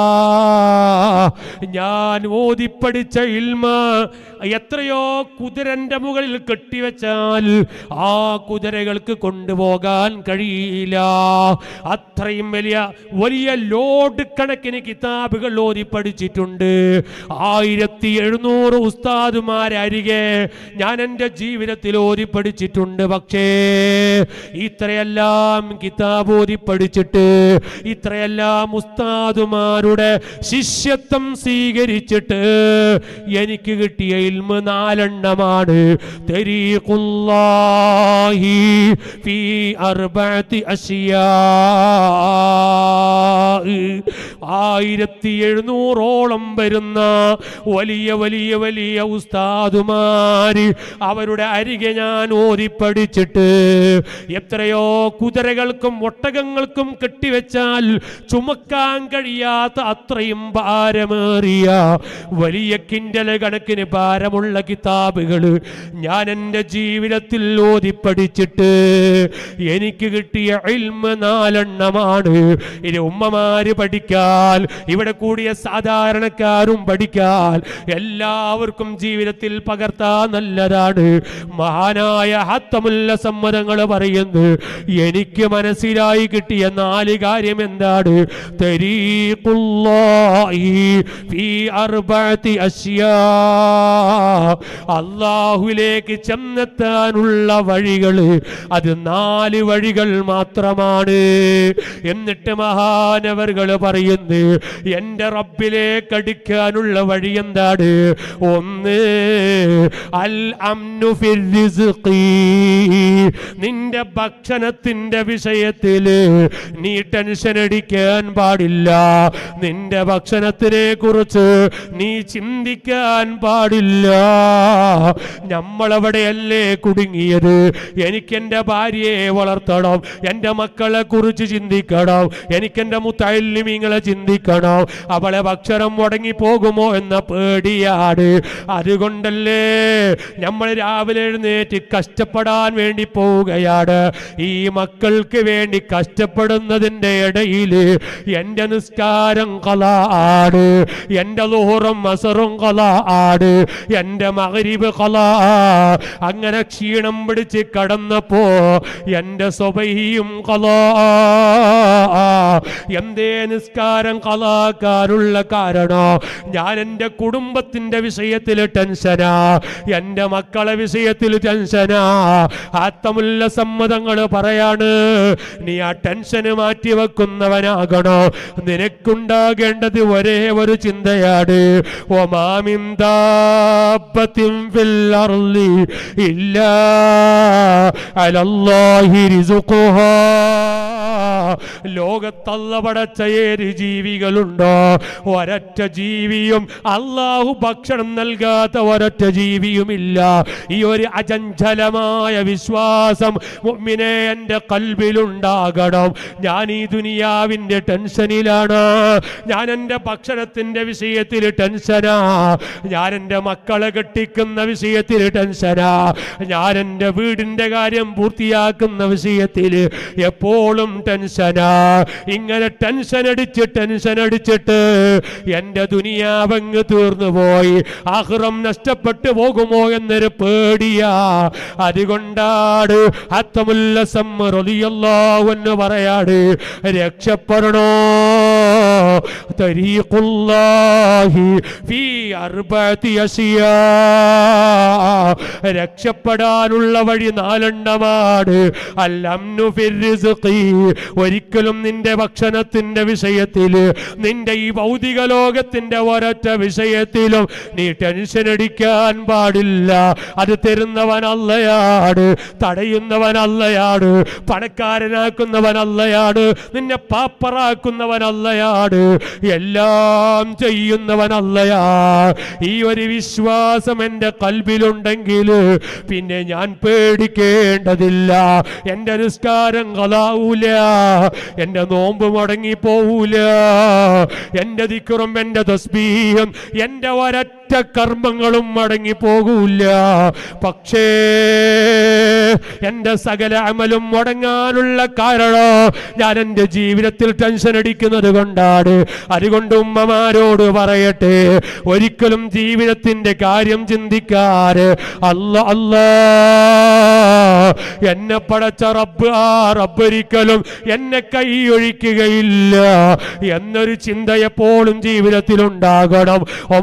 ഞാൻ ഓതിപ്പടിച്ച ഇൽമ എത്രയോ കുതിരന്റെ മുകളിൽ കെട്ടിവെച്ചാൽ ആ കുതിരകൾക്ക് കൊണ്ടുപോകാൻ കഴിയില്ല അത്രയും വലിയ വലിയ ലോഡ് കണക്കിന് കിതാബുകൾ ഓതി പഠിച്ചിട്ടുണ്ട് ആയിരത്തി എഴുന്നൂറ് ഉസ്താദുമാരരികെ ഞാൻ എൻ്റെ ജീവിതത്തിൽ ഓതി പഠിച്ചിട്ടുണ്ട് പക്ഷേ ഇത്രയെല്ലാം കിതാബ് ഓതി പഠിച്ചിട്ട് ഇത്രയെല്ലാം ഉസ്താദുമാരുടെ ശിഷ്യത്വം സ്വീകരിച്ചിട്ട് എനിക്ക് കിട്ടിയ ഇൽമ നാലെണ്ണമാണ് തരീഖുല്ലാഹി ഫീ അർബഅത്തി അശിയാ ആയിരത്തി എഴുന്നൂറോളം വരുന്ന വലിയ വലിയ വലിയ ഉസ്താദുമാര് അവരുടെ അരികെ ഞാൻ ഓതി പഠിച്ചിട്ട് എത്രയോ കുതിരകൾക്കും ഒട്ടകങ്ങൾക്കും കെട്ടിവെച്ചാൽ ചുമക്കാൻ കഴിയാത്ത അത്രയും ഭാരമേറിയ വലിയ കിൻഡല കണക്കിന് ഭാരമുള്ള കിതാബുകൾ ഞാൻ എൻ്റെ ജീവിതത്തിൽ ഓതി പഠിച്ചിട്ട് എനിക്ക് കിട്ടിയ ഇൽമ നാലെണ്ണമാണ് ഇനി ഉമ്മമാര് പഠിക്കാൻ ഇവിടെ കൂടിയ സാധാരണക്കാരും പഠിക്കാൻ എല്ലാവർക്കും ജീവിതത്തിൽ പകർത്താൻ നല്ലതാണ് മഹാനായ ഹത്തമുല്ല സമ്മതങ്ങൾ പറയുന്നു എനിക്ക് മനസ്സിലായി കിട്ടിയ നാല് കാര്യം എന്താണ് തരീഖുല്ലാഹി ഫീ അർബഅത്തി അശ്യാ അള്ളാഹുലേക്ക് ചെന്നെത്താനുള്ള വഴികൾ അത് നാല് വഴികൾ മാത്രമാണ് എന്നിട്ട് മഹാനവറുകൾ പറയുന്നു എൻ്റെ റബ്ബിലേക്ക് അടുക്കാനുള്ള വഴി എന്താണ് ഒന്ന് അൽ അംനു ഫിർ റിസ്ഖി. നിന്റെ ഭക്ഷണത്തിന്റെ വിഷയത്തില് നീ ടെൻഷൻ അടിക്കാൻ പാടില്ല നിന്റെ ഭക്ഷണത്തിനെ കുറിച്ച് നീ ചിന്തിക്കാൻ പാടില്ല നമ്മളെവിടെയല്ലേ കുടുങ്ങിയത് എനിക്കെൻ്റെ ഭാര്യയെ വളർത്തണം എൻ്റെ മക്കളെ കുറിച്ച് ചിന്തിക്കണം എനിക്കെൻ്റെ മുത്തല്ലിമീങ്ങളെ ചിന്തിക്കണം കാരണം അവളെ ഭക്ഷണം മുടങ്ങി പോകുമോ എന്ന പേടിയാണ് അതുകൊണ്ടല്ലേ നമ്മൾ രാവിലെ എഴുന്നേറ്റ് കഷ്ടപ്പെടാൻ വേണ്ടി പോവുകയാണ് ഈ മക്കൾക്ക് വേണ്ടി കഷ്ടപ്പെടുന്നതിൻ്റെ ഇടയിൽ എൻ്റെ നിസ്കാരം കല ആണ് എൻ്റെ ലോഹറും മസറും കല ആണ് എൻ്റെ മകരിബ് കല അങ്ങനെ ക്ഷീണം പിടിച്ച് കടന്നപ്പോ എൻ്റെ സ്വബഹിയും കല എന്തേ നിസ്കാരം കലാക്കാനുള്ള കാരണം ഞാൻ എൻ്റെ കുടുംബത്തിൻ്റെ വിഷയത്തിൽ ടെൻഷനാ എൻ്റെ മക്കളെ വിഷയത്തിൽ ടെൻഷനാ ആത്തമുല്ല സമ്മതങ്ങൾ പറയാണ് നീ ആ ടെൻഷന് മാറ്റി വെക്കുന്നവനാകണോ നിനക്കുണ്ടാകേണ്ടത് ഒരേ ഒരു ചിന്തയാണ് ഒമാമിൻ ദാബത്തിൻ ഫിൽ അർളി ഇല്ലാ അലല്ലാഹി റിസുഖുഹാ ലോകത്തല്ല പടച്ച ഏത് ജീവികളുണ്ടോ ഒരൊറ്റ ജീവിയും അള്ളാഹു ഭക്ഷണം നൽകാത്ത ഒരൊറ്റ ജീവിയുമില്ല ഈ ഒരു അചഞ്ചലമായ വിശ്വാസം മുഅ്മിനെ എൻ്റെ കൽബിലുണ്ടാകണം ഞാൻ ഈ ദുനിയാവിൻ്റെ ടെൻഷനിലാണ് ഞാൻ എൻ്റെ ഭക്ഷണത്തിൻ്റെ വിഷയത്തിൽ ടെൻഷനാ ഞാൻ എൻ്റെ മക്കളെ കെട്ടിക്കുന്ന വിഷയത്തിൽ ടെൻഷനാ ഞാൻ എൻ്റെ വീടിൻ്റെ കാര്യം പൂർത്തിയാക്കുന്ന വിഷയത്തിൽ എപ്പോഴും ടെൻഷനാ ഇങ്ങനെ ടെൻഷൻ അടിച്ച് ടെൻഷൻ അടിച്ചിട്ട് എൻ്റെ ദുനിയാവങ്ങ് തീർന്നു പോയി ആഹ്റം നഷ്ടപ്പെട്ടു പോകുമോ എന്നൊരു പേടിയാ അതുകൊണ്ടാണ് അത്തമുല്ല എന്ന് പറയാട് രക്ഷപ്പെടണോ തരീഖുല്ലാഹി ഫീ അർബഅതി അസിയാ രക്ഷപ്പെടാനുള്ള വഴി നാലെണ്ണമാണ് അല്ലംനു ഫിർ റിസ്ഖി ഒരിക്കലും നിന്റെ ഭക്ഷണത്തിന്റെ വിഷയത്തിൽ നിന്റെ ഈ ഭൗതിക ലോകത്തിന്റെ ഒരൊറ്റ വിഷയത്തിലും നീ ടെൻഷൻ അടിക്കാൻ പാടില്ല അത് തരുന്നവൻ അല്ലയാണ് തടയുന്നവൻ അല്ലയാണ് പണക്കാരനാക്കുന്നവൻ അല്ലയാണ് നിന്നെ പാപ്പറാക്കുന്നവൻ അല്ലയാണ് എല്ലാം ചെയ്യുന്നവൻ അല്ലയാ ഈ ഒരു വിശ്വാസം എൻ്റെ കൽബിലുണ്ടെങ്കിൽ പിന്നെ ഞാൻ പേടിക്കേണ്ടതില്ല എൻ്റെ നിസ്കാരം കലാവൂല എൻ്റെ നോമ്പ് മുടങ്ങി പോവൂല എൻ്റെ ദിക്കുറും എൻ്റെ തസ്ബീഹും എൻ്റെ ഒരൊറ്റ കർമ്മങ്ങളും മടങ്ങി പോകൂല പക്ഷേ എൻ്റെ സകല അമലും മുടങ്ങാനുള്ള കാരണം ഞാൻ എൻ്റെ ജീവിതത്തിൽ ടെൻഷൻ അടിക്കുന്നത് കൊണ്ടാണ് അതുകൊണ്ട് ഉമ്മമാരോട് പറയട്ടെ ഒരിക്കലും ജീവിതത്തിന്റെ കാര്യം ചിന്തിക്കാറ് അല്ല അല്ല എന്നെ പടച്ച റബ്ബ് ആ റബ്ബൊരിക്കലും എന്നെ കൈയൊഴിക്കുകയില്ല എന്നൊരു ചിന്ത എപ്പോഴും ജീവിതത്തിൽ ഉണ്ടാകണം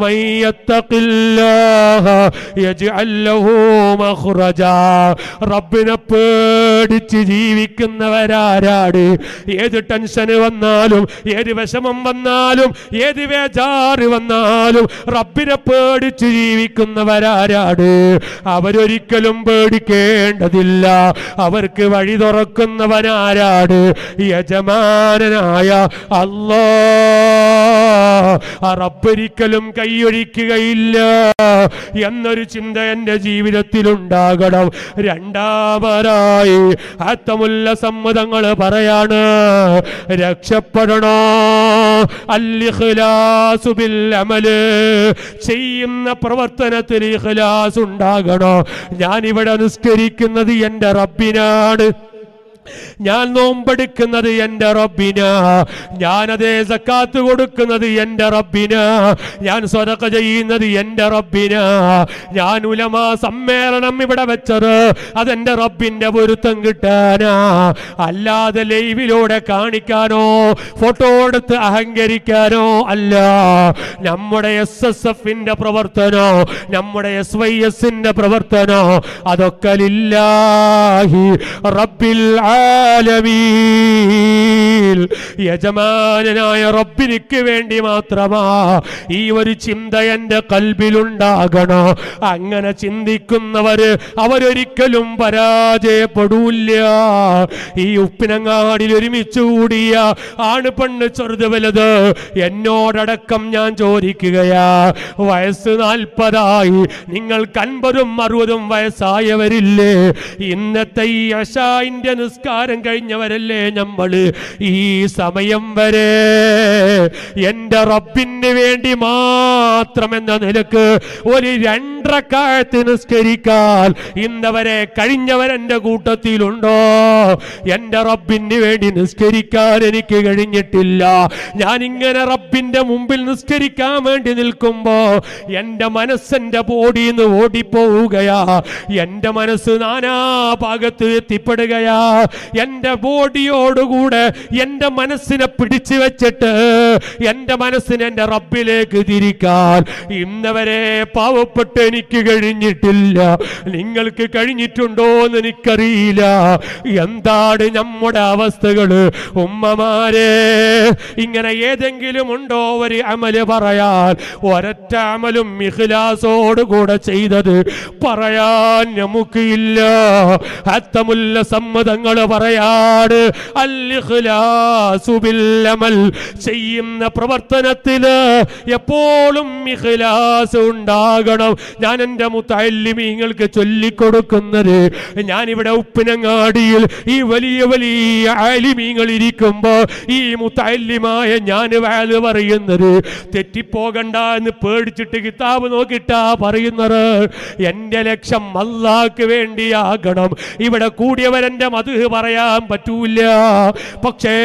റബ്ബിനെ പേടിച്ച് ജീവിക്കുന്നവരാരാണ് ഏത് ടെൻഷന് വന്നാലും ഏത് വിഷമം വന്നാലും ഏത് വേജാറ് വന്നാലും റബ്ബിനെ പേടിച്ച് ജീവിക്കുന്നവരാരാണ് അവരൊരിക്കലും പേടിക്കേണ്ടതില്ല അവർക്ക് വഴി തുറക്കുന്നവനാരാണ് യജമാനനായ അല്ലാ ആ റബ്ബൊരിക്കലും കൈയൊഴിക്കുകയില്ല എന്നൊരു ചിന്ത എൻ്റെ ജീവിതത്തിൽ ഉണ്ടാകണം രണ്ടാമതായി ആത്തമുല്ല സമ്മതങ്ങൾ പറയാണ് രക്ഷപ്പെടണോ അല്ലിഖ്ലാസു ബിൽ അമല് ചെയ്യുന്ന പ്രവർത്തനത്തിൽ ഇഖ്ലാസ് ഉണ്ടാകണോ ഞാൻ ഇവിടെ നിസ്കരിക്കുന്നത് എൻ്റെ റബ്ബിനാണ് ഞാൻ നോമ്പെടുക്കുന്നത് എൻ്റെ റബ്ബിന ഞാനതേ സക്കാത്ത് കൊടുക്കുന്നത് എൻ്റെ റബ്ബിന ഞാൻ സ്വതക്ക ചെയ്യുന്നത് എൻ്റെ റബ്ബിന ഞാൻ ഉലമാ സമ്മേളനം ഇവിടെ വെച്ചത് അതെൻ്റെ റബ്ബിൻ്റെ പൊരുത്തം കിട്ടാനാ അല്ലാതെ ലൈവിലൂടെ കാണിക്കാനോ ഫോട്ടോ എടുത്ത് അഹങ്കരിക്കാനോ അല്ല നമ്മുടെ എസ് എസ് എഫിന്റെ പ്രവർത്തനോ നമ്മുടെ എസ് വൈ എസിന്റെ പ്രവർത്തനോ അതൊക്കെ ലില്ലാഹി റബ്ബിൽ ആലമീൻ യജമാനായ റബ്ബിനിക്ക് വേണ്ടി മാത്രമാ ഈ ഒരു ചിന്ത എൻ്റെ കൽബിലുണ്ടാകണോ അങ്ങനെ ചിന്തിക്കുന്നവര് അവരൊരിക്കലും പരാജയപ്പെടൂല്ല ഈ ഉപ്പിനങ്ങാടിൽ ഒരുമിച്ച് കൂടിയ ആണ് പെണ്ണ് ചെറുത് വലുത് എന്നോടടക്കം ഞാൻ ചോദിക്കുകയാ വയസ്സ് നാൽപ്പതായി നിങ്ങൾക്ക് അൻപതും അറുപതും വയസ്സായവരില്ലേ ഇന്നത്തെ ഈ അശായിന്റെ നിസ്കാരം നിസ്കാരം കഴിഞ്ഞവരല്ലേ നമ്മള് ഈ സമയം വരെ എന്റെ റബ്ബിന് വേണ്ടി മാത്രമെന്ന നിലക്ക് ഒരു രണ്ടരക്കാലത്ത് നിസ്കരിക്കാൻ ഇന്നവരെ കഴിഞ്ഞവരെന്റെ കൂട്ടത്തിലുണ്ടോ എന്റെ റബ്ബിന് വേണ്ടി നിസ്കരിക്കാൻ എനിക്ക് കഴിഞ്ഞിട്ടില്ല ഞാൻ ഇങ്ങനെ റബ്ബിന്റെ മുമ്പിൽ നിസ്കരിക്കാൻ വേണ്ടി നിൽക്കുമ്പോ എന്റെ മനസ്സെന്റെ ബോഡിന്ന് ഓടിപ്പോവുകയാ എന്റെ മനസ്സ് നാനാ ഭാഗത്ത് എത്തിപ്പെടുകയാ എന്റെ ബോഡിയോടുകൂടെ എന്റെ മനസ്സിനെ പിടിച്ചു വെച്ചിട്ട് എന്റെ മനസ്സിനെ എന്റെ റബ്ബിലേക്ക് തിരിക്കാൻ ഇന്നവരെ പാവപ്പെട്ട് എനിക്ക് കഴിഞ്ഞിട്ടില്ല നിങ്ങൾക്ക് കഴിഞ്ഞിട്ടുണ്ടോ എന്ന് എനിക്കറിയില്ല എന്താണ് നമ്മുടെ അവസ്ഥകള് ഉമ്മമാരെ ഇങ്ങനെ ഏതെങ്കിലും ഉണ്ടോ ഒരു അമല് പറയാൻ ഒരൊറ്റ അമലും ഇഖ്ലാസോടുകൂടെ ചെയ്തത് പറയാൻ നമുക്കില്ല അത്തമുല്ല സമ്മതങ്ങൾ പറയാട് അൽ ഇഖ്ലാസു ബിൽ അമൽ ചെയ്യുന്ന പ്രവർത്തനത്തില് എപ്പോഴും ഇഖ്ലാസ് ഉണ്ടാകണം ഞാൻ എൻ്റെ മുത്തല്ലിമീങ്ങൾക്ക് ചൊല്ലിക്കൊടുക്കുന്നത് ഞാനിവിടെ ഉപ്പിനങ്ങാടിയിൽ ഈ വലിയ വലിയ ആലിമീങ്ങൾ ഇരിക്കുമ്പോ ഈ മുത്തല്ലിമായ ഞാൻ വാല് പറയുന്നത് തെറ്റിപ്പോകണ്ട എന്ന് പേടിച്ചിട്ട് കിതാബ് നോക്കിട്ടാ പറയുന്നത് എൻ്റെ ലക്ഷ്യം അള്ളാക്ക് വേണ്ടിയാകണം ഇവിടെ കൂടിയവരെൻ്റെ മത് പറയാൻ പറ്റൂല പക്ഷേ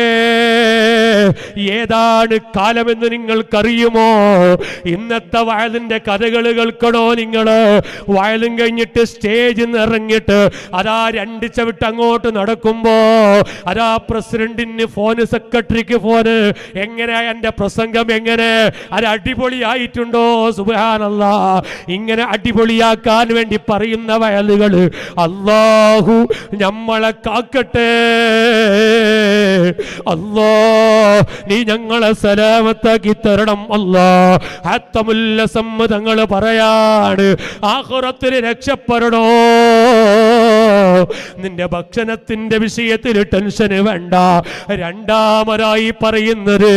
ഏതാണ് കാലമെന്ന് നിങ്ങൾക്കറിയുമോ ഇന്നത്തെ വയലിന്റെ കഥകൾ കേൾക്കണോ നിങ്ങള് വയലും കഴിഞ്ഞിട്ട് സ്റ്റേജിൽ നിന്ന് ഇറങ്ങിയിട്ട് അതാ രണ്ട് ചവിട്ട് അങ്ങോട്ട് നടക്കുമ്പോ അതാ പ്രസിഡന്റിന് ഫോന് സെക്രട്ടറിക്ക് ഫോന് എങ്ങനെ എന്റെ പ്രസംഗം എങ്ങനെ അത് അടിപൊളിയായിട്ടുണ്ടോ സുബാനല്ല ഇങ്ങനെ അടിപൊളിയാക്കാൻ വേണ്ടി പറയുന്ന വയലുകൾ അള്ളാഹു നമ്മളെ കാക്കട്ടെ അല്ലാ നീ ഞങ്ങളെ സലാമത്താക്കി തരണം അല്ലാ ആത്തമുല്ല സമ്മതങ്ങൾ പറയാണ് ആഹുറത്തിൽ രക്ഷപ്പെടണോ നിന്റെ ഭക്ഷണത്തിന്റെ വിഷയത്തിൽ ടെൻഷന് വേണ്ട രണ്ടാമതായി പറയുന്നത്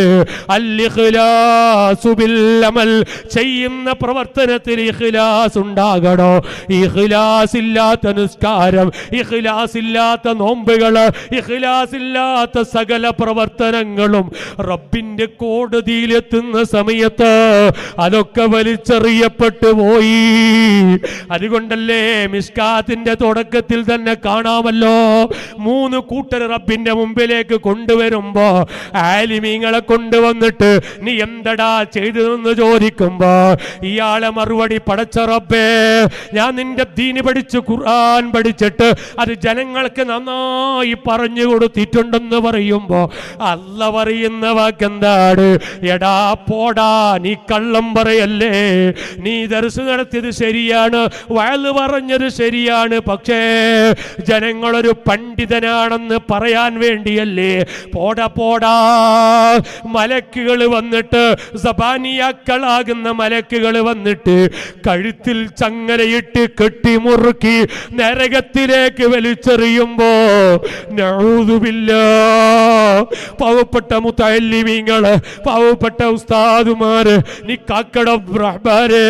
അൽ-ഇഖ്ലാസു ബിൽ അമൽ ചെയ്യുന്ന പ്രവർത്തനത്തിൽ ഇഖ്ലാസ് ഉണ്ടാകണോ ഇഖ്ലാസ് ഇല്ലാത്ത നിസ്കാരം ഇഖ്ലാസ് ഇല്ലാത്ത നോമ്പുകള് ഇഖ്ലാസ് ഇല്ലാത്ത സകല പ്രവർത്തനങ്ങളും റബ്ബിന്റെ കോടതിയിലെത്തുന്ന സമയത്ത് അതൊക്കെ വലിച്ചെറിയപ്പെട്ടു പോയി അതുകൊണ്ടല്ലേ മിസ്കാത്തിന്റെ തുടക്കത്തിൽ തന്നെ കാണാമല്ലോ മൂന്ന് കൂട്ടർ റബ്ബിന്റെ മുമ്പിലേക്ക് കൊണ്ടുവരുമ്പോ ആലിമീങ്ങളെ കൊണ്ടുവന്നിട്ട് നീ എന്തടാ ചെയ്തതെന്ന് ചോദിക്കുമ്പോ ഇയാളെ മറുപടി പടച്ച റബ്ബേ ഞാൻ നിന്റെ ദീന് പഠിച്ചു ഖുർആൻ പഠിച്ചിട്ട് അത് ജനങ്ങൾക്ക് നന്നായി പറഞ്ഞു കൊടുത്തിട്ടുണ്ടെന്ന് പറയുമ്പോ അല്ല പറയുന്ന വാക്കെന്താണ് എടാ പോടാ നീ കള്ളം പറയല്ലേ നീ ദർശനം നടത്തിയത് ശരിയാണ് വയല് പറഞ്ഞത് ശരിയാണ് പക്ഷേ ജനങ്ങളൊരു പണ്ഡിതനാണെന്ന് പറയാൻ വേണ്ടിയല്ലേ പോടാ പോടാ മലക്കുകൾ വന്നിട്ട് സബാനിയാക്കളാകുന്ന മലക്കുകൾ വന്നിട്ട് കഴുത്തിൽ ചങ്ങലയിട്ട് കെട്ടിമുറുക്കി നരകത്തിലേക്ക് വലിച്ചെറിയുമ്പോ നഊദുബില്ല പാവപ്പെട്ട മുത്തല്ലിമീങ്ങള് പാവപ്പെട്ട ഉസ്താദുമാര് നീ കാക്കണം റഹ്മാനേ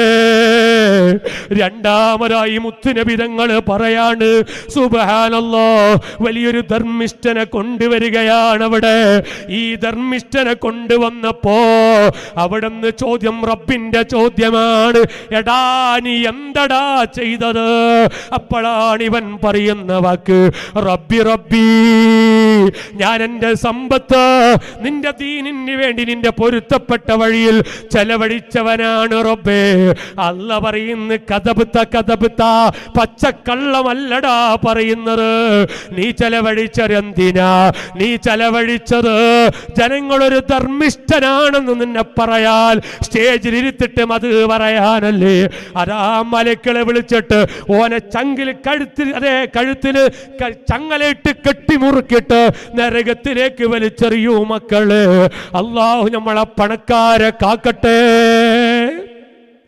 രണ്ടാമതായി മുത്തുനബിതങ്ങള് പറയാണ് സുബഹാനല്ലോ വലിയൊരു ധർമ്മിഷ്ഠനെ കൊണ്ടുവരികയാണ് അവിടെ ഈ ധർമ്മിഷ്ഠനെ കൊണ്ടുവന്നപ്പോ അവിടുന്ന് ചോദ്യം റബ്ബിന്റെ ചോദ്യമാണ് എടാ നീ എന്തടാ ചെയ്തത് അപ്പോഴാണ് ഇവൻ പറയുന്ന വാക്ക് റബ്ബി റബ്ബി ഞാൻ എൻ്റെ സമ്പത്ത് നിന്റെ ദീനിന് വേണ്ടി നിന്റെ പൊരുത്തപ്പെട്ട വഴിയിൽ ചെലവഴിച്ചവനാണ് റബ്ബേ അല്ല പറയുന്ന കഥപുത്ത കഥപുത്ത പച്ചക്കള്ളമല്ലടാ പറയുന്നത് നീ ചെലവഴിച്ചതെന്തിനാ നീ ചെലവഴിച്ചത് ജനങ്ങളൊരു ധർമ്മിഷ്ഠനാണെന്ന് നിന്നെ പറയാൻ സ്റ്റേജിൽ ഇരുത്തിട്ട് അത് പറയാനല്ലേ അതാ മലക്കളെ വിളിച്ചിട്ട് ഓനെ ചങ്കിൽ കഴുത്തിൽ അതെ കഴുത്തിന് ക- ചങ്ങലയിട്ട് കെട്ടിമുറുക്കിട്ട് നരകത്തിലേക്ക് വലിച്ചെറിയൂ മക്കള് അള്ളാഹു നമ്മളെ പണക്കാരെ കാക്കട്ടെ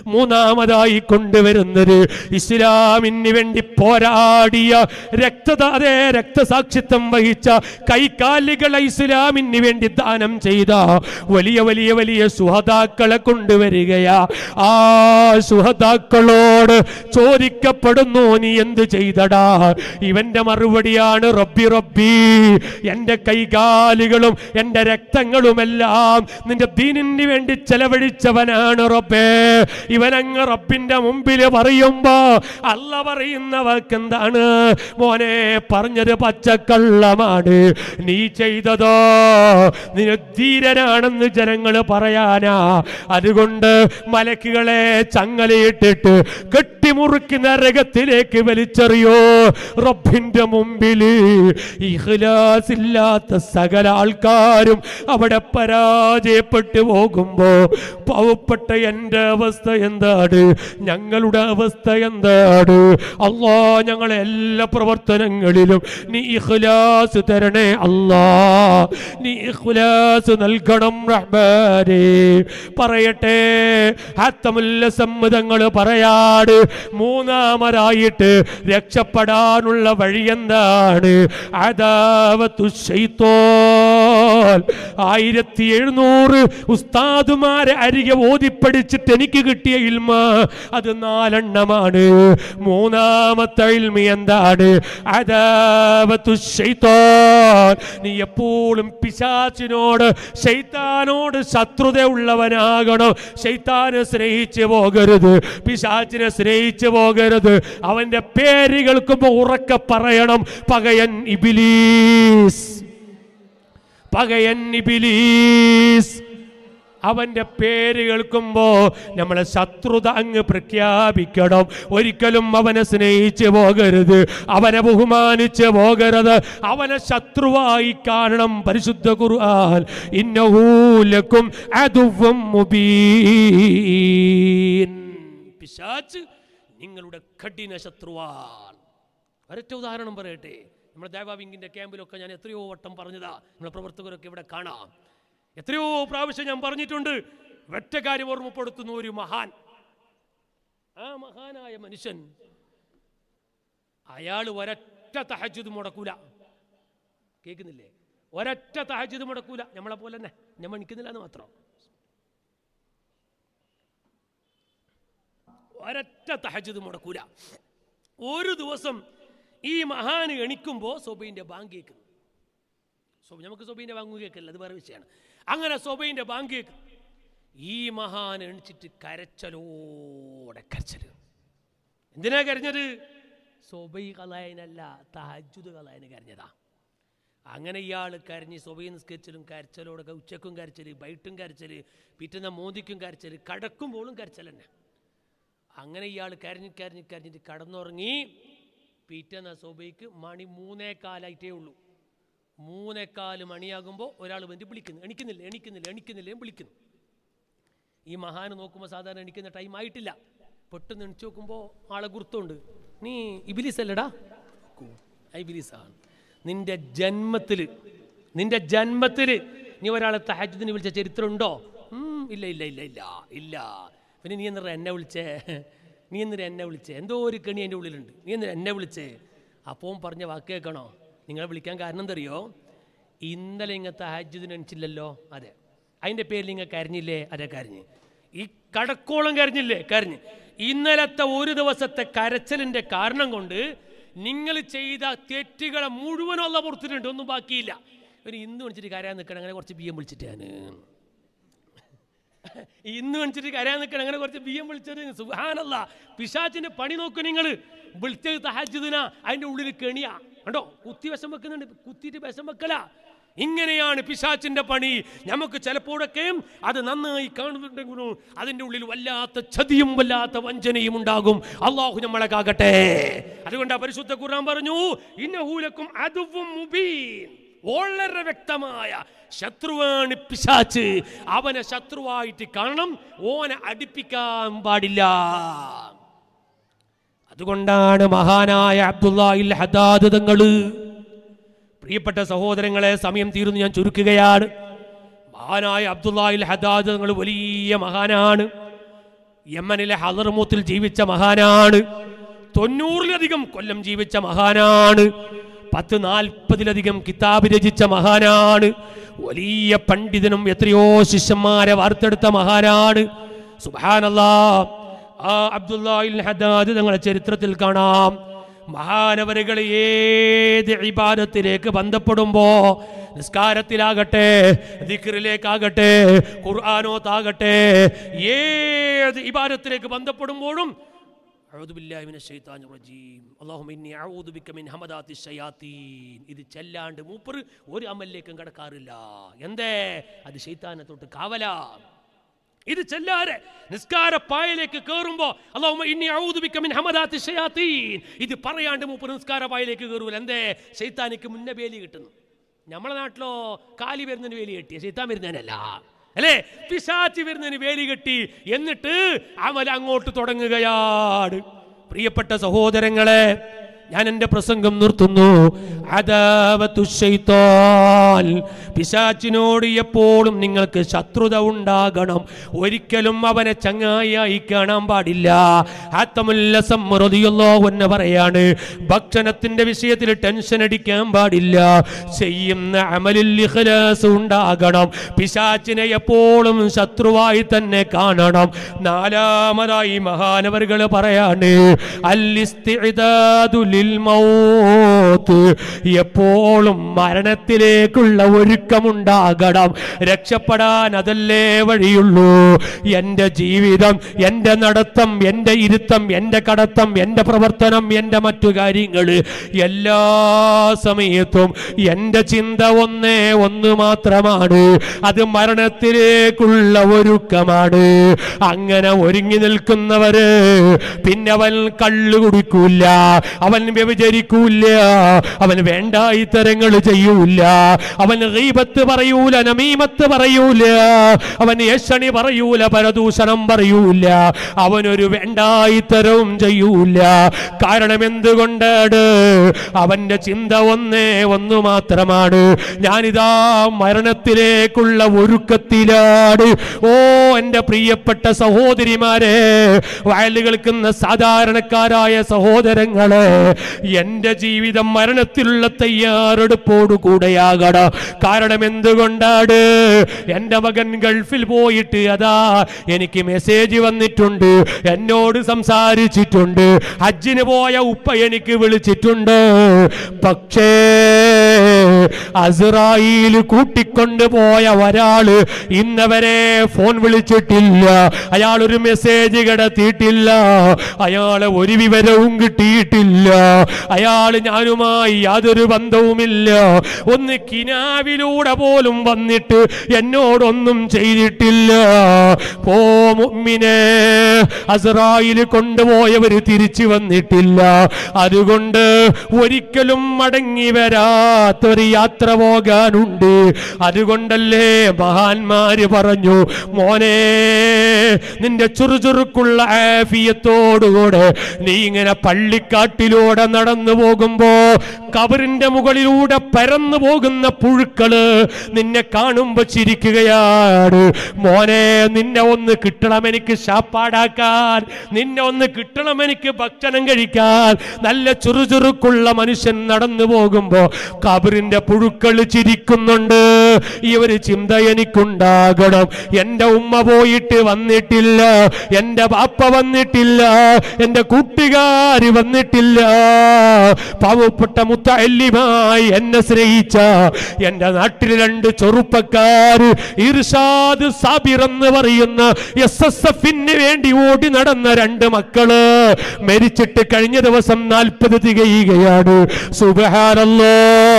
മൂന്നാമതായി കൊണ്ടുവരുന്നത് ഇസ്ലാമിന് വേണ്ടി പോരാടിയ രക്തത അതേ രക്തസാക്ഷിത്വം വഹിച്ച കൈകാലുകളെ ഇസ്ലാമിന് വേണ്ടി ദാനം ചെയ്ത വലിയ വലിയ വലിയ സുഹതാക്കളെ കൊണ്ടുവരികയാ ആ സുഹതാക്കളോട് ചോദിക്കപ്പെടുന്നു നീ എന്ത് ചെയ്തടാ ഇവന്റെ മറുപടിയാണ് റബ്ബി റബ്ബി എന്റെ കൈകാലുകളും എന്റെ രക്തങ്ങളുമെല്ലാം നിന്റെ ദീനിന് വേണ്ടി ചെലവഴിച്ചവനാണ് റബ്ബേ ഇവനങ്ങ് റബ്ബിന്റെ മുമ്പിൽ പറയുമ്പോ അല്ല പറയുന്ന വാക്ക് എന്താണ് മോനെ പറഞ്ഞത് പച്ചക്കള്ളമാണ് നീ ചെയ്തതോ നീ ധീരനാണെന്ന് ജനങ്ങൾ പറയാനാ അതുകൊണ്ട് മലക്കുകളെ ചങ്ങലയിട്ടിട്ട് കെട്ടിമുറുക്കി നരകത്തിലേക്ക് വലിച്ചെറിയോ റബ്ബിന്റെ മുമ്പിൽ ഇഖ്ലാസില്ലാത്ത സകല ആൾക്കാരും അവിടെ പരാജയപ്പെട്ടു പോകുമ്പോ പാവപ്പെട്ട എൻ്റെ അവസ്ഥ എന്താണ് ഞങ്ങളുടെ അവസ്ഥ എന്താണ് അള്ളാ ഞങ്ങളെ എല്ലാ പ്രവർത്തനങ്ങളിലും നീ ഇഖ്ലാസ് തരണേ അല്ലാ നീ ഇഖ്ലാസ് നൽകണം റഹ്മാനേ പറയട്ടെ ഹത്തമുല്ല സമ്മതങ്ങൾ പറയാട് മൂന്നാമതായിട്ട് രക്ഷപ്പെടാനുള്ള വഴി എന്താണ് അദാവത്തു ശൈത്തോൻ ആയിരത്തി എഴുന്നൂറ് ഉസ്താദുമാരെ അരികെ ഓതിപ്പടിച്ചിട്ട് എനിക്ക് കിട്ടിയ ഇൽമ അത് നാലെണ്ണമാണ് മൂന്നാമത്തെ ഇൽമ എന്താണ് അദാവത്തു ശൈത്തോൻ നീ എപ്പോഴും പിശാച്ചിനോട് ശൈത്താനോട് ശത്രുത ഉള്ളവനാകണം ശൈത്താനെ സ്നേഹിച്ചു പോകരുത് പിശാച്ചിനെ സ്നേഹിച്ചു പോകരുത് അവന്റെ പേര് കേൾക്കുമ്പോ ഉറക്കെ പറയണം പകയൻ ഇബിലീസ് പകയൻ ഇബിലീസ് അവന്റെ പേര് കേൾക്കുമ്പോ നമ്മളെ ശത്രുത അങ്ങ് പ്രഖ്യാപിക്കണം ഒരിക്കലും അവനെ സ്നേഹിച്ച് പോകരുത് അവനെ ബഹുമാനിച്ച് പോകരുത് അവനെ ശത്രുവായി കാണണം പരിശുദ്ധ ഖുർആൻ ഇന്നഹൂലക്കും അതുവം മുബീൻ പിശാച്ച് നിങ്ങളുടെ കഠിന ശത്രുവാൻ ഒരൊറ്റ ഉദാഹരണം പറയട്ടെ നമ്മുടെ ദേവാവിങ്കിന്റെ ക്യാമ്പിലൊക്കെ ഞാൻ എത്രയോ വട്ടം പറഞ്ഞതാ നമ്മുടെ പ്രവർത്തകരൊക്കെ ഇവിടെ കാണാം എത്രയോ പ്രാവശ്യം ഞാൻ പറഞ്ഞിട്ടുണ്ട് ഒറ്റ കാര്യം ഓർമ്മപ്പെടുത്തുന്ന ഒരു മഹാൻ ആ മഹാനായ മനുഷ്യൻ അയാൾ ഒരൊറ്റ തഹജുദ് മുടക്കൂല കേൾക്കുന്നില്ലേ ഒരൊറ്റ തഹജുദ് മുടക്കൂല നമ്മളെ പോലെ തന്നെ ഞാൻ മണിക്കുന്നില്ല എന്ന് മാത്രം ഒരൊറ്റ തഹജുദ് മുടക്കൂല ഒരു ദിവസം ഈ മഹാന് എണിക്കുമ്പോൾ സൊബൈൻ്റെ ബാങ്ക് കേൾക്കുന്നു സൊബ നമുക്ക് സൊബൈൻ്റെ ബാങ്ക് കേൾക്കില്ല അത് വേറെ വിഷയമാണ് അങ്ങനെ സൊബൈൻ്റെ ബാങ്ക് കേൾക്കും ഈ മഹാൻ എണിച്ചിട്ട് കരച്ചലോടെ കരച്ചല് എന്തിനാ കരഞ്ഞത് സൊബൈ കലായനല്ല തഹജുദ് കലായന് കരഞ്ഞതാ അങ്ങനെ ഇയാൾ കരഞ്ഞ് സൊബൈ നിസ്കരിച്ചലും കരച്ചലോടൊക്കെ ഉച്ചക്കും കരച്ചല് ബൈട്ടും കരച്ചല് പിറ്റുന്ന മോദിക്കും കരച്ചല് കടക്കുമ്പോഴും കരച്ചൽ തന്നെ അങ്ങനെ ഇയാൾ കരഞ്ഞ് കരഞ്ഞ് കരഞ്ഞിട്ട് കടന്നുറങ്ങി പിറ്റേന്ന സൊബൈക്ക് മണി മൂന്നേ കാലായിട്ടേ ഉള്ളൂ മൂന്നേക്കാല് മണിയാകുമ്പോൾ ഒരാൾ വന്ന് വിളിക്കുന്നു എണിക്കുന്നില്ല എണിക്കുന്നില്ല എണിക്കുന്നില്ല വിളിക്കുന്നു ഈ മഹാന് നോക്കുമ്പോൾ സാധാരണ എണിക്കുന്ന ടൈം ആയിട്ടില്ല പെട്ടെന്ന് എണിച്ച് നോക്കുമ്പോൾ ആളെ ഗുർത്തുണ്ട് നീ ഇബിലിസ് അല്ലടാ ഇബിലിസാണ് നിന്റെ ജന്മത്തിൽ നിന്റെ ജന്മത്തിൽ നീ ഒരാളെ തഹജുദിന് വിളിച്ച ചരിത്രമുണ്ടോ ഉം, ഇല്ല ഇല്ല ഇല്ല ഇല്ല ഇല്ല പിന്നെ നീ എന്നിട്ട് എന്നെ വിളിച്ചേ നീ എന്നിട്ട് എന്നെ വിളിച്ചേ എന്തോ ഒരു കെണി എൻ്റെ ഉള്ളിലുണ്ട് നീ എന്നിട്ട് എന്നെ വിളിച്ചേ അപ്പോൾ പറഞ്ഞ വാക്ക് കേൾക്കണോ നിങ്ങളെ വിളിക്കാൻ കാരണം എന്തറിയോ ഇന്നലെ ഇങ്ങ തഹജുദിന് എണിച്ചില്ലല്ലോ അതെ അതിൻ്റെ പേരിൽ നിങ്ങൾ കരഞ്ഞില്ലേ അതെ കരഞ്ഞ് ഈ കടക്കോളം കരഞ്ഞില്ലേ കരഞ്ഞ് ഇന്നലത്തെ ഒരു ദിവസത്തെ കരച്ചലിൻ്റെ കാരണം കൊണ്ട് നിങ്ങൾ ചെയ്ത തെറ്റുകളെ മുഴുവനും ഉള്ള പുറത്തിട്ടുണ്ട് ഒന്നും ബാക്കിയില്ല ഒരു ഇന്ന് വിളിച്ചിട്ട് കരയാൻ നിൽക്കണം അങ്ങനെ കുറച്ച് ബിയ്യം വിളിച്ചിട്ട് ഞാൻ ഇന്ന് വിളിച്ചിട്ട് കരയാൻ നിൽക്കണം അങ്ങനെ കുറച്ച് ബിയ്യം വിളിച്ചത് സുഹാനല്ല പിശാച്ചിന്റെ പണി നോക്കൂ നിങ്ങൾ വിളിച്ചത് തഹജുദിന അതിന്റെ ഉള്ളിൽ കെണിയാ കണ്ടോ കുത്തി വിഷം വെക്കുന്നുണ്ട് കുത്തിയിട്ട് വിഷം വെക്കല ഇങ്ങനെയാണ് പിശാച്ചിന്റെ പണി നമുക്ക് ചിലപ്പോഴൊക്കെയും അത് നന്നായി കാണുന്നുണ്ടെങ്കിലും അതിന്റെ ഉള്ളിൽ വല്ലാത്ത ചതിയും വല്ലാത്ത വഞ്ചനയും ഉണ്ടാകും അള്ളാഹു നമ്മളെ കാകട്ടെ അതുകൊണ്ട് ആ പരിശുദ്ധ ഖുർആൻ പറഞ്ഞു ഇന്നഹൂലക്കും അതുവും മുബീൻ വളരെ വ്യക്തമായ ശത്രുവാണ് പിശാച്ച് അവനെ ശത്രുവായിട്ട് കാണണം ഓനെ അടുപ്പിക്കാൻ പാടില്ല അതുകൊണ്ടാണ് മഹാനായ അബ്ദുല്ലാഹിൽ ഹദാദ് തങ്ങള് പ്രിയപ്പെട്ട സഹോദരങ്ങളെ സമയം തീർന്നു ഞാൻ ചുരുക്കുകയാണ് മഹാനായ അബ്ദുല്ലാഹിൽ ഹദാദ് തങ്ങൾ വലിയ മഹാനാണ് യമനിലെ ഹലർമൂത്തിൽ ജീവിച്ച മഹാനാണ് തൊണ്ണൂറിലധികം കൊല്ലം ജീവിച്ച മഹാനാണ് പത്ത് നാൽപ്പതിലധികം കിതാബ് രചിച്ച മഹാനാണ് വലിയ പണ്ഡിതനും എത്രയോ ശിഷ്യന്മാരെ വാർത്തെടുത്ത മഹാനാണ് സുബാനല്ലാ ആ അബ്ദുല്ലാഹിൽ ഹദാദ് ഞങ്ങളുടെ ചരിത്രത്തിൽ കാണാം മഹാനവരുകൾ ഏത് ഇബാദത്തിലേക്ക് ബന്ധപ്പെടുമ്പോ നിസ്കാരത്തിലാകട്ടെ ദിക്റിലേക്കാകട്ടെ ഖുർആാനോത്താകട്ടെ ഏത് ഇബാദത്തിലേക്ക് ബന്ധപ്പെടുമ്പോഴും أعوذ بالله من الشيطان الرجيم اللهم إني أعوذ بك من همدات الشياطين ഇത് ചെല്ലാണ്ട് മൂപ്പർ ഒരു അമലിലേക്കും കടക്കാറില്ല എന്തേ അത് ശൈത്താനെ തൊട്ട് കാവലാ ഇത് ചെല്ലാരെ നിസ്കാര പായലേക്ക് കയറുമ്പോ അല്ലാഹുമ്മ ഇന്നി അഊദു ബിക മിൻ ഹമദാത്തി ശയാത്തീൻ ഇത് പറയാണ്ട് മൂപ്പർ നിസ്കാര പായലേക്ക് കയറൂല എന്തേ ശൈത്താനിക്ക് മുന്നേ വേലി കിട്ടുന്നു നമ്മളെ നാട്ടിലോ കാലി വരുന്നതിന് വേലി കെട്ടിയ ശൈത്താൻ വരുന്നതിനല്ല അല്ലേ പിശാചി വരുന്നതിന് വേലി കെട്ടി എന്നിട്ട് അമൽ അങ്ങോട്ട് തുടങ്ങുകയാണ് പ്രിയപ്പെട്ട സഹോദരങ്ങളെ ഞാൻ എൻ്റെ പ്രസംഗം നിർത്തുന്നു അദാവത്തു ശൈത്താൻ പിശാച്ചിനോട് എപ്പോഴും നിങ്ങൾക്ക് ശത്രുത ഉണ്ടാകണം ഒരിക്കലും അവനെ ചങ്ങായിയായി കാണാൻ പാടില്ല ആത്തമുല്ല സമ്മറുതിയല്ലോ എന്ന് പറയാണ് ഭക്ഷണത്തിന്റെ വിഷയത്തിൽ ടെൻഷൻ അടിക്കാൻ പാടില്ല ചെയ്യുന്ന അമലിൽ ഇഖ്ലാസ് ഉണ്ടാകണം പിശാച്ചിനെ എപ്പോഴും ശത്രുവായി തന്നെ കാണണം നാലാമതായി മഹാനവറുകൾ പറയാണ് അല്ലിസ്തിഇദാദു ലിൽ മൗത്ത് എപ്പോഴും മരണത്തിലേക്കുള്ള ഒരുക്കമുണ്ടാകണം രക്ഷപ്പെടാൻ അതല്ലേ വഴിയുള്ളൂ എൻ്റെ ജീവിതം എൻ്റെ നടത്തം എൻ്റെ ഇരുത്തം എൻ്റെ കടത്തം എൻ്റെ പ്രവർത്തനം എൻ്റെ മറ്റു കാര്യങ്ങൾ എല്ലാ സമയത്തും എൻ്റെ ചിന്ത ഒന്നേ ഒന്ന് മാത്രമാണ് അത് മരണത്തിലേക്കുള്ള ഒരുക്കമാണ് അങ്ങനെ ഒരുങ്ങി നിൽക്കുന്നവര് പിന്നെ അവൻ കള്ളു കുടിക്കൂല അവൻ വ്യഭിചരിക്കൂല അവൻ വേണ്ട ഇത്തരങ്ങൾ ചെയ്യൂല അവൻ ഗീബത്ത് പറയൂല നമീമത്ത് പറയൂല അവൻ യേശണി പറയൂല പരദൂഷണം പറയൂല അവനൊരു വേണ്ട ഇത്തരവും ചെയ്യൂല കാരണം എന്തുകൊണ്ടാണ് അവന്റെ ചിന്ത ഒന്നേ ഒന്ന് മാത്രമാണ് ഞാനിതാ മരണത്തിലേക്കുള്ള ഒരുക്കത്തിലാണ് ഓ എൻ്റെ പ്രിയപ്പെട്ട സഹോദരിമാരെ വയല് കേൾക്കുന്ന സാധാരണക്കാരായ സഹോദരങ്ങളെ എൻ്റെ ജീവിതം മരണത്തിലുള്ള തയ്യാറെടുപ്പോടു കൂടെയാകണം കാരണം എന്തുകൊണ്ടാണ് എൻ്റെ മകൻ ഗൾഫിൽ പോയിട്ട് അതാ എനിക്ക് മെസ്സേജ് വന്നിട്ടുണ്ട് എന്നോട് സംസാരിച്ചിട്ടുണ്ട് ഹജ്ജിന് പോയ ഉപ്പ എനിക്ക് വിളിച്ചിട്ടുണ്ട് പക്ഷേ അസ്രായിൽ കൂട്ടിക്കൊണ്ട് പോയ ഒരാള് ഇന്നവരെ ഫോൺ വിളിച്ചിട്ടില്ല അയാൾ ഒരു മെസ്സേജ് കിടത്തിയിട്ടില്ല അയാളെ ഒരു വിവരവും കിട്ടിയിട്ടില്ല അയാൾ ഞാനുമായി യാതൊരു ബന്ധവുമില്ല ഒന്ന് കിനാവിലൂടെ പോലും വന്നിട്ട് എന്നോടൊന്നും ചെയ്തിട്ടില്ല പോ മുമ്മിനെ അസ്രായിൽ കൊണ്ടുപോയവര് തിരിച്ചു വന്നിട്ടില്ല അതുകൊണ്ട് ഒരിക്കലും മടങ്ങി വരാത്തൊരു യാത്ര പോകാനുണ്ട് അതുകൊണ്ടല്ലേ മഹാന്മാര് പറഞ്ഞു മോനെ നിന്റെ ചുറുചുറുക്കുള്ള ആഫിയത്തോടുകൂടെ നീ ഇങ്ങനെ പള്ളിക്കാട്ടിലൂടെ നടന്നു പോകുമ്പോ കബറിന്റെ മുകളിലൂടെ പരന്നു പോകുന്ന പുഴുക്കള് നിന്നെ കാണുമ്പോ ചിരിക്കുകയാണ് മോനെ നിന്നെ ഒന്ന് കിട്ടണം എനിക്ക് ശാപ്പാടാക്കാൻ നിന്നെ ഒന്ന് കിട്ടണം എനിക്ക് ഭക്ഷണം കഴിക്കാൻ നല്ല ചുറുചുറുക്കുള്ള മനുഷ്യൻ നടന്നു പോകുമ്പോ കബറിന്റെ പുഴുക്കൾ ചിരിക്കുന്നുണ്ട് ഈ ഒരു ചിന്ത എനിക്കുണ്ടാകണം എന്റെ ഉമ്മ പോയിട്ട് വന്നിട്ടില്ല എന്റെ ബാപ്പ വന്നിട്ടില്ല എന്റെ കൂട്ടുകാരി വന്നിട്ടില്ല പാവപ്പെട്ട മുത്തല്ലിമായി എന്നെ സ്നേഹിച്ച എന്റെ നാട്ടിൽ രണ്ട് ചെറുപ്പക്കാര് ഇർഷാദ് സാബിർ എന്ന് പറയുന്ന എസ് എസ് എഫിന് വേണ്ടി ഓടി നടന്ന രണ്ട് മക്കള് മരിച്ചിട്ട് കഴിഞ്ഞ ദിവസം നാൽപ്പത് തികയുകയാണ് സുബഹാനല്ലോ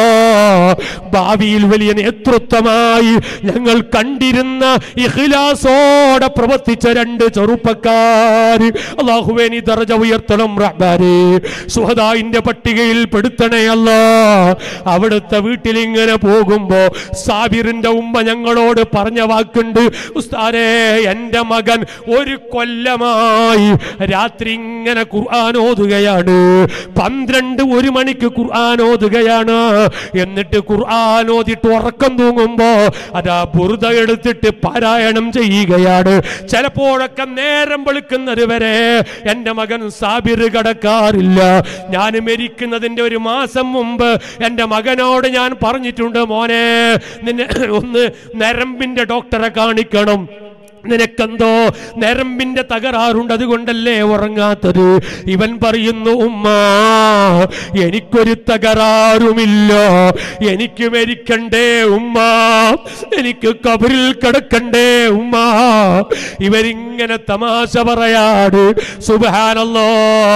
ഭാവിയിൽ വലിയ നേതൃത്വമായി ഞങ്ങൾ കണ്ടിരുന്ന ഇഖ്ലാസോടെ പ്രവർത്തിച്ച രണ്ട് ചെറുപ്പക്കാര് അള്ളാഹുവേ നീ ദർജ ഉയർത്തണം റഹ്മാനെ സുഹദായിന്റെ പട്ടികയിൽ പെടുത്തണേ അല്ല അവിടുത്തെ വീട്ടിൽ ഇങ്ങനെ പോകുമ്പോ സാബിറിന്റെ ഉമ്മ ഞങ്ങളോട് പറഞ്ഞ വാക്കുണ്ട് ഉസ്താരെ എന്റെ മകൻ ഒരു കൊല്ലമായി രാത്രി ഇങ്ങനെ ഖുർആൻ ഓതുകയാണ് പന്ത്രണ്ട് ഒരു മണിക്ക് ഖുർആൻ ഓതുകയാണ് എന്നിട്ട് ഖുർആൻ ഓതിട്ട് ഉറക്കം തൂങ്ങുമ്പോ അതാ ബുറുത എടുത്തിട്ട് പാരായണം ചെയ്യുകയാണ് ചിലപ്പോഴൊക്കെ നേരം വെളുക്കുന്നത് വരെ എൻ്റെ മകൻ സാബിർ കടക്കാറില്ല ഞാൻ മരിക്കുന്നതിൻ്റെ ഒരു മാസം മുമ്പ് എൻ്റെ മകനോട് ഞാൻ പറഞ്ഞിട്ടുണ്ട് മോനെ നിന്നെ ഒന്ന് നരമ്പിന്റെ ഡോക്ടറെ കാണിക്കണം നിനക്കെന്തോ നരമ്പിന്റെ തകരാറുണ്ട് അതുകൊണ്ടല്ലേ ഉറങ്ങാത്തത് ഇവൻ പറയുന്നു ഉമ്മ എനിക്കൊരു തകരാറുമില്ല എനിക്ക് മരിക്കണ്ടേ ഉമ്മ എനിക്ക് കബറിൽ കിടക്കണ്ടേ ഉമ്മ ഇവരിങ്ങനെ തമാശ പറയാട് സുബാനല്ലോ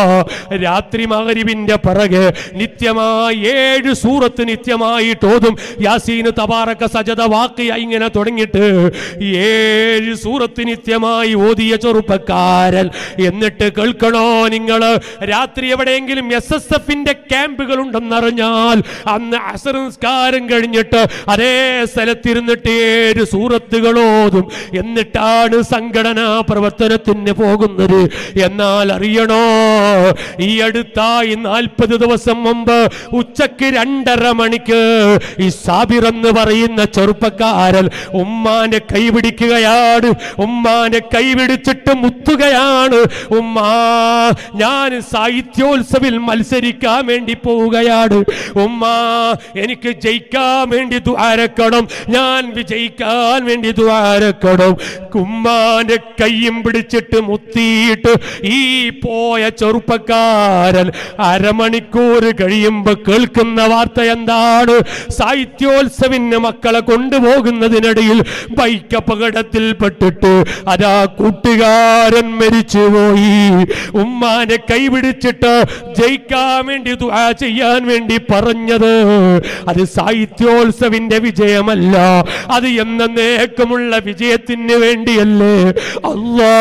രാത്രി മകരിവിന്റെ പിറകെ നിത്യമായി ഏഴ് സൂറത്ത് നിത്യമായി തോതും യാസീന് തബാറക്ക സജത വാക്കിയ ഇങ്ങനെ തുടങ്ങിയിട്ട് ഏഴ് സൂറത്ത് നിത്യമായി ഓതിയ ചെറുപ്പക്കാരൻ എന്നിട്ട് കേൾക്കണോ നിങ്ങൾ രാത്രി എവിടെയെങ്കിലും എസ് എസ് എഫിന്റെ ക്യാമ്പുകൾ ഉണ്ടെന്നറിഞ്ഞാൽ അന്ന് അസർ നിസ്കാരം കഴിഞ്ഞിട്ട് അതേ സ്ഥലത്തിരുന്നിട്ട് ഏഴ് സൂറത്തുകൾ ഓതും എന്നിട്ടാണ് സംഘടനാ പ്രവർത്തനത്തിന് പോകുന്നത് എന്നാൽ അറിയണോ ഈ അടുത്തായി നാൽപ്പത് ദിവസം മുമ്പ് ഉച്ചക്ക് രണ്ടര മണിക്ക് ഈ സാബിർ എന്ന് പറയുന്ന ചെറുപ്പക്കാരൻ ഉമ്മാന്റെ കൈ പിടിക്കുകയാണ് ഉമ്മാന്റെ കൈ പിടിച്ചിട്ട് മുത്തുകയാണ് ഉമ്മ ഞാൻ സാഹിത്യോത്സവിൽ മത്സരിക്കാൻ വേണ്ടി പോവുകയാണ് ഉമ്മ എനിക്ക് ജയിക്കാൻ വേണ്ടി ദ്വാരക്കണം ഞാൻ വിജയിക്കാൻ വേണ്ടി ദ്വാരക്കണം ഉമ്മാന്റെ കയ്യും പിടിച്ചിട്ട് മുത്തിയിട്ട് ഈ പോയ ചെറുപ്പക്കാരൻ അരമണിക്കൂർ കഴിയുമ്പോ കേൾക്കുന്ന വാർത്ത എന്താണ് സാഹിത്യോത്സവിന് മക്കളെ കൊണ്ടുപോകുന്നതിനിടയിൽ ബൈക്ക് അപകടത്തിൽപ്പെട്ടിട്ട് അതാ കൂട്ടുകാരൻ മരിച്ചുപോയി ഉമ്മാനെ കൈപിടിച്ചിട്ട് ജയിക്കാൻ വേണ്ടി ദുആ ചെയ്യാൻ വേണ്ടി പറഞ്ഞത് അത് സാഹിത്യോത്സവിന്റെ വിജയമല്ല അത് എന്നേക്കുമുള്ള വിജയത്തിന് വേണ്ടിയല്ലേ അല്ലാ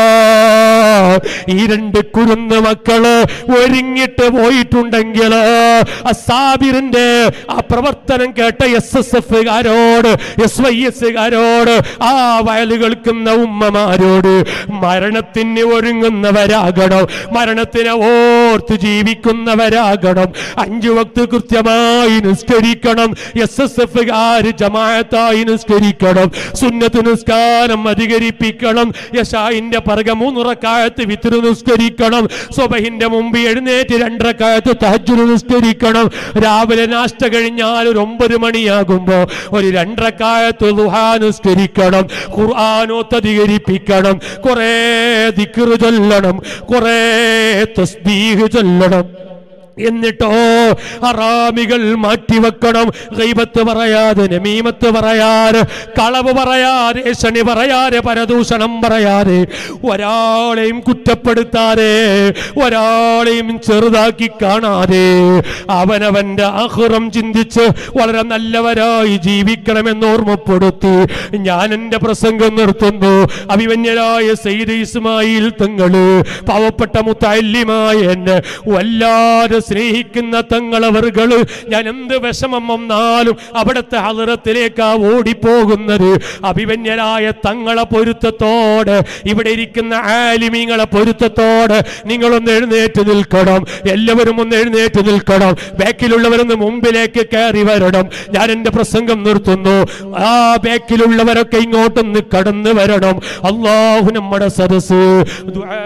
ഈ രണ്ട് കുരുന്ന മക്കള് ഒരുങ്ങിട്ട് പോയിട്ടുണ്ടെങ്കിൽ അസാബിറിന്റെ ആ പ്രവർത്തനം കേട്ട എസ് എസ് എഫ് കാരോട് എസ് വൈ എസ് കാരോട് ആ വയല് കേൾക്കുന്ന ഉമ്മമാരോട് മരണത്തിന് ഒരുങ്ങുന്നവരാകണം മരണത്തിനെ ഓർത്ത് ജീവിക്കുന്നവരാകണം അഞ്ചു വക്ത് കൃത്യമായി നിസ്കരിക്കണം എസ് എസ് എഫ് കാര് ജമാഅത്തായി നിസ്കരിക്കണം സുന്നത്ത് നിസ്കാരം അധികരിപ്പിക്കണം യശായിന്റെ പറക മൂന്നുറക്കായത്ത് വിത്തിരി നിസ്കരിക്കണം സ്വബഹിന്റെ മുമ്പ് എഴുന്നേറ്റ് രണ്ടരക്കായത്ത് തഹജുര് നിസ്കരിക്കണം രാവിലെ നാഷ്ട കഴിഞ്ഞാൽ ഒരു ഒമ്പത് മണിയാകുമ്പോ ഒരു രണ്ടരക്കായത്ത് ദുഹാ നിസ്കരിക്കണം ഖുർആാനോത്ത് അധികരിപ്പിക്കണം കുറേ ദിക്റ് ചൊല്ലണം കുറേ തസ്ബീഹ് ചൊല്ലണം എന്നിട്ടോ ഹറാമികൾ മാറ്റിവെക്കണം ഗൈബത്ത് പറയാതെ നമീമത്ത് പറയാതെ കളവ് പറയാതെ ശനി പറയാതെ പരദൂഷണം പറയാതെ ഒരാളെയും കുറ്റപ്പെടുത്താതെ ഒരാളെയും ചെറുതാക്കി കാണാതെ അവനവന്റെ ആഹുറം ചിന്തിച്ച് വളരെ നല്ലവരായി ജീവിക്കണമെന്ന് ഓർമ്മപ്പെടുത്തി ഞാൻ എന്റെ പ്രസംഗം നിർത്തുന്നു അഭിമന്യരായ സയ്യിദ് ഇസ്മായിൽ തങ്ങള് പാവപ്പെട്ട മുത്തല്യമായ എന്നെ വല്ലാതെ സ്നേഹിക്കുന്ന തങ്ങളവറുകള് ഞാൻ എന്ത് വിഷമം വന്നാലും അവിടുത്തെ ഹലറത്തിലേക്കാ ഓടിപ്പോകുന്നത് അഭിമന്യരായ തങ്ങളെ പൊരുത്തത്തോടെ ഇവിടെ ഇരിക്കുന്ന ആലിമീങ്ങളെ പൊരുത്തത്തോടെ നിങ്ങളൊന്ന് എഴുന്നേറ്റ് നിൽക്കണം എല്ലാവരും ഒന്ന് എഴുന്നേറ്റ് നിൽക്കണം ബാക്കിലുള്ളവരൊന്ന് മുമ്പിലേക്ക് കയറി വരണം ഞാൻ എന്റെ പ്രസംഗം നിർത്തുന്നു ആ ബാക്കിലുള്ളവരൊക്കെ ഇങ്ങോട്ടൊന്ന് കടന്നു വരണം അള്ളാഹു നമ്മുടെ സദസ് ദുആ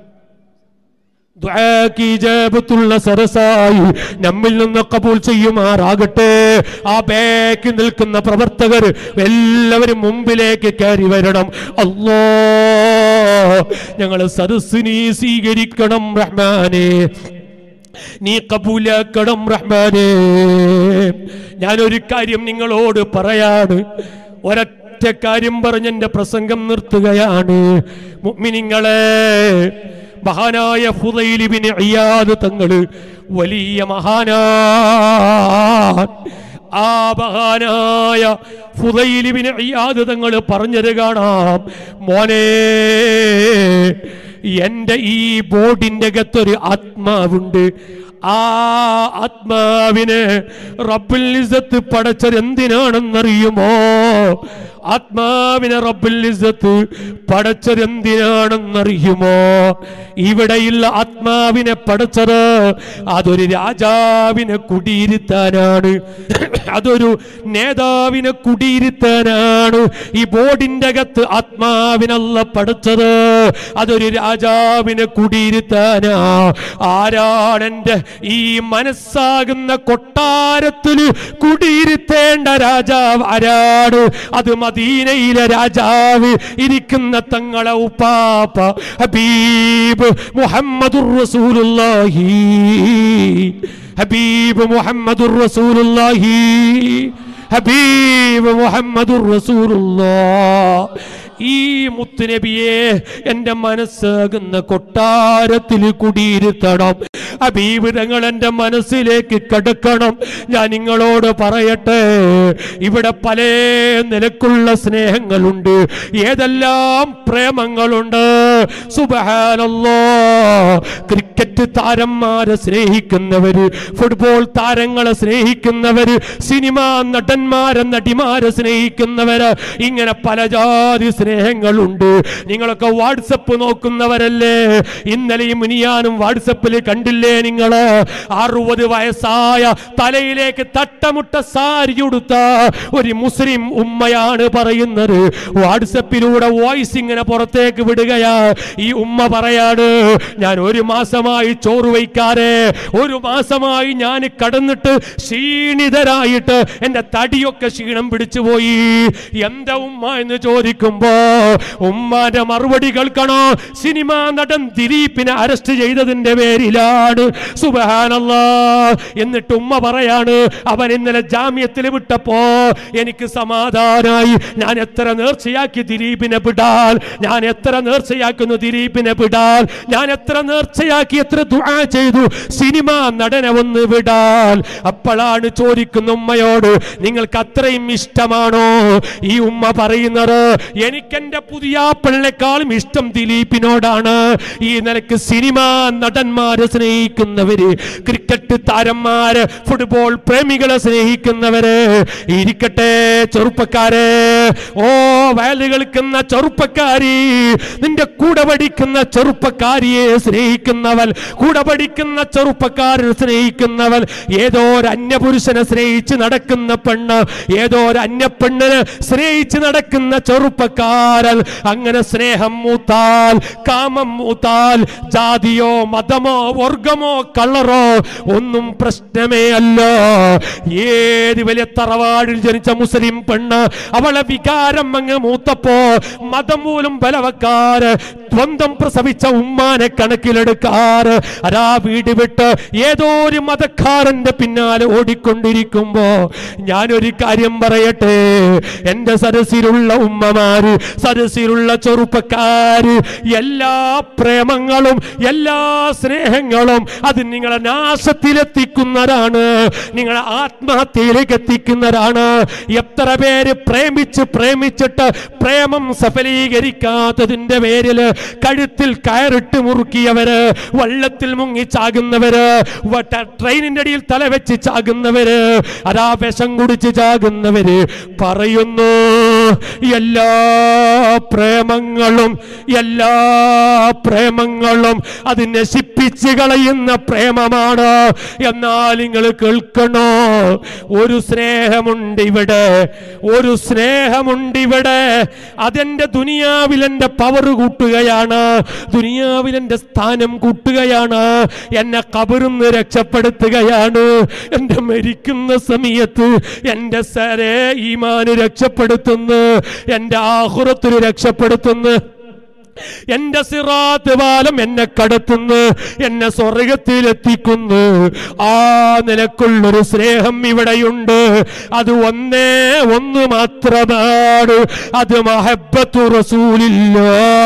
ദുആക്ക് ഇജാബത്തുള്ള സരസായി നമ്മിൽ നിന്ന് കബൂൽ ചെയ്യുമാറാകട്ടെ ആ ബാക്കിൽ നിൽക്കുന്ന പ്രവർത്തകർ എല്ലാവരും മുമ്പിലേക്ക് കയറി വരണം അല്ലോ ഞങ്ങൾ സരസിനെ സ്വീകരിക്കണം റഹ്മാനെ നീ കബൂലാക്കണം റഹ്മാനെ ഞാനൊരു കാര്യം നിങ്ങളോട് പറയാണ് ഒരൊറ്റ കാര്യം പറഞ്ഞ് എന്റെ പ്രസംഗം നിർത്തുകയാണ് മുഅ്മിനീങ്ങളെ മഹാനായ ഫുദൈലിബിന് അയ്യാദ് തങ്ങള് വലിയ മഹാനാ ആ മഹാനായ ഫുദൈലിബിന് അയ്യാദ് തങ്ങൾ പറഞ്ഞത് കാണാം മോനെ എന്റെ ഈ ബോർഡിന്റെ അകത്തൊരു ആത്മാവുണ്ട് ആ ആത്മാവിന് റബ്ബുൽ ഇസ്സത്ത് പടച്ചത് എന്തിനാണെന്നറിയുമോ ആത്മാവിനെ റബ്ബുൽ ഇസ്സത്ത് പടച്ചത് എന്തിനാണെന്നറിയുമോ ഇവിടെയുള്ള ആത്മാവിനെ പടച്ചത് അതൊരു രാജാവിനെ കുടിയിരുത്താനാണ് അതൊരു നേതാവിനെ കുടിയിരുത്താനാണ് ഈ ബോർഡിന്റെ അകത്ത് ആത്മാവിനല്ല പടച്ചത് അതൊരു രാജാവിനെ കുടിയിരുത്താനാ ആരാണ് എൻ്റെ ഈ മനസ്സാകുന്ന കൊട്ടാരത്തിൽ കുടിയിരുത്തേണ്ട രാജാവ് ആരാണ് അത് മദീനയിലെ രാജാവ് ഇരിക്കുന്ന തങ്ങളെ ഉപ്പാപ്പ ഹബീബ് മുഹമ്മദുർ റസൂലുള്ളാഹി ഹബീബ് മുഹമ്മദുർ റസൂലുള്ളാഹി ഹബീബ് മുഹമ്മദുർ റസൂലുള്ളാഹ് ഈ മുത്തുനബിയെ എൻ്റെ മനസ്സാകുന്ന കൊട്ടാരത്തിൽ കുടിയിരുത്തണം ഹബീബ് തങ്ങൾ എൻ്റെ മനസ്സിലേക്ക് കടക്കണം ഞാൻ നിങ്ങളോട് പറയട്ടെ ഇവിടെ പല നിലക്കുള്ള സ്നേഹങ്ങളുണ്ട് ഏതെല്ലാം പ്രേമങ്ങളുണ്ട് സുബഹാനല്ലോ ക്രിക്കറ്റ് താരന്മാരെ സ്നേഹിക്കുന്നവര് ഫുട്ബോൾ താരങ്ങളെ സ്നേഹിക്കുന്നവര് സിനിമാ നടന്മാരെ നടിമാരെ സ്നേഹിക്കുന്നവര് ഇങ്ങനെ പല ജാതി സ്നേഹങ്ങളുണ്ട് നിങ്ങളൊക്കെ വാട്സപ്പ് നോക്കുന്നവരല്ലേ ഇന്നലെയും ഇനിയാനും വാട്സപ്പിൽ കണ്ടില്ലേ നിങ്ങള് അറുപത് വയസ്സായ തലയിലേക്ക് തട്ടമുട്ട സാരി ഉടുത്ത ഒരു മുസ്ലിം ഉമ്മയാണ് പറയുന്നത് വാട്സപ്പിലൂടെ വോയിസ് ഇങ്ങനെ പുറത്തേക്ക് വിടുകയാ ഈ ഉമ്മ പറയാണ് ഞാൻ ഒരു മാസമായി ചോറ് വയ്ക്കാതെ ഒരു മാസമായി ഞാൻ കടന്നിട്ട് ക്ഷീണിതരായിട്ട് എന്റെ തടിയൊക്കെ ക്ഷീണം പിടിച്ചു പോയി എന്താ ഉമ്മ എന്ന് ചോദിക്കുമ്പോ ഉമ്മാന്റെ മറുപടി കേൾക്കണോ സിനിമാ നടൻ ദിലീപിനെ അറസ്റ്റ് ചെയ്തതിന്റെ പേരിലാണ് സുബഹാനല്ലാ എന്നിട്ട് ഉമ്മ പറയാണ് അവൻ ഇന്നലെ ജാമ്യത്തിൽ വിട്ടപ്പോ എനിക്ക് സമാധാനായി ഞാൻ എത്ര നേർച്ചയാക്കി ദിലീപിനെ വിടാൽ ഞാൻ എത്ര നേർച്ചയാക്കുന്നു ദിലീപിനെ വിടാൽ ഞാൻ എത്ര നേർച്ചയാക്കി എത്ര ദുആ ചെയ്തു സിനിമ നടനെ ഒന്ന് വിടാൽ അപ്പോഴാണ് ചോദിക്കുന്ന ഉമ്മയോട് നിങ്ങൾക്ക് അത്രയും ഇഷ്ടമാണോ ഈ ഉമ്മ പറയുന്നത് എനിക്കെന്റെ പുതിയ പിള്ളേക്കാളും ഇഷ്ടം ദിലീപിനോടാണ് ഈ നിലക്ക് സിനിമ നടന്മാരെ സ്നേഹിക്കുന്നവര് ക്രിക്കറ്റ് താരന്മാര് ഫുട്ബോൾ പ്രേമികളെ സ്നേഹിക്കുന്നവര് ഇരിക്കട്ടെ ചെറുപ്പക്കാരെ ഓ വയല് കളിക്കുന്ന ചെറുപ്പക്കാരി നിന്റെ കൂടെ പഠിക്കുന്ന ചെറുപ്പക്കാരിയെ സ്നേഹിക്കുന്നവൻ കൂടെ പഠിക്കുന്ന ചെറുപ്പക്കാരനെ സ്നേഹിക്കുന്നവൻ ഏതോ ഒരു അന്യപുരുഷനെ സ്നേഹിച്ച് നടക്കുന്ന പെണ്ണ് ഏതോ ഒരു അന്യപ്പെണ്ണിനെ സ്നേഹിച്ച് നടക്കുന്ന ചെറുപ്പക്കാരൻ അങ്ങനെ സ്നേഹം മൂത്താൽ കാമം മൂത്താൽ ജാതിയോ മതമോ വർഗമോ കളറോ ഒന്നും പ്രശ്നമേ അല്ല ഏത് വലിയ തറവാടിൽ ജനിച്ച മുസ്ലിം പെണ്ണ് അവളെ വികാരം അങ്ങ് മൂത്തപ്പോ മതം മൂലം ബലവക്കാര് ദ്വന്ദ്ം പ്രസവിച്ച ഉമ്മാനെ കണക്കിലെടുക്കാറ് അതാ വീട് വിട്ട് ഏതോ ഒരു മതക്കാരന്റെ പിന്നാലെ ഓടിക്കൊണ്ടിരിക്കുമ്പോ ഞാനൊരു കാര്യം പറയട്ടെ എന്റെ സരസിലുള്ള ഉമ്മമാര് സരസിലുള്ള ചെറുപ്പക്കാര് എല്ലാ പ്രേമങ്ങളും എല്ലാ സ്നേഹങ്ങളും അത് നിങ്ങളെ നാശത്തിലെത്തിക്കുന്നതാണ് നിങ്ങളെ ആത്മഹത്യയിലേക്ക് എത്തിക്കുന്നതാണ് എത്ര പേര് പ്രേമിച്ച് പ്രേമിച്ചിട്ട് പ്രേമം സഫലീകരിക്കാത്തതിന്റെ പേരില് കഴുത്തിൽ കയറിട്ട് മുറുക്കിയവര് വള്ളത്തിൽ മുങ്ങി ചാകുന്നവര് വട്ട- ട്രെയിനിന്റെ അടിയിൽ തല വെച്ച് ചാകുന്നവര് അതാ വിഷം കുടിച്ച് ചാകുന്നവര് പറയുന്നു എല്ലാ പ്രേമങ്ങളും എല്ലാ പ്രേമങ്ങളും അത് നശിപ്പിച്ച് കളയുന്ന പ്രേമമാണ് എന്നാൽ നിങ്ങൾ കേൾക്കണോ ഒരു സ്നേഹമുണ്ട് ഇവിടെ ഒരു സ്നേഹമുണ്ട് ഇവിടെ അതെന്റെ ദുനിയാവിൽ എന്റെ പവർ കൂട്ടുകയാണ് ദുനിയാവിൽ എന്റെ സ്ഥാനം കൂട്ടുകയാണ് എന്നെ കബറുന്ന് രക്ഷപ്പെടുത്തുകയാണ് എന്റെ മരിക്കുന്ന സമയത്ത് എന്റെ സരേ ഈമാന് രക്ഷപ്പെടുത്തുന്നു എന്റെ ആഹുറത്തിന് രക്ഷപ്പെടുത്തുന്നു എന്റെ സിറാത്ത് പാലം എന്നെ കടത്തുന്നു എന്നെ സ്വർഗത്തിലെത്തിക്കുന്നു ആ നിലക്കുള്ളൊരു സ്നേഹം ഇവിടെയുണ്ട് അത് ഒന്നേ ഒന്ന് മാത്രമാണ് അത് മഹബത്തു റസൂലില്ല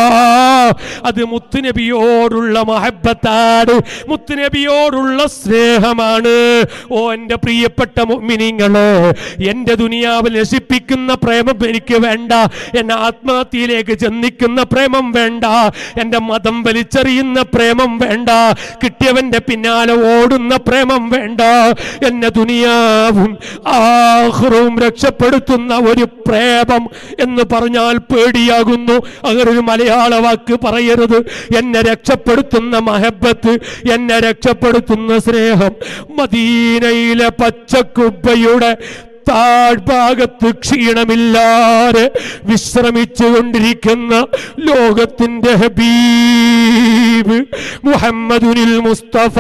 അത് മുത്തുനബിയോടുള്ള മഹബത്താണ് മുത്തുനബിയോടുള്ള സ്നേഹമാണ് ഓ എന്റെ പ്രിയപ്പെട്ട മുഅ്മിനീങ്ങള് എന്റെ ദുനിയാവിൽ നശിപ്പിക്കുന്ന പ്രേമം എനിക്ക് വേണ്ട എന്നെ ആത്മഹത്യയിലേക്ക് ചെന്നിക്കുന്ന പ്രേമം വേണ്ട എൻ്റെ മതം വലിച്ചെറിയുന്ന പ്രേമം വേണ്ട കിട്ടിയവന്റെ പിന്നാലെ ഓടുന്ന പ്രേമം വേണ്ട എന്നെ ദുനിയാവും ആഹ്റവും രക്ഷപ്പെടുത്തുന്ന ഒരു പ്രേമം എന്ന് പറഞ്ഞാൽ പേടിയാകുന്നു അങ്ങനെ ഒരു മലയാള വാക്ക് പറയരുത് എന്നെ രക്ഷപ്പെടുത്തുന്ന മഹബത്ത് എന്നെ രക്ഷപ്പെടുത്തുന്ന സ്നേഹം മദീനയിലെ പച്ചക്കുബ്ബയുടെ താഴ്ഭാഗത്ത് ക്ഷീണമില്ലാതെ വിശ്രമിച്ചു കൊണ്ടിരിക്കുന്ന ലോകത്തിന്റെ ഹബീബ് മുഹമ്മദുനിൽ മുസ്തഫ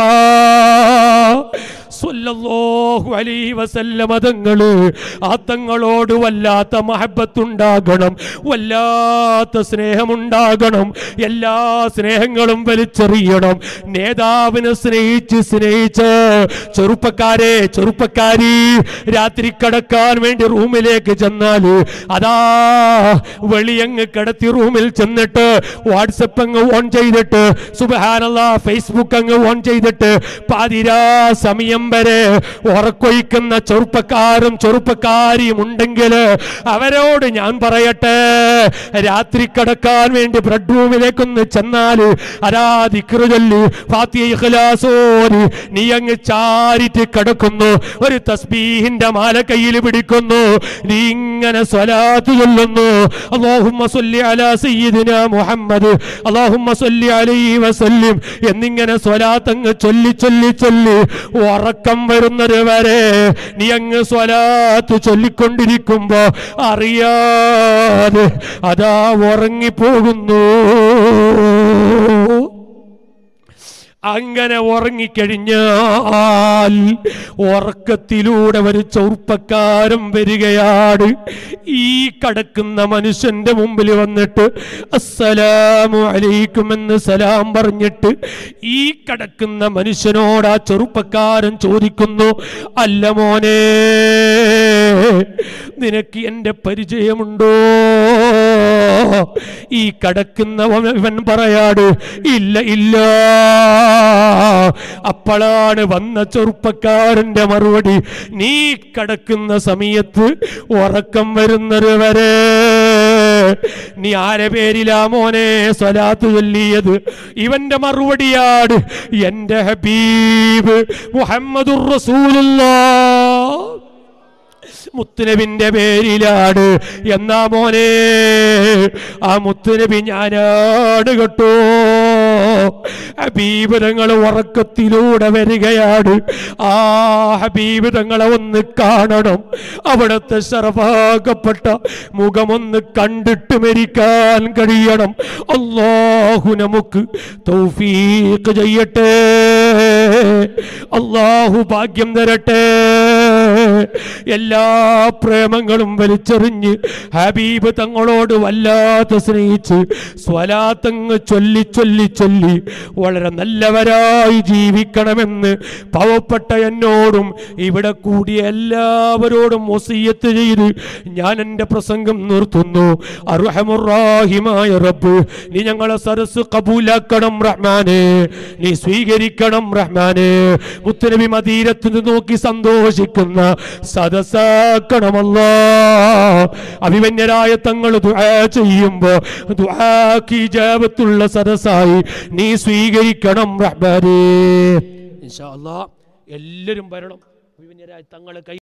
സ്വല്ലല്ലാഹു അലൈഹി വസല്ലമ തങ്ങള് ആ തങ്ങളോട് വല്ലാത്ത മഹബത്തുണ്ടാകണം വല്ലാത്ത സ്നേഹമുണ്ടാകണം എല്ലാ സ്നേഹങ്ങളും വലിച്ചെറിയണം നേതാവിനെ സ്നേഹിച്ച് സ്നേഹിച്ച് ചെറുപ്പക്കാരെ ചെറുപ്പക്കാരി രാത്രി കടക്കാൻ വേണ്ടി റൂമിലേക്ക് ചെന്നാല് അതാ വെളിയങ്ങ് കിടത്തി റൂമിൽ ചെന്നിട്ട് വാട്സപ്പ് അങ്ങ് ഓൺ ചെയ്തിട്ട് സുബഹാനല്ല ഫേസ്ബുക്ക് അങ്ങ് ഓൺ ചെയ്തിട്ട് പാതിരാ സമയം വരെ ഉറക്കൊഴിക്കുന്ന ചെറുപ്പക്കാരും ചെറുപ്പക്കാരിയും ഉണ്ടെങ്കിൽ അവരോട് ഞാൻ പറയട്ടെ രാത്രി കിടക്കാൻ വേണ്ടി ബെഡ്റൂമിലേക്കൊന്ന് ചെന്നാല് അതാ ദിക്റ് ചൊല്ലി ഫാത്തിഹ ഇഖ്ലാസോരി നീ അങ്ങ് ചാരിറ്റ് കിടക്കുന്നു ഒരു തസ്ബീഹിന്റെ മാല കയ്യിൽ പിടിക്കുന്നു നീ ഇങ്ങനെ സ്വലാത്ത് ചൊല്ലുന്നു അല്ലാഹുമ്മ സ്വല്ലി അലാ സയ്യിദിന മുഹമ്മദ് അല്ലാഹുമ്മ സ്വല്ലി അലൈഹി വസല്ലിം എന്നിങ്ങനെ സ്വലാത്ത് അങ്ങ് ചൊല്ലി ചൊല്ലി ചൊല്ലി ഉറക്കം വരുന്നത് വരെ നീ അങ്ങ് സ്വലാത്ത് ചൊല്ലിക്കൊണ്ടിരിക്കുമ്പോ അറിയാതെ അതാ ഉറങ്ങിപ്പോകുന്നു അങ്ങനെ ഉറങ്ങിക്കഴിഞ്ഞാൽ ഉറക്കത്തിലൂടെ ഒരു ചെറുപ്പക്കാരൻ വരികയാണ് ഈ കടക്കുന്ന മനുഷ്യന്റെ മുമ്പിൽ വന്നിട്ട് അസ്സലാമു അലൈക്കും എന്ന് സലാം പറഞ്ഞിട്ട് ഈ കടക്കുന്ന മനുഷ്യനോട് ആ ചെറുപ്പക്കാരൻ ചോദിക്കുന്നു അല്ല മോനെ നിനക്ക് എന്റെ പരിചയമുണ്ടോ ഈ കടക്കുന്നവൻ ഇവൻ പറയാട് ഇല്ല ഇല്ല അപ്പോഴാണ് വന്ന ചെറുപ്പക്കാരന്റെ മറുപടി നീ കടക്കുന്ന സമയത്ത് ഉറക്കം വരുന്നത് വരെ നീ ആരെ പേരിലാ മോനെ സ്വലാത്ത് ചൊല്ലിയത് ഇവന്റെ മറുപടിയാണ് എന്റെ ഹബീബ് മുഹമ്മദുർ റസൂലുള്ളാഹ് മുത്തുനബിന്റെ പേരിലാണ് എന്നാ മോനെ ആ മുത്തുനബി ഞാനാണ് കേട്ടോ ഹബീബ് തങ്ങൾ ഉറക്കത്തിലൂടെ വരികയാണ് ആ ഹബീബ് തങ്ങളെ ഒന്ന് കാണണം അവിടുത്തെ ശറഫാക്കപ്പെട്ട മുഖമൊന്ന് കണ്ടിട്ട് മരിക്കാൻ കഴിയണം അള്ളാഹു നമുക്ക് തൗഫീഖ് ചെയ്യട്ടെ അള്ളാഹു ഭാഗ്യം തരട്ടെ എല്ലാ പ്രേമങ്ങളും വലിച്ചെറിഞ്ഞ് ഹബീബ് തങ്ങളോട് വല്ലാതെ സ്നേഹിച്ച് സ്വലാത്തങ്ങ് ചൊല്ലി ചൊല്ലി ചൊല്ലി വളരെ നല്ലവരായി ജീവിക്കണമെന്ന് പാവപ്പെട്ട എന്നോടും ഇവിടെ കൂടിയ എല്ലാവരോടും വസീയത്ത് ചെയ്ത് ഞാൻ എൻ്റെ പ്രസംഗം നിർത്തുന്നു അർഹമുറാഹിമായ റബ്ബ് നീ ഞങ്ങളെ സരസ് കബൂലാക്കണം റഹ്മാനെ നീ സ്വീകരിക്കണം റഹ്മാനെ മുത്തനബി മദീരത്ത് നിന്ന് നോക്കി സന്തോഷിക്കുന്ന സദസാക്കണമല്ല അഭിമന്യരായ തങ്ങൾ ദുആ ചെയ്യുമ്പോ ദുആക്ക് ഇജാബത്തുള്ള സദസായി നീ സ്വീകരിക്കണം റഹ്മാനെ ഇൻഷാ അല്ലാ എല്ലാവരും വരണം അഭിമന്യരായ തങ്ങൾ കൈ